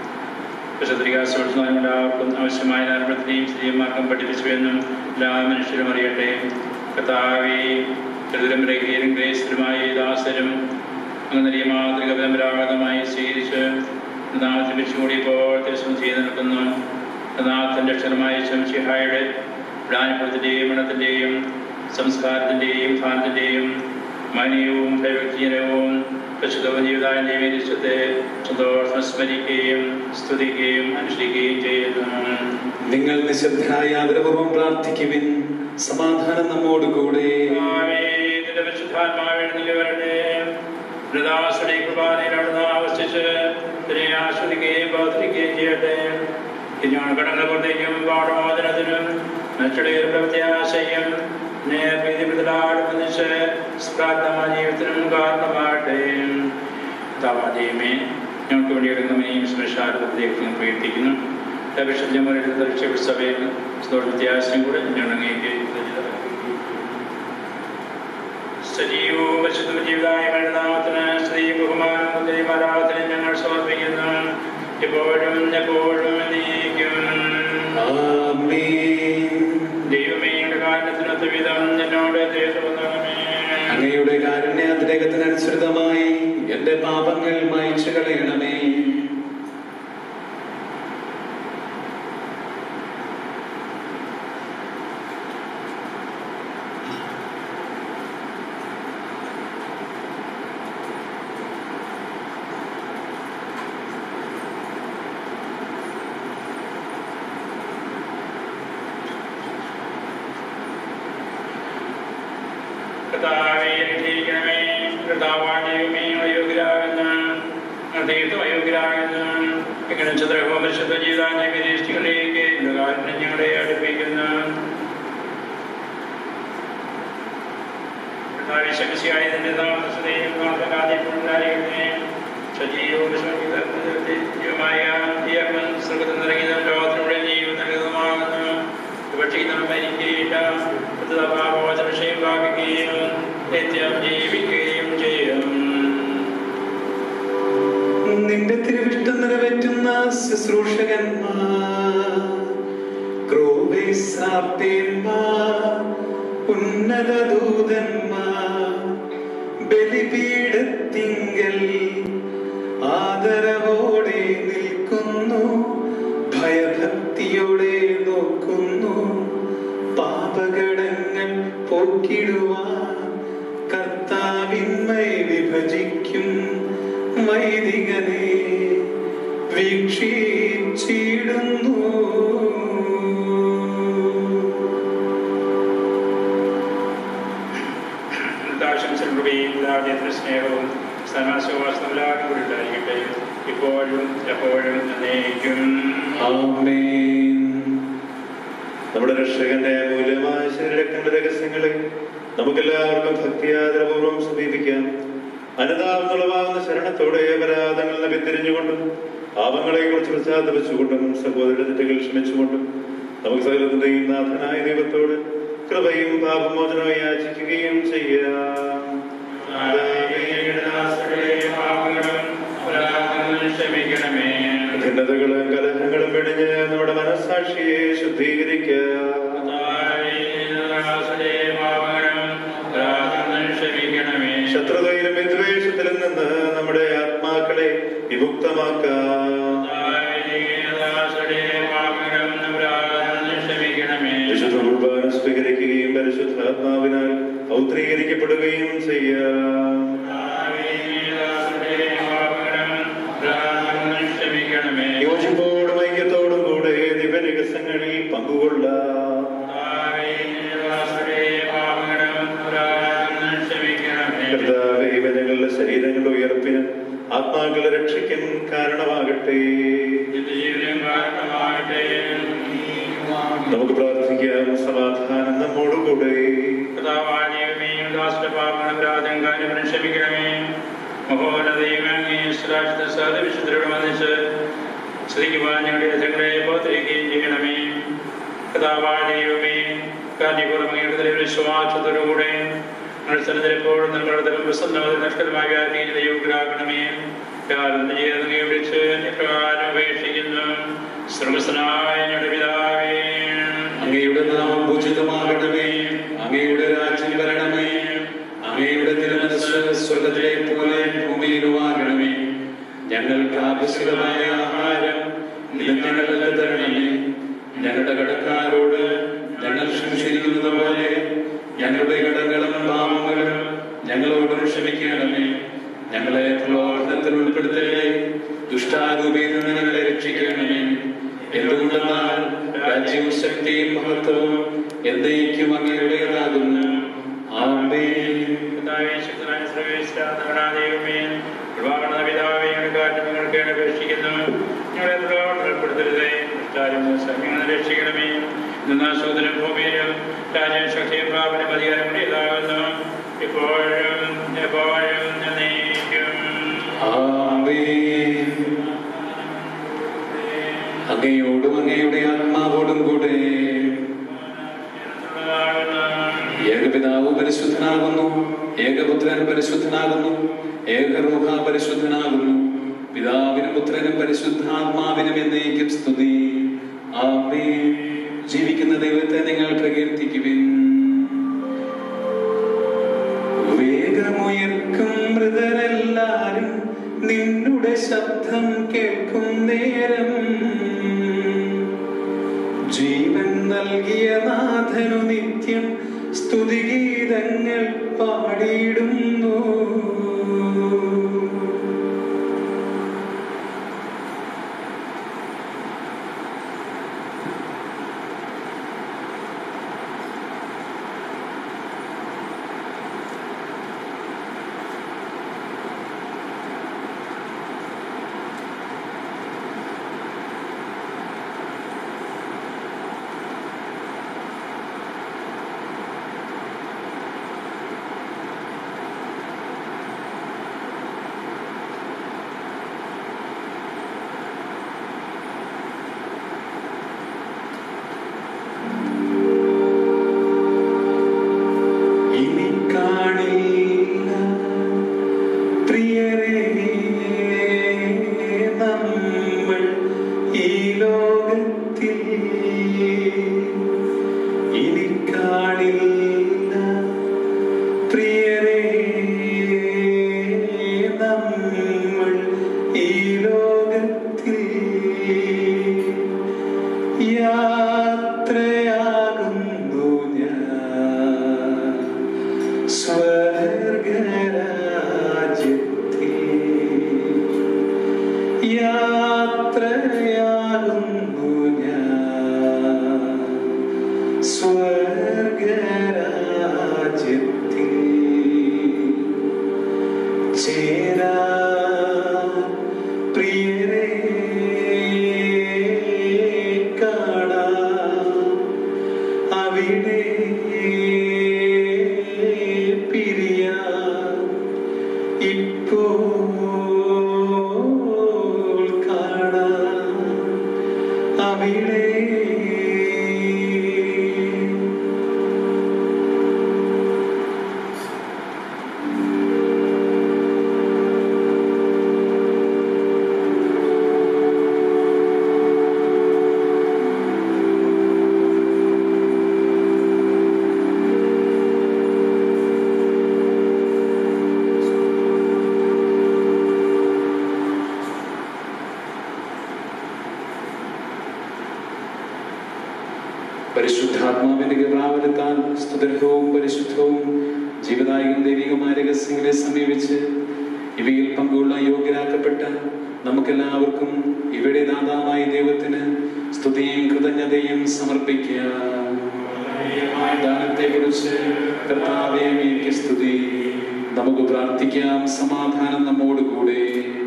എല്ലാവർക്കും ആവശ്യമായ നർമ്മത്തിനെയും സ്ഥിതിമാർഗം പഠിപ്പിച്ചുവെന്നും എല്ലാ മനുഷ്യരും അറിയട്ടെ കഥാവി ചതുരം രഹീരും ഗ്രേസ്തരുമായ ദാസരും അങ്ങനെ മാതൃക പരമ്പരാഗതമായി സ്വീകരിച്ച് നാമത്തിൽ വെച്ചുകൂടി ഇപ്പോൾ ദർശനം ചെയ്ത് നിൽക്കുന്നു നാഥൻ്റെ അക്ഷരമായ ശംഷിഹായുടെ പ്രായപ്പുറത്തിൻ്റെയും മണത്തിൻ്റെയും സംസ്കാരത്തിൻ്റെയും ധാനത്തിൻ്റെയും മാനീയവും ദൈവജീനവും പരിശുദ്ധവും ജീവിതാന്റെയും ഇഷ്ടത്തെ സന്തോഷം സ്മരിക്കുകയും സ്തുതിക്കുകയും അനുഷ്ഠിക്കുകയും ചെയ്യുന്നു നിങ്ങൾ നിശബ്ദരായ ആദരപൂർവ്വം പ്രാർത്ഥിക്കുവിൻ സമാധാനം നമ്മോട് കൂടെ ഇതിന്റെ പരിശുദ്ധാത്മാവിൽ വരട്ടെ വൃതാസുടി കുർബാനയിൽ അവിടുന്ന് ആവശ്യിച്ച് ഇതിനെ ആസ്വദിക്കുകയും ബോധിക്കുകയും ചെയ്യട്ടെ ഇഞ്ഞോട് കടങ്ങൾ കൊണ്ടേക്കും പാഠമോചനത്തിനും മറ്റുള്ള പ്രത്യാശയും പ്രീതിപ്രതിലാടുന്നിച്ച് പ്രാർത്ഥമായ ജീവിതത്തിനും കാരണമാകട്ടെ താവാദീമേ ഞങ്ങൾക്ക് വേണ്ടി എടുക്കുന്നവനെയും സ്മശാരദൈവത്തിനും പ്രകീർത്തിക്കുന്നു രക്ഷ സഭയിൽ വ്യത്യാസം കൂടെ ഞങ്ങൾ അങ്ങേക്ക് സജീവവും പരിശുദ്ധ ജീവിതമായ മരണനാമത്തിന് സ്ത്രീ ബഹുമാനം മുദ്രയും ആരാധന ഞങ്ങൾ സമർപ്പിക്കുന്നു എപ്പോഴും എപ്പോഴും നീക്കും ആമേൻ. ദൈവമേ ഞങ്ങളുടെ കാരണത്തിനൊത്ത വിധം എന്നോട് ചെയ്തു അങ്ങയുടെ കാരുണ്യാതിരേകത്തിനനുസൃതമായി എന്റെ പാപങ്ങൾ മായ്ച്ചു കളയണമേ കർത്താവേ അനുഗ്രഹിക്കണമേ കർത്താവായ ദൈവമേ അയോഗ്യരാകുന്ന തീർത്ഥം അയോഗ്യരാകുന്ന ഇങ്ങനെ ചതുരഹോമ ശുദ്ധ ജീവിതാന്യ വിദേശികളിലേക്ക് കാരണം ഞങ്ങളെ അടുപ്പിക്കുന്ന കർത്താവേ ശക്തിയായ നിന്റെ താമസത്തെയും പ്രാർത്ഥനാദിക്കുണ്ടായിരിക്കണേ സജീവവും ജീവമായ ജീവൻ സ്വർഗത്തിൽ നിറങ്ങിയ ലോകത്തിലൂടെ ജീവൻ നൽകുന്നതാകുന്നു ഭക്ഷിക്കുന്ന മരിക്കുകയില്ല പാപവചനക്ഷയം ഭാഗിക്കുകയും നിത്യം ജീവിക്കുകയും ചെയ്യും നിന്റെ തിരുവിഷ്ടം നിറവേറ്റുന്ന ശുശ്രൂഷകന്മാർ ക്രോബേസാപ്തേന്മാർ ഉന്നത ദൂതന്മാർ ബലിപീഠത്തിങ്കൽ ആദരവോടെ നിൽക്കുന്നു ഭയഭക്തിയോടെ നോക്കുന്നു പാപകടങ്ങൾ പോക്കിടുവാൻ കർത്താവിന്മയെ വിഭജിക്കും വൈദികനെ വീക്ഷിച്ചിടുന്നു ദാശംസകളുടെയും ദാരിദ്ര്യ സ്നേഹവും സമാസവാസനമില്ലാതെ കൂടി ഉണ്ടായിരിക്കട്ടെ ഇപ്പോഴും എപ്പോഴും എന്നേക്കും ആമേൻ നമ്മുടെ രക്ഷകന്റെ മൂല്യമായ ശരീരത്തിന്റെ രഹസ്യങ്ങളെ നമുക്കെല്ലാവർക്കും ഭക്തിയാദരപൂർവ്വം സമീപിക്കാം അനുതാപമുളവാകുന്ന ശരണത്തോടെ അപരാധങ്ങളിൽ നിന്ന് പിന്തിരിഞ്ഞുകൊണ്ടും പാപങ്ങളെ കുറിച്ച് പശ്ചാത്തപിച്ചുകൊണ്ടും സഹോദര തെറ്റുകൾ ക്ഷമിച്ചുകൊണ്ടും നമുക്ക് സകലത്തിന്റെയും നാഥനായ ദൈവത്തോട് കൃപയും പാപമോചനവും യാചിക്കുകയും ചെയ്യാം ഭിന്നതകളും കലഹങ്ങളും വെടിഞ്ഞ് നമ്മുടെ മനസ്സാക്ഷിയെ ശുദ്ധീകരിക്കുക ശത്രുതയിലും വിദ്വേഷത്തിലും നിന്ന് നമ്മുടെ ആത്മാക്കളെ വിമുക്തമാക്കാം വിശുദ്ധ കുർബാന സ്വീകരിക്കുകയും പരിശുദ്ധാത്മാവിനാൽ ഔത്രീകരിക്കപ്പെടുകയും ചെയ്യാം യോജിപ്പോടും ഐക്യത്തോടും കൂടെ ദിവരഹസ്യങ്ങളിൽ പങ്കുകൊള്ളാം കർത്താവേ, ഇവ ഞങ്ങളുടെ ശരീരങ്ങളുടെ ഉയർപ്പിനും ആത്മാക്കളുടെ രക്ഷയ്ക്കും കാരണമാകട്ടെ നമുക്ക് പ്രാർത്ഥിക്കാം സമാധാനം നമ്മോടുകൂടെ ക്ഷമിക്കണമേ മഹോന്നതീമേ വിശുദ്ധരോട് വന്നിച്ച് ശ്രദ്ധിക്കുവാൻ ഞങ്ങളുടെ രഥങ്ങളെ പോത്തിരിക്കുകയും ചെയ്യണമേ കഥാവായ ദൈവമേ കാന്യപൂർവ്വങ്ങളുടെ വിശ്വാസത്തോടുകൂടെ ഞങ്ങൾ സ്ഥലത്തിലെപ്പോഴും നിങ്ങളുടെ പ്രസന്നമതി നഷ്ടമായി വ്യാപിക്കുന്ന ദൈവങ്ങളാകണമേ കാലം ചെയ്തങ്ങയെ വിളിച്ച് പ്രകാരം അപേക്ഷിക്കുന്നു ശ്രമസ്നായ ഞങ്ങളുടെ പിതാവേ അങ്ങയുടെ നാമം പൂജിതമാകണമേ അങ്ങയുടെ രാജ്യം വരണമേ അങ്ങയുടെ തിരുമനസ് സ്വർഗത്തിലെ പോലെ ഭൂമിയിലുമാകണമേ ഞങ്ങൾക്ക് ആവശ്യമായ ആഹാരം ഇന്ന് ഞങ്ങൾക്ക് തരണമേ ഞങ്ങളുടെ കടക്കാരോട് ഞങ്ങൾ ക്ഷമിച്ചിരിക്കുന്നത് പോലെ ഞങ്ങളുടെ കടങ്ങളും പാപങ്ങളും ഞങ്ങളോട് ക്ഷമിക്കണമേ ഞങ്ങളെ പ്രലോഭനത്തിൽ ഉൾപ്പെടുത്തലേ ദുഷ്ടാരൂപിയിൽ നിന്ന് ഞങ്ങളെ രക്ഷിക്കണമേ എന്തുകൊണ്ടെന്നാൽ രാജ്യവും ശക്തിയും മഹത്വവും എന്നേക്കും അങ്ങയുടേതാകുന്നു ആമേൻ കർത്താവേ, ശക്തനായ സർവ്വേശ്വരാ, ദൈവമേ, കൃപാകരനായ പിതാവേ, ഞങ്ങളുടെ കാര്യം നിങ്ങൾക്ക് വേണ്ടി അപേക്ഷിക്കുന്നു. ഞങ്ങളെ പ്രലോഭനപ്പെടുത്തരുതേ. ദുഷ്ടാരിൽ നിന്ന് സൗമ്യങ്ങളെ രക്ഷിക്കണമേ നിന്നാ സൂതനും ഭൂമിയിലും രാജ്യം ശക്തിയും പ്രാപനം അധികാരം ഉടയതാകുന്നു ഇപ്പോഴും എപ്പോഴും എന്നേക്കും. ആമേൻ അങ്ങയോടും അങ്ങയുടെ ആത്മാവോടും കൂടെ ഏകപിതാവ് പരിശുദ്ധനാകുന്നു ഏകപുത്രൻ പരിശുദ്ധനാകുന്നു ഏകരൂഹ പരിശുദ്ധനാകുന്നു പിതാവിനും പുത്രനും പരിശുദ്ധാത്മാവിനും എന്നേക്കും സ്തുതി ആമേൻ ജീവിക്കുന്ന ദൈവത്തെ നിങ്ങൾ പ്രകീർത്തിക്കുവിൻ വേഗമുയർക്കും മൃതരെല്ലാരും നിന്നുടെ ശബ്ദം കേൾക്കും നേരം ജീവൻ നൽകിയ നാഥനു നിത്യം സ്തുതിഗീതങ്ങൾ പാടിയിടുന്നു ഇനി കാണില്ല പ്രിയരേ നമ്മൾ ഈ ലോകത്തിൽ ഇനി കാണില്ല പ്രിയരേ നമ്മൾ ഈ ലോകത്തിൽ യാത്രയാകുന്നു ഞാൻ സ്വർഗരാജ്യത്തിൽ യാത്രയാകുന്നു ഞാൻ സ്വർഗരാജ്യത്തിൽ ചേരാ പ്രിയരേ കാണാ പരിശുദ്ധാത്മാവിന്റെ കൃപാവരത്താൽ സ്തുതർഹവും പരിശുദ്ധവും ജീവദായകം ദൈവികമായ രഹസ്യങ്ങളെ സമീപിച്ച് ഇവയിൽ പങ്കുള്ള യോഗ്യരാക്കപ്പെട്ട നമുക്കെല്ലാവർക്കും ഇവിടെ ദാതാവായ ദൈവത്തിന് സ്തുതിയും കൃതജ്ഞതയും സമർപ്പിക്കാം ദാനത്തെ കുറിച്ച് കർത്താവേ അങ്ങേക്ക് സ്തുതി നമുക്ക് പ്രാർത്ഥിക്കാം സമാധാനം നമ്മോടുകൂടെ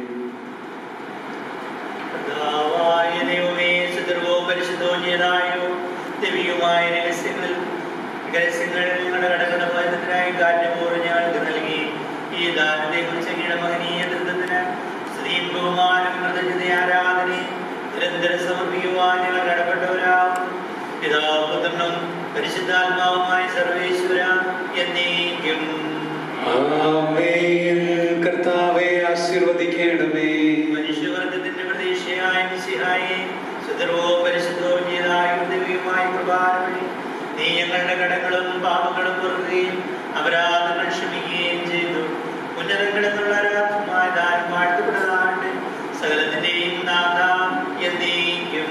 കർത്താവായ ദൈവമേ, സുദൃഢവും പരിശുദ്ധവും ചെയ്തായോ ദൈവികമായ രഹസ്യങ്ങളിൽ രഹസ്യങ്ങളിൽ ഞങ്ങളുടെ കടകളുടെ മോചനത്തിനായി കാറ്റുപോറും ഞങ്ങൾക്ക് നൽകി ഈ ദാനത്തെ കുറിച്ച് അങ്ങയുടെ മഹനീയ ദൃഢത്തിന് സ്ത്രീയും ബഹുമാനം കൃതജ്ഞത ആരാധനയും നിരന്തരം സമർപ്പിക്കുവാൻ ഞങ്ങൾ കടപ്പെട്ടവരാകും പിതാവ് പുത്രനും പരിശുദ്ധാത്മാവുമായ സർവേശ്വര എന്നേക്കും ആമേൻ കർത്താവെ ആശീർവദിക്കണമേ മനുഷ്യവർഗത്തിന്റെ പ്രതീക്ഷയായ മിശിഹായെ സുദർവവും പരിശുദ്ധവും ചെയ്തായും ദിവ്യമായ കൃപാരമണി നീ ഞങ്ങളുടെ കടങ്ങളും പാപങ്ങളും പൊറുക്കുകയും അപരാധങ്ങൾ ക്ഷമിക്കുകയും ചെയ്തു ഉന്നതങ്ങളെന്നുള്ള രാത്രിമായ ദാനം വാഴ്ത്തപ്പെട്ടതാണ് സകലത്തിന്റെയും നാഥ എന്നേക്കും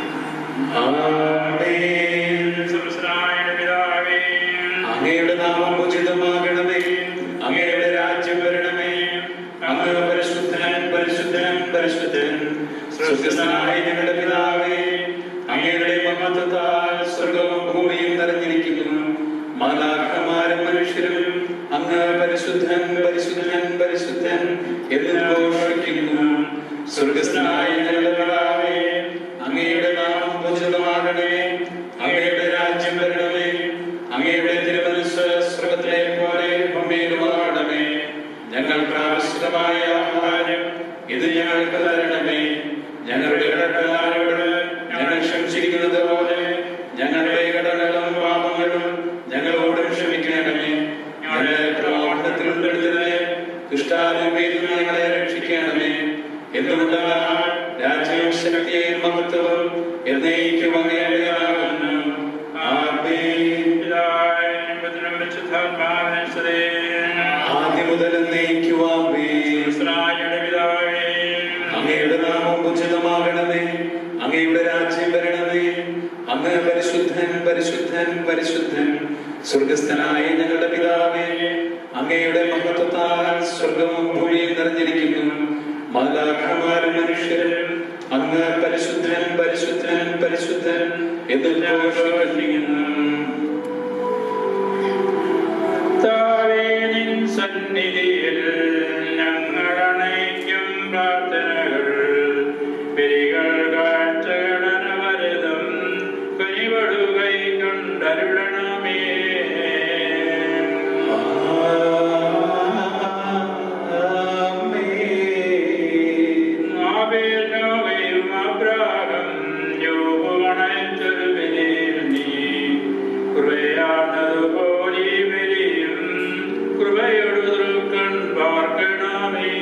ആമേൻ സർവ്വസ്വനായ പിതാവേ അങ്ങയുടെ നാമം ഉചിതമാകണമേ അങ്ങയുടെ രാജ്യം വരണമേ അങ്ങ് പരിശുദ്ധൻ പരിശുദ്ധൻ പരിശുദ്ധൻ സ്വർഗസ്ഥനായ ഞങ്ങളുടെ പിതാവേ അങ്ങയുടെ മഹത്വത്താൽ സ്വർഗവും ഭൂമിയും നിറഞ്ഞിരിക്കുന്നു മാലാഖമാരും മനുഷ്യരും അങ്ങ് പരിശുദ്ധൻ പരിശുദ്ധൻ പരിശുദ്ധൻ എന്ന് ഘോഷിക്കുന്നു സ്വർഗസ്ഥനായ ഞങ്ങളുടെ പിതാവേ അങ്ങയുടെ നാമം ഉചിതമാകണമേ അങ്ങയുടെ രാജ്യം വരണമേ അങ്ങയുടെ തിരുമനസ് സ്വർഗത്തിലെ പോലെ ഭൂമിയിലുമാകണമേ ഞങ്ങൾക്ക് ആവശ്യമായ ആഹാരം ഇത് ഞങ്ങൾക്ക് തരണമേ ഞങ്ങളുടെ കടക്കാരോട് ഞങ്ങൾ ക്ഷമിച്ചിരിക്കുന്നത് പോലെ ഞങ്ങളുടെ കടകളും പാപങ്ങളും ഞങ്ങളോട് ക്ഷമിക്കണമേ ഞങ്ങളെ പ്രലോഭനത്തിൽ ഉൾപ്പെടുത്തരുതേ ദുഷ്ടാരൂപയിൽ നിന്ന് ഞങ്ങളെ രക്ഷിക്കണമേ എന്തുകൊണ്ടാൽ രാജ്യവും ശക്തിയും മഹത്വവും എന്നേക്കും അങ്ങയുടേതാകുന്നു ആമേൻ പിതാവിനും പുത്രനും പരിശുദ്ധാത്മാവിനും സ്തുതി. ആദ്യം മുതൽ എന്നേക്കുവാമേ സർവ്വസ്വനായ പിതാവേ അങ്ങയുടെ നാമം ഉചിതമാകണമേ അങ്ങയുടെ രാജ്യം വരണമേ അങ്ങ് പരിശുദ്ധൻ പരിശുദ്ധൻ പരിശുദ്ധൻ സ്വർഗസ്ഥനായ ഞങ്ങളുടെ പിതാവേ അങ്ങയുടെ മഹത്വത്താൽ സ്വർഗവും ഭൂമിയും നിറഞ്ഞിരിക്കുന്നു മാലാഖമാരും മനുഷ്യരും അങ്ങ് പരിശുദ്ധൻ പരിശുദ്ധൻ പരിശുദ്ധൻ എന്ന് ഘോഷിക്കുന്നു കർത്താവേ, നിൻ സന്നിധിയിൽ ഞങ്ങളണയ്ക്കും പ്രാർത്ഥനകൾ പെരികൾ കാഴ്ചകളനവരതും കനിവടുകൈ കൊണ്ടരുളണമേ ആവേശവും അബ്രാഹം യോബുണച്ചൊരു ബലിയിൽ നീ കൃപയാർന്നതുപോലെ ഈ ബലിയും കൃപയോട് ദൃക്കൺ പാർക്കണമേ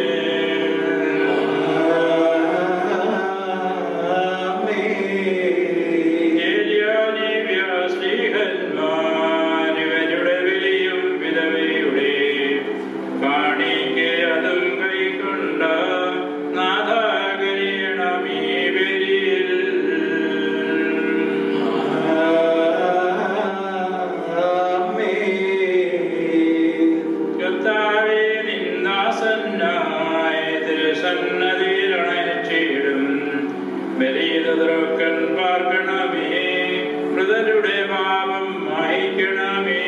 ഏലിയാദിവ്യ ശ്രീഹന്മാരിവരുടെ ബലിയും വിധവയുടെ കാണിക്കെ അതും കൈക്കൊണ്ട നാഥാകരീണമേ ബലിയിൽ കർത്താവേ നിന്നാസന്നായ തിരുസന്നതിയിലണച്ചിടും ബലിയതൃക്കൻ പാർക്കണമേ മൃതരുടെ പാപം മായിക്കണമേ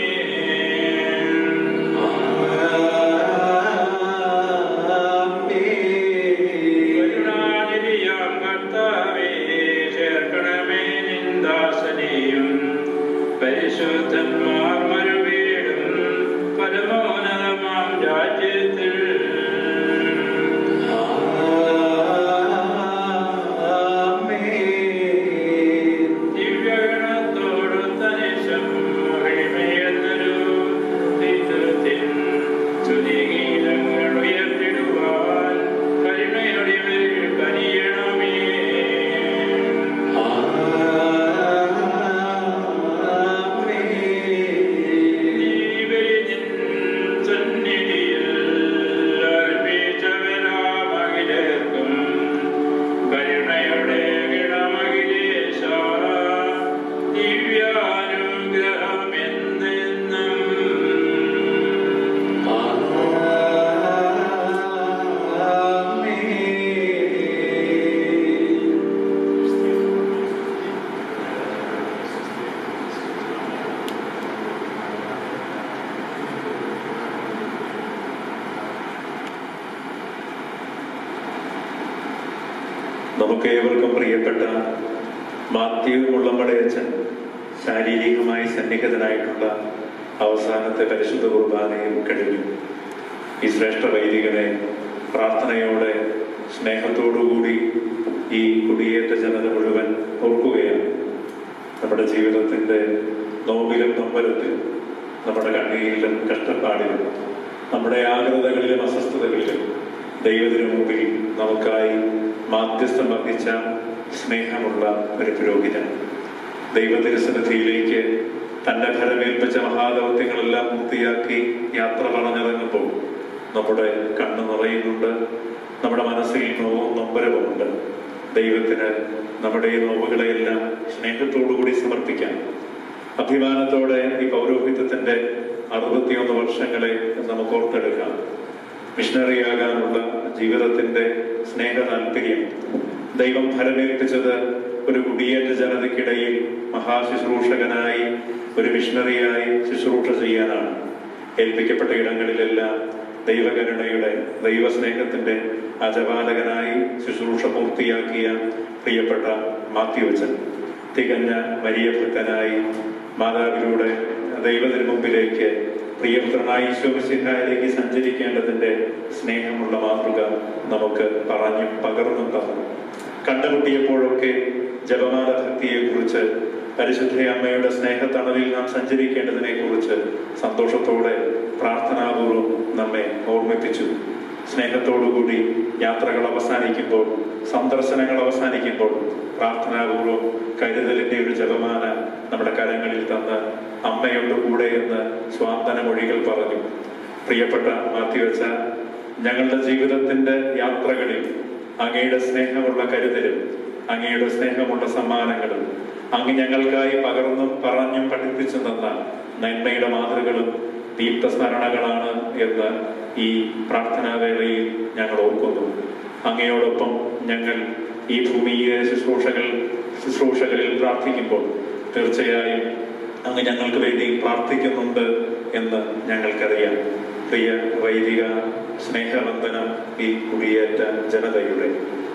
കരുണാനിധിയാം കർത്താവേ ചേർക്കണമേ നിന്ദാസനെയും പരിശുദ്ധന്മാർ മരുവീടും പരമോന്നതമാം രാജ്യത്തിൽ ദിവ്യഗണത്തോടു തനിശം മഹിമയെന്നൊരു നിത്യത്തിൻ സ്തുതിഗീതങ്ങൾ ഉയർത്തിടുവാൻ കരുണയുടെ മേൽ കനിയണമേ നമുക്ക് ഏവർക്കും പ്രിയപ്പെട്ട മാത്യു മുള്ളമ്പടയച്ചൻ ശാരീരികമായി സന്നിഹിതനായിട്ടുള്ള അവസാനത്തെ പരിശുദ്ധ കുർബാനയും കഴിഞ്ഞു ഈ ശ്രേഷ്ഠ വൈദികനെ പ്രാർത്ഥനയോടെ സ്നേഹത്തോടുകൂടി ഈ കുടിയേറ്റ ജനത മുഴുവൻ ഓർക്കുകയാണ് നമ്മുടെ ജീവിതത്തിന്റെ നോവിലും നൊമ്പരത്തിലും നമ്മുടെ കണ്ണീരിലും കഷ്ടപ്പാടിലും നമ്മുടെ ആഗ്രതകളിലും അസ്വസ്ഥതകളിലും ദൈവത്തിനു മുമ്പിൽ നമുക്കായി മാധ്യസ്ഥം വഹിച്ച സ്നേഹമുള്ള ഒരു പുരോഹിതൻ ദൈവതിരുസന്നിധിയിലേക്ക് തന്റെ ഫലമേൽപ്പിച്ച മഹാദൗത്യങ്ങളെല്ലാം പൂർത്തിയാക്കി യാത്ര പറഞ്ഞിറങ്ങുമ്പോൾ നമ്മുടെ കണ്ണു നിറയുന്നുണ്ട് നമ്മുടെ മനസ്സിൽ നോവും നൊമ്പരവുമുണ്ട് ദൈവത്തിന് നമ്മുടെ ഈ നോവുകളെയെല്ലാം സ്നേഹത്തോടുകൂടി സമർപ്പിക്കാം അഭിമാനത്തോടെ ഈ പൗരോഹിത്യത്തിന്റെ അറുപത്തിയൊന്ന് വർഷങ്ങളെ നമുക്ക് ഓർത്തെടുക്കാം മിഷണറിയാകാനുള്ള ജീവിതത്തിന്റെ സ്നേഹ താല്പര്യം ദൈവം ഫലമേൽപ്പിച്ചത് ഒരു കുടിയേറ്റ ജനതയ്ക്കിടയിൽ മഹാശുശ്രൂഷകനായി ഒരു മിഷണറിയായി ശുശ്രൂഷ ചെയ്യാനാണ് ഏൽപ്പിക്കപ്പെട്ട ഇടങ്ങളിലെല്ലാം ദൈവകരുണയുടെ ദൈവസ്നേഹത്തിന്റെ അജപാലകനായി ശുശ്രൂഷ പൂർത്തിയാക്കിയ പ്രിയപ്പെട്ട മാത്യുവച്ചൻ തികഞ്ഞ വലിയ ഭക്തനായി മാതാവിലൂടെ ദൈവത്തിന് മുമ്പിലേക്ക് പ്രിയപുത്രനായി ഈശോമിസിഹായിലേക്ക് സഞ്ചരിക്കേണ്ടതിന്റെ സ്നേഹമുള്ള മാതൃക നമുക്ക് പറഞ്ഞും പകർന്നും തന്നു കണ്ടുമുട്ടിയപ്പോഴൊക്കെ ജപമാല ഭക്തിയെക്കുറിച്ച് പരിശുദ്ധ അമ്മയുടെ സ്നേഹത്തണലിൽ നാം സഞ്ചരിക്കേണ്ടതിനെ കുറിച്ച് സന്തോഷത്തോടെ പ്രാർത്ഥനാപൂർവം നമ്മെ ഓർമ്മിപ്പിച്ചു സ്നേഹത്തോടുകൂടി യാത്രകൾ അവസാനിക്കുമ്പോൾ സന്ദർശനങ്ങൾ അവസാനിക്കുമ്പോൾ പ്രാർത്ഥനാപൂർവം കരുതലിന്റെ ഒരു ജപമാല നമ്മുടെ കരങ്ങളിൽ തന്ന് അമ്മയുണ്ട് കൂടെ എന്ന് സ്വാന്തന മൊഴികൾ പറഞ്ഞു പ്രിയപ്പെട്ട മാത്യുവച്ച ഞങ്ങളുടെ ജീവിതത്തിന്റെ യാത്രകളിൽ അങ്ങയുടെ സ്നേഹമുള്ള കരുതലും അങ്ങയുടെ സ്നേഹമുള്ള സമ്മാനങ്ങളും അങ്ങ് ഞങ്ങൾക്കായി പകർന്നും പറഞ്ഞും പഠിപ്പിച്ചു തന്ന നന്മയുടെ മാതൃകളും ദീപ്തസ്മരണകളാണ് എന്ന് ഈ പ്രാർത്ഥനാവേളയിൽ ഞങ്ങൾ ഓർക്കുന്നു അങ്ങയോടൊപ്പം ഞങ്ങൾ ഈ ഭൂമിയിലെ ശുശ്രൂഷകൾ ശുശ്രൂഷകളിൽ പ്രാർത്ഥിക്കുമ്പോൾ തീർച്ചയായും അങ്ങ് ഞങ്ങൾക്ക് വേണ്ടി പ്രാർത്ഥിക്കുന്നുണ്ട് എന്ന് ഞങ്ങൾക്കറിയാം പ്രിയ വൈദിക സ്നേഹവന്ദനം ഈ കുടിയേറ്റ ജനതയുടെ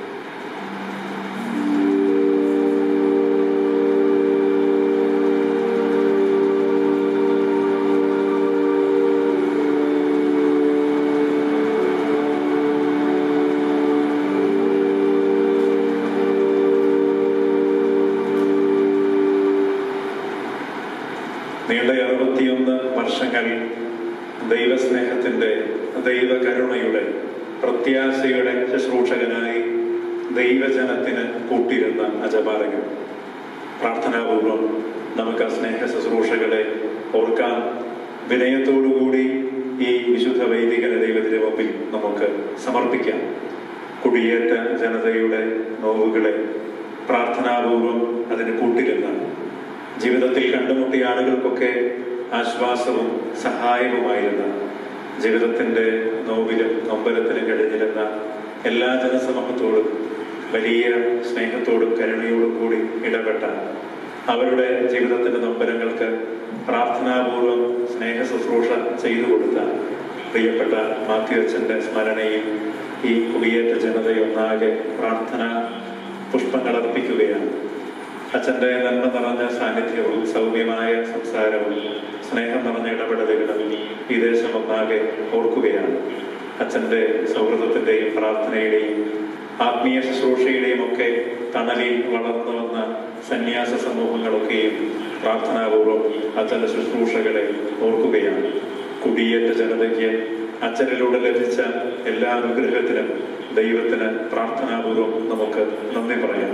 നീണ്ട അറുപത്തിയൊന്ന് വർഷങ്ങൾ ദൈവസ്നേഹത്തിന്റെ ദൈവകരുണയുടെ പ്രത്യാശയുടെ ശുശ്രൂഷകനായി ദൈവജനത്തിന് കൂട്ടിരുന്ന അജപാലകൻ പ്രാർത്ഥനാപൂർവം നമുക്ക് ആ സ്നേഹ ശുശ്രൂഷകളെ ഓർക്കാൻ വിനയത്തോടുകൂടി ഈ വിശുദ്ധ വൈദികന ദൈവത്തിന് മുമ്പിൽ നമുക്ക് സമർപ്പിക്കാം കുടിയേറ്റ ജനതയുടെ നോവുകളെ പ്രാർത്ഥനാപൂർവം അതിന് കൂട്ടിരുന്ന ജീവിതത്തിൽ കണ്ടുമുട്ടിയ ആളുകൾക്കൊക്കെ ആശ്വാസവും സഹായവുമായിരുന്ന ജീവിതത്തിന്റെ നോവിലും നൊമ്പരത്തിലും കഴിഞ്ഞിരുന്ന എല്ലാ ജനസമൂഹത്തോടും വലിയ സ്നേഹത്തോടും കരുണയോടും കൂടി ഇടപെട്ട അവരുടെ ജീവിതത്തിന്റെ നൊമ്പരങ്ങൾക്ക് പ്രാർത്ഥനാപൂർവം സ്നേഹ ശുശ്രൂഷ ചെയ്തു കൊടുത്ത പ്രിയപ്പെട്ട മാത്യു അച്ഛന്റെ സ്മരണയിൽ ഈ കുടിയേറ്റ ജനതയൊന്നാകെ പ്രാർത്ഥന പുഷ്പങ്ങൾ അർപ്പിക്കുകയാണ് അച്ഛന്റെ നന്മ നിറഞ്ഞ സാന്നിധ്യവും സൗമ്യമായ സംസാരവും സ്നേഹം നിറഞ്ഞ ഇടപെടലുകളും ഈ ദേശം ഒന്നാകെ ഓർക്കുകയാണ് അച്ഛന്റെ സൗഹൃദത്തിന്റെയും പ്രാർത്ഥനയുടെയും ആത്മീയ ശുശ്രൂഷയുടെയും ഒക്കെ തണലിൽ വളർന്നു വന്ന സന്യാസ സമൂഹങ്ങളൊക്കെയും പ്രാർത്ഥനാപൂർവം അച്ഛന്റെ ശുശ്രൂഷകളെ ഓർക്കുകയാണ് കുടിയേറ്റ ജനതയ്ക്ക് അച്ഛനിലൂടെ ലഭിച്ച എല്ലാ അനുഗ്രഹത്തിനും ദൈവത്തിന് പ്രാർത്ഥനാപൂർവം നമുക്ക് നന്ദി പറയാം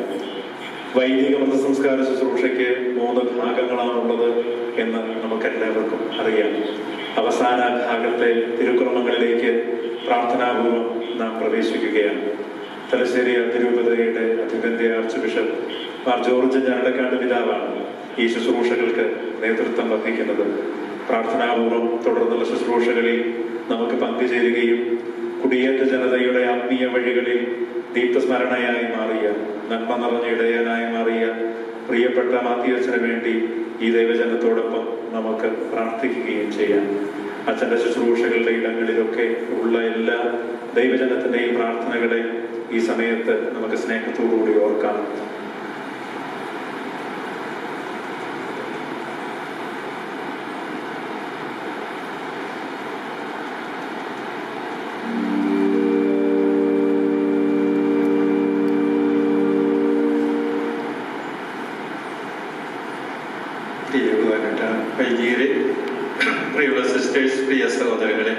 വൈദിക മതസംസ്കാര ശുശ്രൂഷയ്ക്ക് മൂന്ന് ഭാഗങ്ങളാണുള്ളത് എന്ന് നമുക്കെല്ലാവർക്കും അറിയാം അവസാന ഭാഗത്തെ തിരുക്രമങ്ങളിലേക്ക് പ്രാർത്ഥനാപൂർവം നാം പ്രവേശിക്കുകയാണ് തലശ്ശേരി അതിരൂപതയുടെ അധിപന്യ ആർച്ച് ബിഷപ്പ് മാർ ജോർജ് ഞരടക്കാട് പിതാവാണ് ഈ ശുശ്രൂഷകൾക്ക് നേതൃത്വം വഹിക്കുന്നത് പ്രാർത്ഥനാപൂർവം തുടർന്നുള്ള ശുശ്രൂഷകളിൽ നമുക്ക് പങ്കുചേരുകയും കുടിയേറ്റ ജനതയുടെ ആത്മീയ വഴികളിൽ ദീപ്തസ്മരണയായി മാറിയ നന്മ നിറഞ്ഞ ഇടയനായി മാറിയ പ്രിയപ്പെട്ട മാത്യച്ചന് വേണ്ടി ഈ ദൈവജനത്തോടൊപ്പം നമുക്ക് പ്രാർത്ഥിക്കുകയും ചെയ്യാം അച്ഛന്റെ ശുശ്രൂഷകളുടെ ഇടങ്ങളിലൊക്കെ ഉള്ള എല്ലാ ദൈവജനത്തിന്റെയും പ്രാർത്ഥനകളെ ഈ സമയത്ത് നമുക്ക് സ്നേഹത്തോടുകൂടി ഓർക്കാം പ്രിയപ്പെട്ട വൈദികരെ പ്രിയമുള്ള സിസ്റ്റേഴ്സ് പ്രിയ സഹോദരങ്ങളെ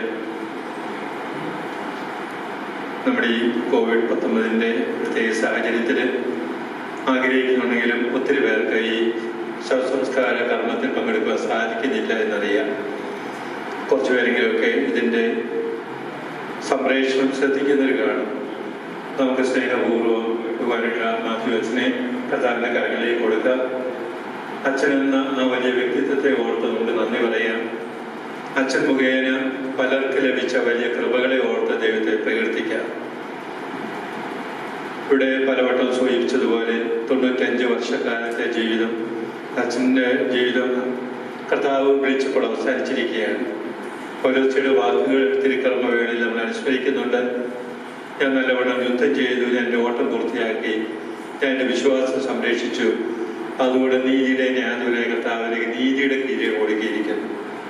നമ്മുടെ ഈ കോവിഡ് പത്തൊമ്പതിൻ്റെ പ്രത്യേക സാഹചര്യത്തിൽ ആഗ്രഹിക്കുന്നുണ്ടെങ്കിലും ഒത്തിരി പേർക്ക് ഈ ശവസംസ്കാര കർമ്മത്തിൽ പങ്കെടുക്കുവാൻ സാധിക്കുന്നില്ല എന്നറിയാം കുറച്ചു പേരെങ്കിലുമൊക്കെ ഇതിൻ്റെ സംപ്രേഷണം ശ്രദ്ധിക്കുന്നവർ കാണും നമുക്ക് സ്നേഹപൂർവ്വം ബഹുമാനുള്ള മാത്യു അച്ഛനെ കർത്താവിൻ്റെ കരങ്ങളിലേക്ക് കൊടുക്കാം അച്ഛനെന്ന ആ വലിയ വ്യക്തിത്വത്തെ ഓർത്ത് നമുക്ക് നന്ദി പറയാം അച്ഛൻ മുഖേന പലർക്ക് ലഭിച്ച വലിയ കൃപകളെ ഓർത്ത് ദൈവത്തെ പ്രകീർത്തിക്കാം ഇവിടെ പലവട്ടം സൂചിപ്പിച്ചതുപോലെ തൊണ്ണൂറ്റഞ്ച് വർഷക്കാലത്തെ ജീവിതം അച്ഛൻ്റെ ജീവിതം കർത്താവ് വിളിച്ചപ്പോൾ അവസാനിച്ചിരിക്കുകയാണ് ഓരോരുത്തരുടെ വാക്കുകൾ തിരുക്കർമ്മ വേളയിൽ നമ്മൾ അനുസ്മരിക്കുന്നുണ്ട് ഞാൻ നല്ലവണ്ണം യുദ്ധം ചെയ്തു ഞാൻ എൻ്റെ ഓട്ടം പൂർത്തിയാക്കി ഞാൻ എൻ്റെ വിശ്വാസം സംരക്ഷിച്ചു അതുകൊണ്ട് നീതിയുടെ ന്യായവിലയ കർത്താവിലേക്ക് നീതിയുടെ കീഴിൽ ഒടുക്കിയിരിക്കുന്നു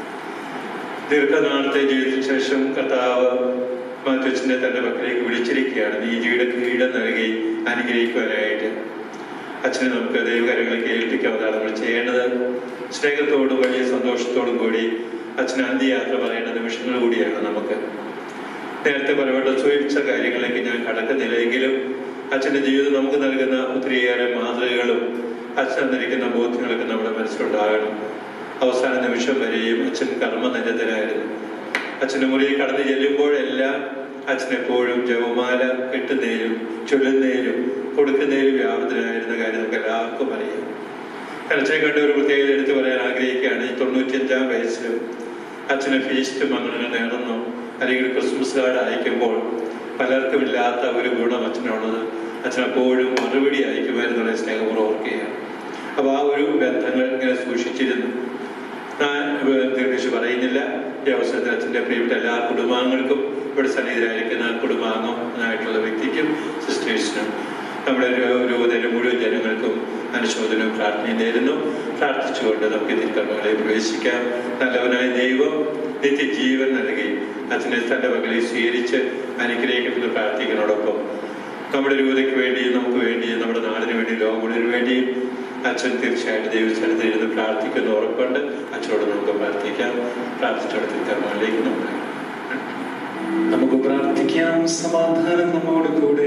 ദീർഘനാളത്തെ ജീവിതത്തിന് ശേഷം കർത്താവ് മാത്യുച്ചിനെ തന്റെ മക്കളിലേക്ക് വിളിച്ചിരിക്കുകയാണ് നീതിയുടെ കിരീടം നൽകി അനുഗ്രഹിക്കുവാനായിട്ട് അച്ഛനെ നമുക്ക് ദൈവകരങ്ങളിലേക്ക് ഏൽപ്പിക്കാവുന്നതാണ് നമ്മൾ ചെയ്യേണ്ടത് സ്നേഹത്തോടും വലിയ സന്തോഷത്തോടും കൂടി അച്ഛന് അന്ത്യയാത്ര പറയേണ്ട നിമിഷങ്ങൾ കൂടിയാണ് നമുക്ക് നേരത്തെ പലവട്ടം സൂചിപ്പിച്ച കാര്യങ്ങളിലേക്ക് ഞാൻ കടക്കുന്നില്ല എങ്കിലും അച്ഛൻ്റെ ജീവിതം നമുക്ക് നൽകുന്ന ഒത്തിരിയേറെ മാതൃകകളും അച്ഛൻ തന്നിരിക്കുന്ന ബോധ്യങ്ങളൊക്കെ നമ്മുടെ മനസ്സിലുണ്ടാകണം അവസാന നിമിഷം വരെയും അച്ഛൻ കർമ്മനിരതനായിരുന്നു അച്ഛൻ്റെ മുറിയിൽ കടന്നു ചെല്ലുമ്പോഴെല്ലാം അച്ഛൻ എപ്പോഴും ജപമാല കെട്ടുന്നതിലും ചൊല്ലുന്നതിലും കൊടുക്കുന്നതിലും വ്യാപൃതനായിരുന്ന കാര്യം നമുക്ക് എല്ലാവർക്കും അറിയാം അച്ഛനെ കണ്ട ഒരു പ്രത്യേകത എടുത്തു പറയാൻ ആഗ്രഹിക്കുകയാണ് ഈ തൊണ്ണൂറ്റിയഞ്ചാം വയസ്സിലും അച്ഛന് ഫീസ്റ്റ് മംഗളങ്ങൾ നേർന്നു അല്ലെങ്കിൽ ക്രിസ്മസ് കാർഡ് അയക്കുമ്പോൾ പലർക്കും ഇല്ലാത്ത ഒരു ഗുണം അച്ഛനുള്ളത് അച്ഛൻ എപ്പോഴും മറുപടി അയക്കുമായിരുന്നുള്ള സ്നേഹപൂർവ്വം ഓർക്കുകയാണ് അപ്പോൾ ആ ഒരു ബന്ധങ്ങൾ ഇങ്ങനെ സൂക്ഷിച്ചിരുന്നു ഞാൻ ദീർഘിച്ച് പറയുന്നില്ല ഈ അവസരത്തിൽ അച്ഛൻ്റെ പ്രിയപ്പെട്ട എല്ലാ കുടുംബാംഗങ്ങൾക്കും ഇവിടെ സന്നിധിയിലായിരിക്കുന്ന കുടുംബാംഗമായിട്ടുള്ള വ്യക്തിക്കും സിസ്റ്റേഴ്സിനും നമ്മുടെ രൂപതയിലെ മുഴുവൻ ജനങ്ങൾക്കും അനുശോചനവും പ്രാർത്ഥനയും നേരുന്നു പ്രാർത്ഥിച്ചുകൊണ്ട് നമുക്ക് തിരുക്കർമ്മങ്ങളെ പ്രവേശിക്കാം നല്ലവനായ ദൈവം നിത്യജീവൻ നൽകി അച്ഛനെ തൻ്റെ മകളെ സ്വീകരിച്ച് അനുഗ്രഹിക്കണമെന്ന് പ്രാർത്ഥിക്കുന്നതോടൊപ്പം നമ്മുടെ രൂപതയ്ക്ക് വേണ്ടിയും നമുക്ക് വേണ്ടിയും നമ്മുടെ നാടിന് വേണ്ടി ലോകം മുഴുവന് വേണ്ടിയും അച്ഛൻ തീർച്ചയായിട്ടും ദൈവസ്ഥലത്ത് ഇരുന്ന് പ്രാർത്ഥിക്കുന്ന ഉറപ്പുണ്ട് അച്ഛനോട് നമുക്ക് പ്രാർത്ഥിക്കാം പ്രാർത്ഥിച്ചോട് തിരുക്കർമ്മങ്ങളിലേക്ക് നമുക്ക് നമുക്ക് പ്രാർത്ഥിക്കാം സമാധാനം നമ്മോട് കൂടെ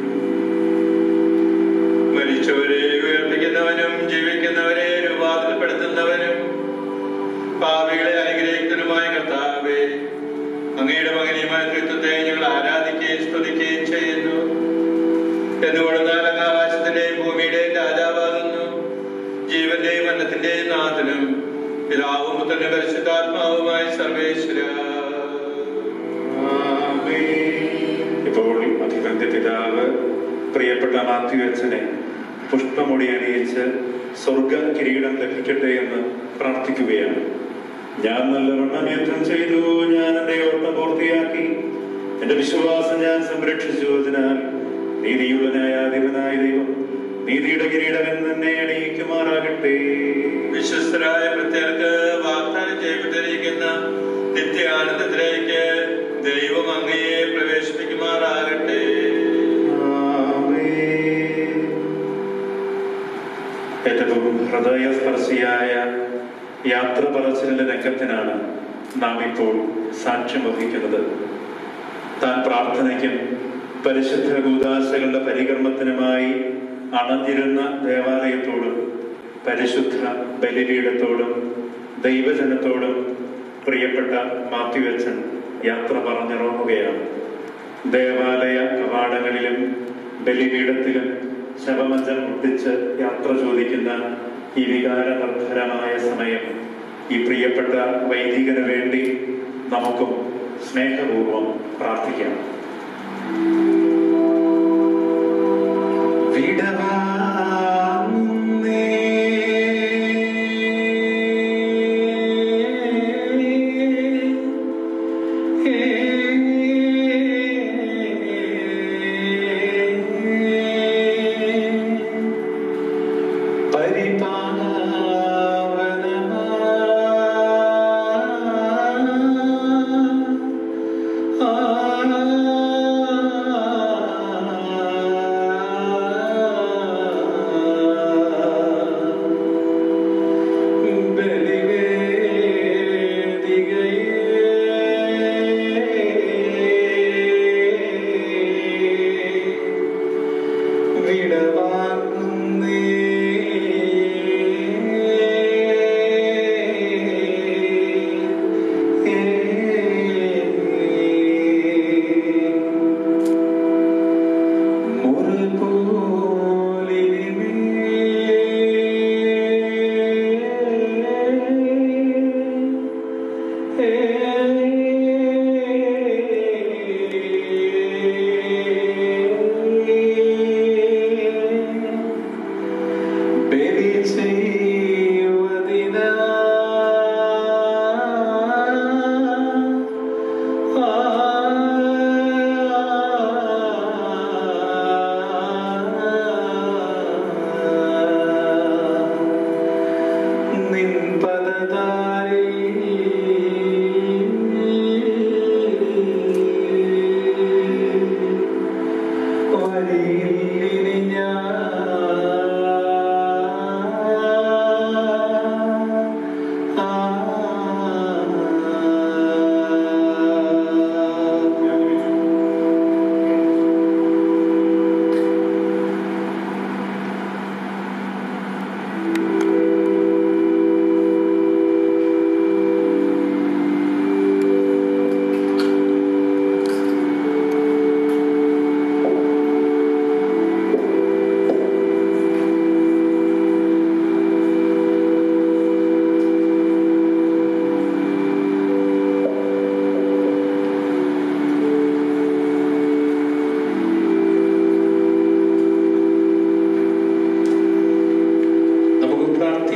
മരിച്ചവരെ ഉയർപ്പിക്കുന്നവനും ജീവിക്കുന്നവരെ രൂപാന്തരപ്പെടുത്തുന്നവനും പാപികളെ അനുഗ്രഹിക്കുന്നതുമായ കർത്താവേ അങ്ങയുടെ മകനീയമായ തൃത്വത്തെ ഞങ്ങൾ ആരാധിക്കുകയും സ്തുതിക്കുകയും ചെയ്യുന്നു എന്തുകൊണ്ടെന്നാൽ അങ്ങ് ആകാശത്തിന്റെയും ഭൂമിയുടെയും രാജാവാകുന്നു ജീവന്റെയും അന്നത്തിന്റെയും നാഥനും പിതാവും പുത്രന്റെ പരിശുദ്ധാത്മാവുമായ സർവേശ്വര ഇപ്പോൾ അധിപന്റെ പിതാവ് പ്രിയപ്പെട്ട മാത്യു അച്ഛനെ പുഷ്പമുടി അണിയിച്ച് സ്വർഗ കിരീടം ലഭിക്കട്ടെ എന്ന് പ്രാർത്ഥിക്കുകയാണ് ഞാൻ നല്ലവണ്ണം യുദ്ധം ചെയ്തു ഞാൻ എന്റെ ഓട്ടം പൂർത്തിയാക്കി എന്റെ വിശ്വാസം ഞാൻ സംരക്ഷിച്ചു അതിനാൽ നീതിയുള്ള ന്യായാധിപനായ ദൈവം നീതിയുടെ കിരീടം എന്ന് എന്നെ അണിയിക്കുമാറാകട്ടെ വിശ്വസ്തരായ പ്രത്യേകർക്ക് വാഗ്ദാനം ചെയ്യപ്പെട്ടിരിക്കുന്ന നിത്യ ആനന്ദത്തിലേക്ക് ദൈവം അങ്ങയെ പ്രവേശിപ്പിക്കുമാറാകട്ടെ ഏറ്റവും ഹൃദയസ്പർശിയായ യാത്ര പറച്ചിലിന്റെ രംഗത്തിനാണ് നാം ഇപ്പോൾ സാക്ഷ്യം വഹിക്കുന്നത് താൻ പ്രാർത്ഥനയ്ക്കും പരിശുദ്ധ കൂതാശകളുടെ പരികർമ്മത്തിനുമായി അണഞ്ഞിരുന്ന ദേവാലയത്തോടും പരിശുദ്ധ ബലിപീഠത്തോടും ദൈവജനത്തോടും പ്രിയപ്പെട്ട മാത്യുവച്ചൻ യാത്ര പറഞ്ഞിറങ്ങുകയാണ് ദേവാലയ കവാടങ്ങളിലും ബലിപീഠത്തിലും ശവമഞ്ചം മുട്ടിച്ച് യാത്ര ചോദിക്കുന്ന ഈ വികാരനിർഭരമായ സമയം ഈ പ്രിയപ്പെട്ട വൈദികന് വേണ്ടി നമുക്കും സ്നേഹപൂർവം പ്രാർത്ഥിക്കാം വിടവാങ്ങുന്നേ ഏ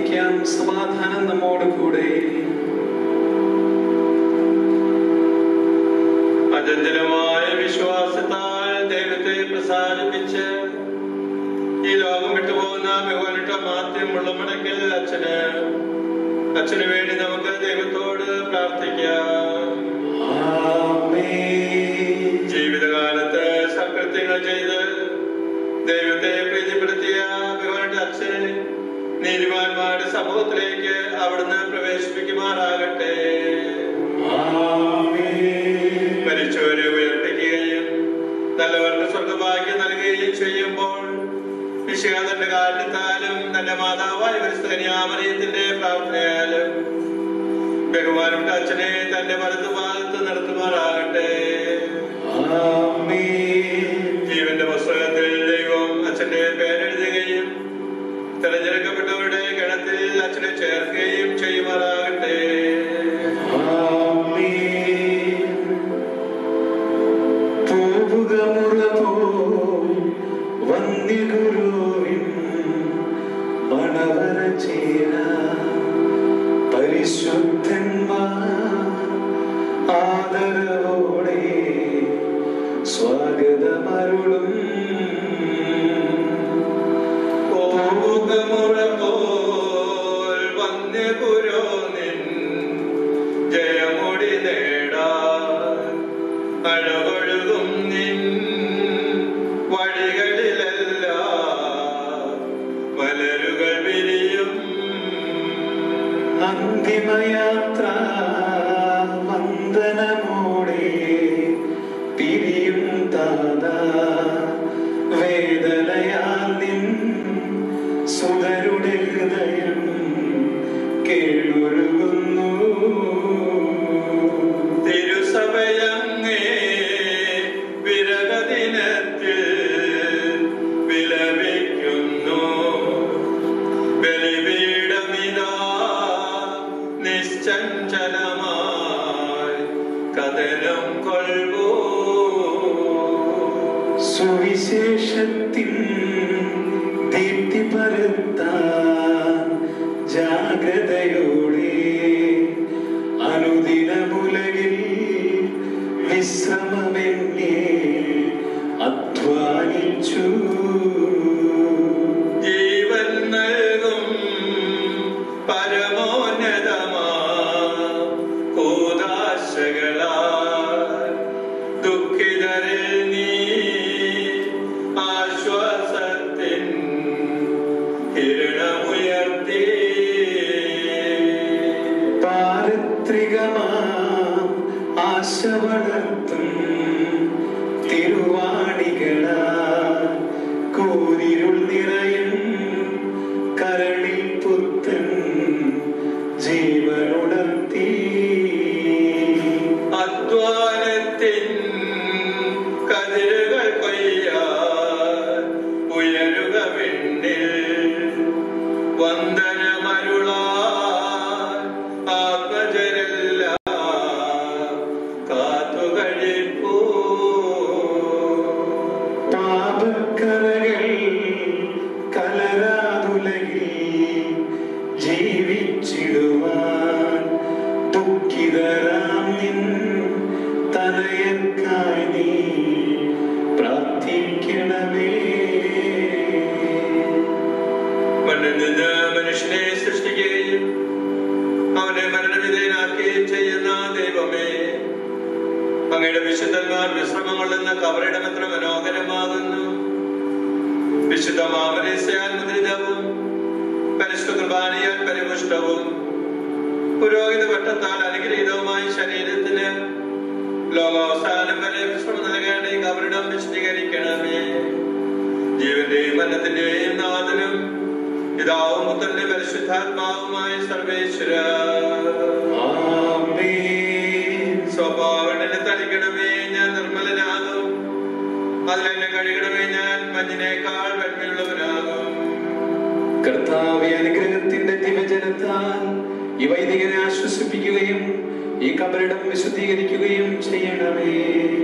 പ്രാർത്ഥിക്കാം സമാധാനം നമ്മോട് കൂടെ അചഞ്ചലമായ വിശ്വാസത്താൽ ദൈവത്തെ പ്രസാദിപ്പിച്ച് ഈ ലോകം വിട്ടുപോകുന്ന ബഹുവനിട്ട മാത്യം മുള്ളമടക്കൽ അച്ഛന് അച്ഛന് വേണ്ടി നമുക്ക് ദൈവത്തോട് പ്രാർത്ഥിക്കാം ജീവിതകാലത്ത് സകൃത്യങ്ങൾ ചെയ്ത് ദൈവത്തെ പ്രീതിപ്പെടുത്തിയ ബഹുവനിട്ട അച്ഛന് നീതിമാന്മാരുടെ സമൂഹത്തിലേക്ക് അവിടുന്ന് പ്രവേശിപ്പിക്കുമാറാകട്ടെ മരിച്ചവരെ ഉയർപ്പിക്കുകയും നല്ലവർക്ക് സ്വർഗഭാഗ്യം നൽകുകയും ചെയ്യുമ്പോൾ വിശുക തന്റെ കാരണത്താലും തന്റെ മാതാവായ പരിസ്ഥിതിയാമറിയത്തിന്റെ പ്രാർത്ഥനയാലും ബഹുമാനപ്പെട്ട അച്ഛനെ തന്റെ വലതുഭാഗത്ത് നിർത്തുമാറാകട്ടെ ജീവന്റെ പുസ്തകത്തിൽ ദൈവം അച്ഛന്റെ പേരെഴുതുകയും തെരഞ്ഞെടുക്കപ്പെട്ടവരുടെ ഗണത്തിൽ അച്ഛനെ ചേർക്കുകയും ചെയ്യുമാറാകട്ടെ പോവുക മുറ പോൽ വന്യഗുരുവിൻ മണവര ചേര പരിശുദ്ധന്മാർ ആദരവോടെ സ്വാഗതമരുളും പോവുകമുറ പോൽ വന്യപുരോ നിൻ ജയമുടി നേടാൻ അഴകൊഴുകും നിൻ വഴികളിലെല്ലാം മലരുകൾ വിരിയും അന്തിമയാത്ര വന്ദനമോടെ പിരിയും താത വേദനയാൽ നിൻ സുതരുടെ ഹൃദയം കേഴുരുകുന്നു തിരുസഭയങ്ങേ വിരകദിനത്തിൽ വിലപിക്കുന്നു ബലിപീഠമിതാ നിശ്ചഞ്ചലമായി കഥനം കൊൾവൂ സുവിശേഷത്തിൻ ദീപ്തി പരത്താൻ ജാഗ്രതയോടെ അനുദിനമുലകിൽ വിശ്രമമെന്നെ അധ്വാനിച്ചു ജീവൻ നൽകും പരമോന്നതമാ കൂതാശകളാൽ ദുഃഖിതരിൽ നീ ആശ്വാസത്തിൻ കിരണമുയർത്തി പാരത്രികമാം ആശ വളർത്തും തിരുവാണികളാ കൂരിരുൾ നിറയും കരളിൽ പുത്തൻ ജീവനുണർത്തി അധ്വാനത്തിൻ കതിരുകൾ കൊയ്യാൻ ഉയരുക വിണ്ണിൽ വന്ദനമരുളാൻ ആത്മജരെല്ലാം കാത്തുകഴിപ്പൂ പാപക്കറകൾ കലരാതുലകിൽ ജീവിച്ചിടുവാൻ ദുഃഖിതരാം നിൻ തനയർക്കായി നീ പ്രാർത്ഥിക്കണമേ മണ്ണിൽ നിന്ന് മനുഷ്യനെ സൃഷ്ടിക്കുകയും അവനെ മരണവിധേയനാക്കുകയും ചെയ്യുന്ന ദൈവമേ അങ്ങയുടെ വിശുദ്ധന്മാർ വിശ്രമം കൊള്ളുന്ന കവറിടം എത്ര മനോഹരമാകുന്നു വിശുദ്ധ മാമലേസ്യാൽ മുദ്രിതവും പരിശുദ്ധ കുർബാനയാൽ പരിപുഷ്ടവും പുരോഹിത വട്ടത്താൽ അനുഗ്രഹീതവുമായ ശരീരത്തിന് ലോകാവസാനം വരെ വിശ്രമം നൽകേണ്ട ഈ കവറിടം വിശദീകരിക്കണമേ ജീവന്റെയും മരണത്തിന്റെയും നാഥനും പിതാവും പുത്രന്റെ പരിശുദ്ധാത്മാവുമായ സർവേശ്വര സ്വഭാവനെ തളിക്കണമേ ഞാൻ നിർമ്മലനാകും അതിലെന്നെ കഴുകണമേ ഞാൻ മഞ്ഞിനേക്കാൾ വെണ്മയുള്ളവനാകും കർത്താവെ അനുഗ്രഹത്തിന്റെ ദിവചനത്താൽ ഈ വൈദികനെ ആശ്വസിപ്പിക്കുകയും ഈ കബറിടം വിശുദ്ധീകരിക്കുകയും ചെയ്യണമേ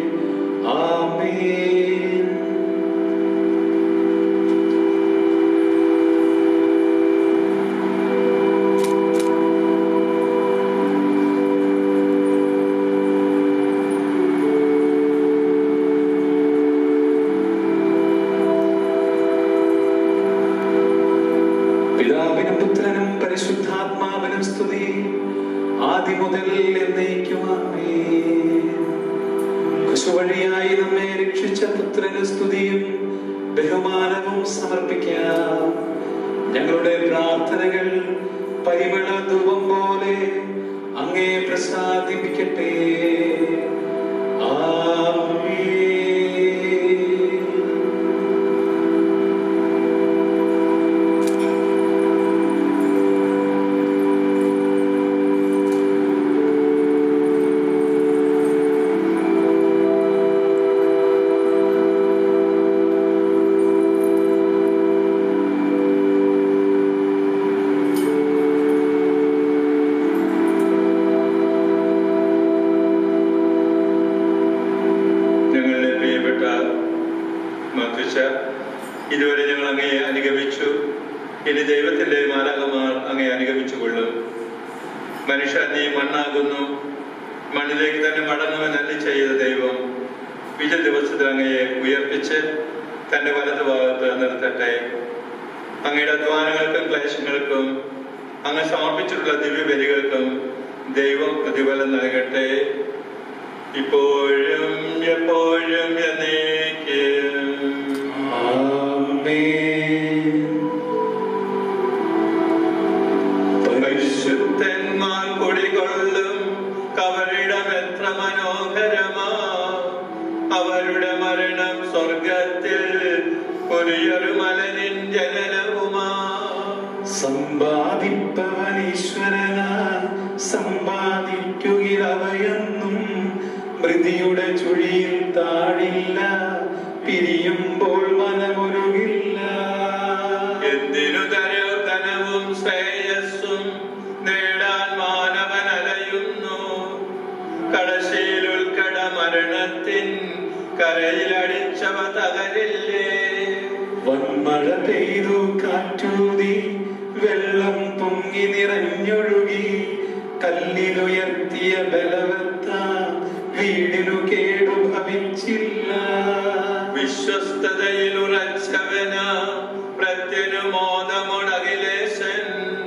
ആമേൻ ആദ്യം മുതൽ എന്നേക്കുമാമേ കുശുവഴിയായി നമ്മെ രക്ഷിച്ച പുത്രന് സ്തുതിയും ബഹുമാനവും സമർപ്പിക്കാം ഞങ്ങളുടെ പ്രാർത്ഥനകൾ പരിമള ധൂപം പോലെ അങ്ങേ പ്രസാദിപ്പിക്കട്ടെ ആമേൻ ഞങ്ങളുടെ പ്രിയപ്പെട്ട മാത്തുച്ച ഇതുവരെ ഞങ്ങൾ അങ്ങയെ അനുഗമിച്ചു ഇനി ദൈവത്തിന്റെ മാലകമാർ അങ്ങയെ അനുഗമിച്ചുകൊള്ളും മനുഷ്യ നീ മണ്ണാകുന്നു മണ്ണിലേക്ക് തന്നെ മടങ്ങുമെന്നല്ലി ചെയ്ത ദൈവം വിജയ ദിവസത്തിൽ അങ്ങയെ ഉയർപ്പിച്ച് തന്റെ വലതു ഭാഗത്ത് നിർത്തട്ടെ അങ്ങയുടെ അധ്വാനങ്ങൾക്കും ക്ലേശങ്ങൾക്കും അങ്ങ് സമർപ്പിച്ചിട്ടുള്ള ദിവ്യബലികൾക്കും ദൈവം പ്രതിഫലം നൽകട്ടെ ഇപ്പോഴും എപ്പോഴും എന്നേക്കും പരിശുദ്ധന്മാർ കുടികൊള്ളും കവരിടം എത്ര മനോഹരമാ അവരുടെ മരണം സ്വർഗത്തിൽ പുതിയൊരു മലനിൻ ജനനവുമാ സമ്പാദിപ്പവൻ ഈശ്വരനാ സമ്പാദിക്കുകയവയെന്നും മൃതിയുടെ ചുഴിയിൽ താഴില്ല പിരിയുമ്പോൾ മനമൊരുകില്ല എന്തിനു തരോ ധനവും ശ്രേയസ്സും നേടാൻ മാനവൻ അലയുന്നു കടശയിൽ ഉൾക്കട മരണത്തിൻ കരയിലടിച്ചവ തകരില്ലേ വന്മഴ പെയ്തു കാറ്റൂതി വെള്ളം പൊങ്ങി നിറഞ്ഞൊഴുകി കല്ലിലുയർത്തിയ ബലവത്ത വീടിനു കേടു ഭവിച്ചില്ല വിശ്വസ്തതയിൽ ഉറച്ചവന പ്രത്യനുമോദമുടകിലേശൻ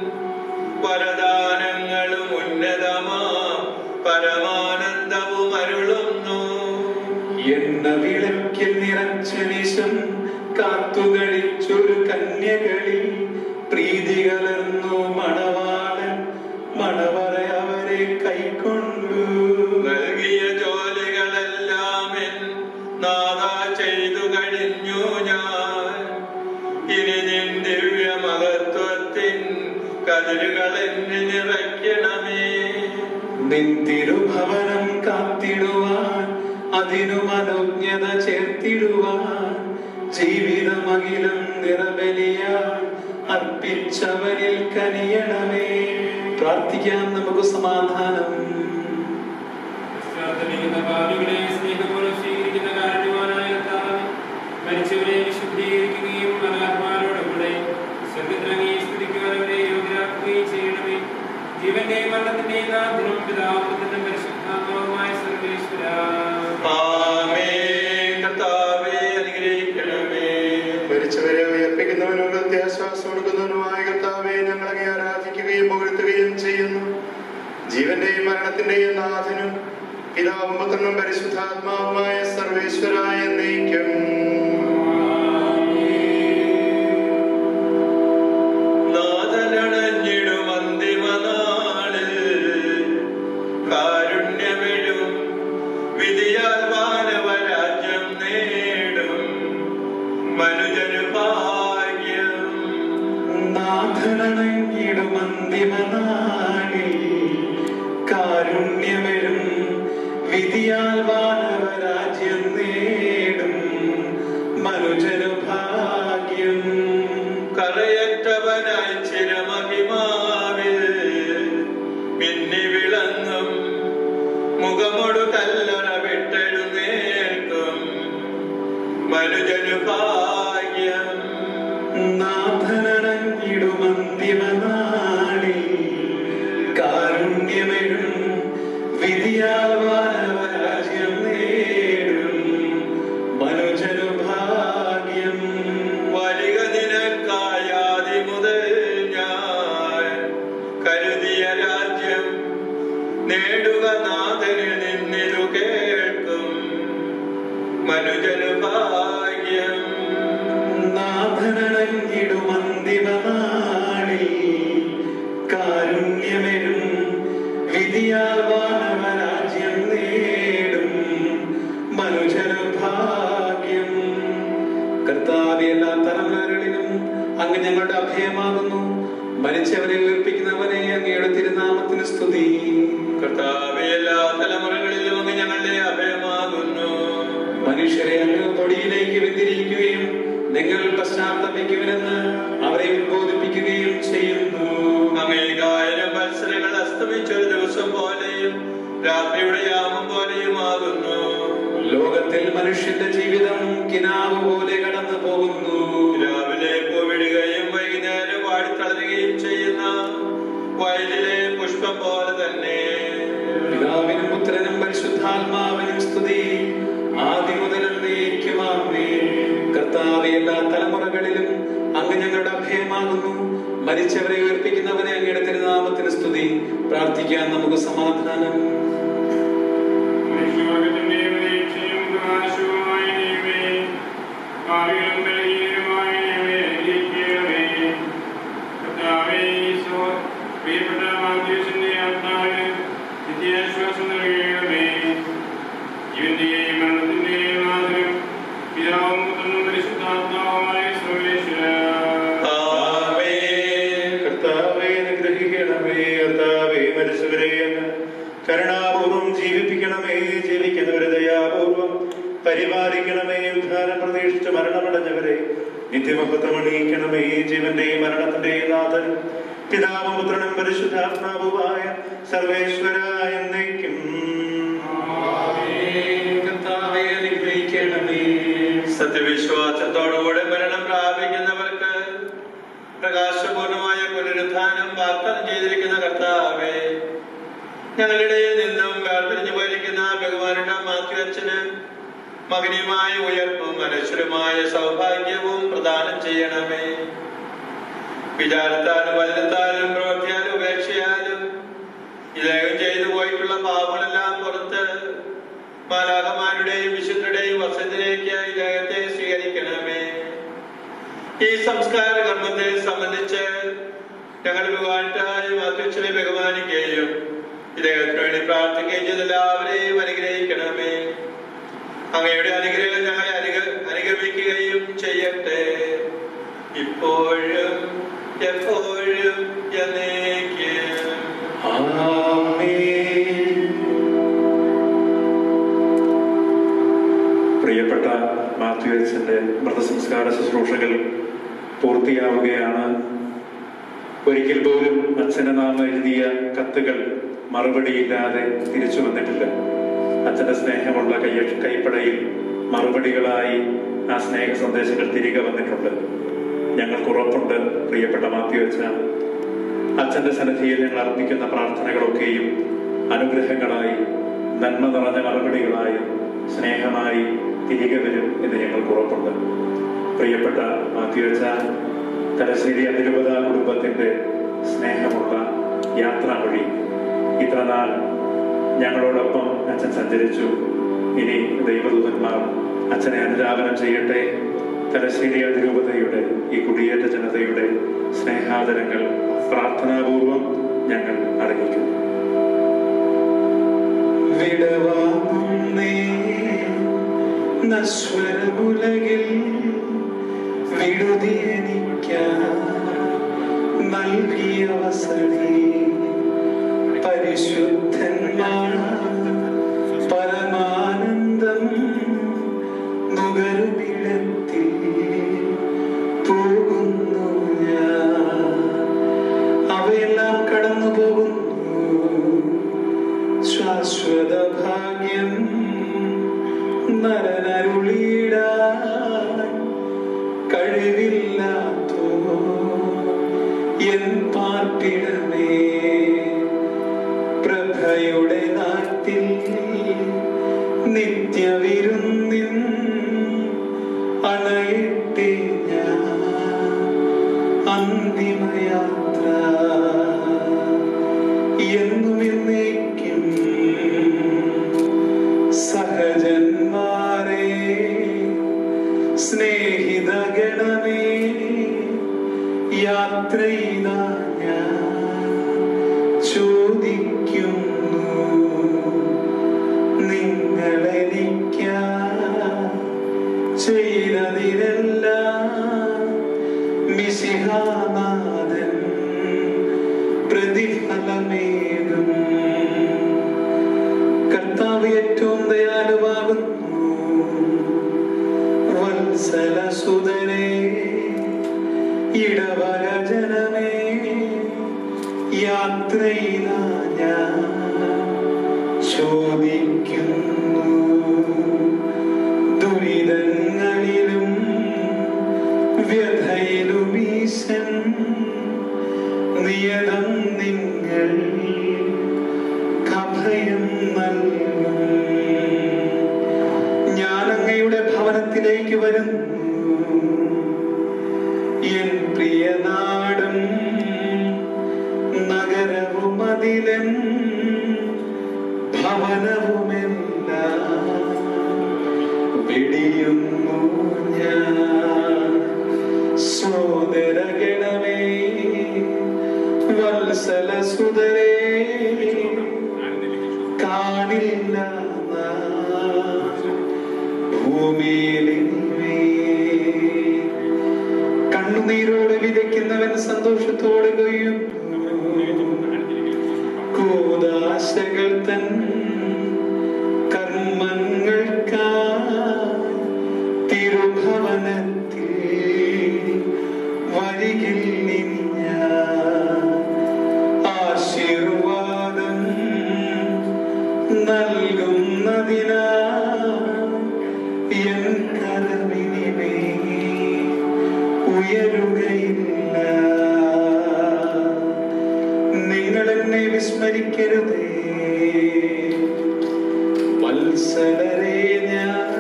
വരദാനങ്ങളും ഉന്നതമാ പരമാനന്ദവും അരുളുന്നു എണ്ണ വിളക്കിൽ നിറച്ച നിശം കാത്തുകളിച്ചൊരു കന്യകളിൽ പ്രീതി കലർന്നു മണവാളൻ മണവറ അവരെ കൈക്കൊണ്ടു നൽകിയ ജോലികളെല്ലാം എൻ നാഥ ചെയ്തു കഴിഞ്ഞു ഞാൻ ഇനി നിൻ ദിവ്യ മഹത്വത്തിൻ കതിരുകൾ എന്നിൽ നിറയ്ക്കണമേ നിൻ തിരുഭവനം കാത്തിടുവാൻ അതിനു മനോജ്ഞത ചേർത്തിടുവാൻ ജീവിതമകിലം നിറബലിയാൻ അർപ്പിച്ചവരിൽ കനിയണമേ പ്രാർത്ഥിക്കാം നമുക്ക് സമാധാനം പ്രാർത്ഥനയ്ക്കുന്ന പാപികളെ സ്നേഹപൂർവ്വം സ്വീകരിക്കുന്ന കാരണവാനായ കർത്താവേ, മരിച്ചവരെ വിശുദ്ധീകരിക്കുകയും അനാത്മാരോടുകൂടെ സ്വർഗത്തിലങ്ങേ സ്തുതിക്കുവാനവരെ യോഗ്യരാക്കുകയും ചെയ്യണമേ ജീവന്റെയും മരണത്തിന്റെയും നാഥനും പിതാവിനും പരിശുദ്ധാത്മാവുമായ സർവേശ്വര ആമേൻ കർത്താവേ അനുഗ്രഹിക്കണമേ മരിച്ചവരെ ഉയർപ്പിക്കുന്നവനും പ്രത്യാശ്വാസം കൊടുക്കുന്നവനുമായ കർത്താവെ ഞങ്ങളെ ആരാധിക്കുകയും പുകഴ്ത്തുകയും ചെയ്യുന്നു ജീവന്റെയും മരണത്തിന്റെയും നാഥനും പിതാവും പുത്രനും പരിശുദ്ധാത്മാവുമായ സർവേശ്വരായ എന്നേക്കും നാഥനണഞ്ഞിടും അന്തിമനാളിൽ കാരുണ്യമെഴും വിധിയാൽ മാനവരാജ്യം നേടും മനുജനു ഭാഗ്യം നാഥനണങ്ങിടും അന്തിമനാളിൽ കാരുണ്യമെഴും വിധിയാൽ വാനവരാജ്യം നേടും മനുജനു ഭാഗ്യം കറയറ്റവനായി ചിരമഹിമാവിൽ മിന്നി വിളങ്ങും മുഖമൊടു കല്ലറ വിട്ടെഴുന്നേൽക്കും മനുജനു ഭാഗ്യം നാഥനണഞ്ഞിടും അന്തിമനാളിൽ കാരുണ്യമെഴും വിധിയാൽ വാനവരാജ്യം നേടും മനുജനു ഭാഗ്യം വരിക നിനക്കായാതി മുതൽ ഞാൻ കരുതിയ രാജ്യം നേടുക നാഥനിൽ നിന്നിതു കേൾക്കും മനുജനു ഭാഗ്യം നാഥനണഞ്ഞിടുമന്തിമനാളിൽ കാരുണ്യമെഴും വിധിയാൽ വാനവരാജ്യം നേടും മനുജനു ഭാഗ്യം കർത്താവെ എല്ലാ തലമുറകളിലും അങ്ങ് ഞങ്ങളുടെ അഭയമാകുന്നു മരിച്ചവരെ ഉയർപ്പിക്കുന്നവനെ അങ്ങയുടെ തിരുനാമത്തിന് സ്തുതി കർത്താവെ എല്ലാ തലമുറകളിലും അങ്ങ് ഞങ്ങളുടെ അഭയമാകുന്നു മനുഷ്യരെ അങ്ങ് പൊടിയിലേക്ക് വ്യതിരിക്കുകയും നിങ്ങൾ പശ്ചാത്തപിക്കുമെന്ന് അവരെ ഉദ്ബോധിപ്പിക്കുകയും ചെയ്യുന്നു അങ്ങേകായിരം മത്സരങ്ങൾ അസ്തമിച്ചൊരു ദിവസം പോലെയും രാത്രിയുടെ യാമം പോലെയുമാകുന്നു ലോകത്തിൽ മനുഷ്യന്റെ ജീവിതം കിനാവ് പോലെ കടന്നു പോകുന്നു രാവിലെ പൂവിടുകയും വൈകുന്നേരം വാടിത്തളരുകയും ചെയ്യുന്ന വയലിലെ പുഷ്പം പോലെ തന്നെ പിതാവിനും പുത്രനും പരിശുദ്ധാത്മാവിനും സ്തുതി ആദ്യം മുതൽ എന്നേക്കുമാമേ കർത്താവെ എല്ലാ തലമുറകളിലും അങ്ങ് ഞങ്ങളുടെ അഭയമാകുന്നു മരിച്ചവരെ ഉയർപ്പിക്കുന്നവനെ അങ്ങയുടെ തിരുനാമത്തിന് സ്തുതി പ്രാർത്ഥിക്കാൻ നമുക്ക് സമാധാനം മനുഷ്യവർഗത്തിന്റെ പ്രതീക്ഷയും പ്രകാശവുമായ ദൈവമേ, പാപികളും ബലഹീനരുമായ ഞങ്ങളെ അനുഗ്രഹിക്കണമേ. കർത്താവേ, ഈശോ, പ്രിയപ്പെട്ട മാത്യൂസിന്റെ ആത്മാവിന് നിത്യാശ്വാസം നൽകണമേ. ജീവന്റെയും മരണത്തിന്റെയും നാഥനും പിതാവും പുത്രനും പരിശുദ്ധാത്മാവുമായ സർവേശ്വര ആമേൻ. കർത്താവെ അനുഗ്രഹിക്കണമേ കർത്താവെ മരിച്ചവരെ അങ്ങ് കരുണാപൂർവം ജീവിപ്പിക്കണമേ ജീവിക്കുന്നവരെ ദയാപൂർവം പരിപാലിക്കണമേ ഉദ്ധാനം പ്രതീക്ഷിച്ച് മരണമടഞ്ഞവരെ നിത്യമഹത്വം അണിയിക്കണമേ ജീവന്റെയും മരണത്തിന്റെയും നാഥൻ പിതാവും പുത്രനും പരിശുദ്ധാത്മാവുമായ സർവേശ്വര എന്നേക്കും കർത്താവെ അനുഗ്രഹിക്കണമേ സത്യവിശ്വാസത്തോടുകൂടെ മരണം പ്രാപിക്കുന്നവർക്ക് പ്രകാശപൂർണമായ പുനരുത്ഥാനം വാഗ്ദാനം ചെയ്തിരിക്കുന്ന കർത്താവേ ഞങ്ങളുടെ നിന്നും വേർപിരിഞ്ഞു പോയിരിക്കുന്ന ബഹുമാനുടെ മാത്യു അച്ഛന് മകനിയുമായ ഉയർപ്പും അനശ്വരമായ സൗഭാഗ്യവും പ്രദാനം ചെയ്യണമേ വിചാരത്താലും വചനത്താലും പ്രവർത്തിയാലും ഉപേക്ഷയാലും ഇദ്ദേഹം ചെയ്തു പോയിട്ടുള്ള പാപങ്ങളെല്ലാം പുറത്ത് മാലാകമാരുടെയും വിശുദ്ധരുടെയും വസതിയിലേക്ക് ഇദ്ദേഹത്തെ സ്വീകരിക്കണമേ ഈ സംസ്കാര കർമ്മത്തെ സംബന്ധിച്ച് ഞങ്ങൾ ബഹുമാനായി മാതൃച്ഛനെ ബഹുമാനിക്കുകയും ഇദ്ദേഹത്തിന് വേണ്ടി പ്രാർത്ഥിക്കുകയും ചെയ്ത എല്ലാവരെയും അനുഗ്രഹിക്കണമേ അങ്ങയുടെ അനുഗ്രഹം ഞങ്ങളെ അനുഗ അനുഗമിക്കുകയും ചെയ്യട്ടെ ഇപ്പോഴും എപ്പോഴും എന്നേക്കും ആമേൻ പ്രിയപ്പെട്ട മാത്യു അച്ഛൻ്റെ മൃതസംസ്കാര ശുശ്രൂഷകൾ പൂർത്തിയാവുകയാണ് ഒരിക്കൽ പോലും അച്ഛൻ്റെ നാം എഴുതിയ കത്തുകൾ മറുപടിയില്ലാതെ തിരിച്ചു വന്നിട്ടില്ല അച്ഛൻ്റെ സ്നേഹമുള്ള കൈ കൈപ്പടയിൽ മറുപടികളായി ആ സ്നേഹ സന്ദേശങ്ങൾ തിരികെ വന്നിട്ടുണ്ട് ഞങ്ങൾക്ക് ഉറപ്പുണ്ട് പ്രിയപ്പെട്ട മാത്യു അച്ഛ അച്ഛന്റെ സന്നിധിയിൽ ഞങ്ങൾ അർപ്പിക്കുന്ന പ്രാർത്ഥനകളൊക്കെയും അനുഗ്രഹങ്ങളായി നന്മ നിറഞ്ഞ മറുപടികളായി സ്നേഹമായി തിരികെ വരും എന്ന് ഞങ്ങൾക്ക് ഉറപ്പുണ്ട് പ്രിയപ്പെട്ട മാത്യു അച്ഛ തലശ്ശേരി അതിരൂപത കുടുംബത്തിന്റെ സ്നേഹമുള്ള യാത്രാ വഴി ഇത്രനാൾ ഞങ്ങളോടൊപ്പം അച്ഛൻ സഞ്ചരിച്ചു ഇനി ദൈവദൂതന്മാർ അച്ഛനെ അനുധാവനം ചെയ്യട്ടെ തലശ്ശേരി അതിരൂപതയുടെ ഈ കുടിയേറ്റ ജനതയുടെ സ്നേഹാദരങ്ങൾ പ്രാർത്ഥനാപൂർവം ഞങ്ങൾ അറിയിക്കുന്നു വിടവാങ്ങുന്നേ നശ്വരമുലകിൽ വിടുതിയെനിക്കാൻ നൽകിയ വസതി പരിശുദ്ധന്മാർ പരമാനന്ദം നുകരുമിടത്തിൽ പോകുന്നു ഞാൻ അവയെല്ലാം കടന്നു പോകുന്നു ശാശ്വത ഭാഗ്യം നരനരുളിടാൻ കഴിവില്ലാത്തോ എൻ പാർപ്പിടമേ പ്രഭയുടെ നാട്ടിൽ നിത്യവിരുന്നിൻ അണയിട്ടേ ഞാൻ അന്തിമയാത്ര എന്നും എന്നേക്കും യാത്രയിലാ ഞാൻ ചോദിക്കുന്നു ദുരിതങ്ങളിലും വ്യഥയിലും ഈശൻ നിയതം നിങ്ങൾ കഭയം നൽകും ഞാൻ അങ്ങയുടെ ഭവനത്തിലേക്ക് വരുന്നു എൻ പ്രിയനാടും നഗരവും അതിലൻ ഭവനവുമെല്ലാം വെടിയുന്നു ഞാൻ സോദരഗണമേ വത്സല സുതരേ കാണില്ല ഭൂമിയിലിന്മേ കണ്ണുനീരോടെ വിതയ്ക്കുന്നവൻ സന്തോഷത്തോടെ കൊയ്യുന്നു കൂതാശകൾ തൻ കർമ്മങ്ങൾക്കാ തിരുഭവനത്തിൽ വരികിൽ നിന്ന ആശീർവാദം നൽകുന്നതിനാ എൻ കരമിനിമേ ഉയരുകയില്ല നിങ്ങൾ എന്നെ വിസ്മരിക്കരുതേ വത്സലരേ ഞാൻ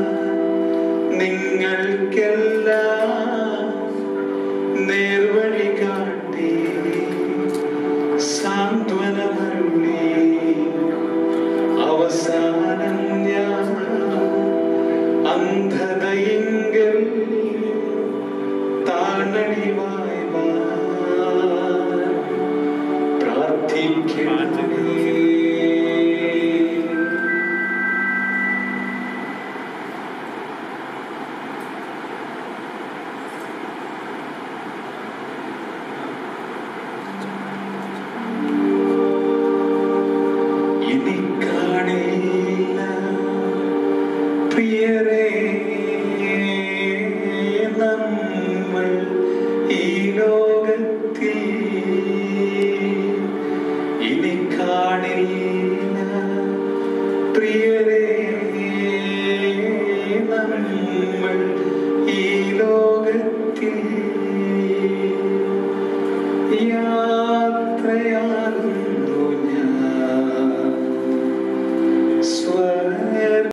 നിങ്ങൾക്കെല്ലാം നേർവഴി കാട്ടി സാന്ത്വനമരുളി അവസാനം ഞാൻ അന്ധതയെങ്കിൽ താണടിവായി പ്രാർത്ഥിക്കണമേ ഇനി കാണില്ല പ്രിയരേ നമ്മൾ ഈ ലോകത്തിൽ ഇനി കാണില്ല പ്രിയരേ നമ്മൾ ഈ ലോകത്തിൽ യാത്രയാകുന്നു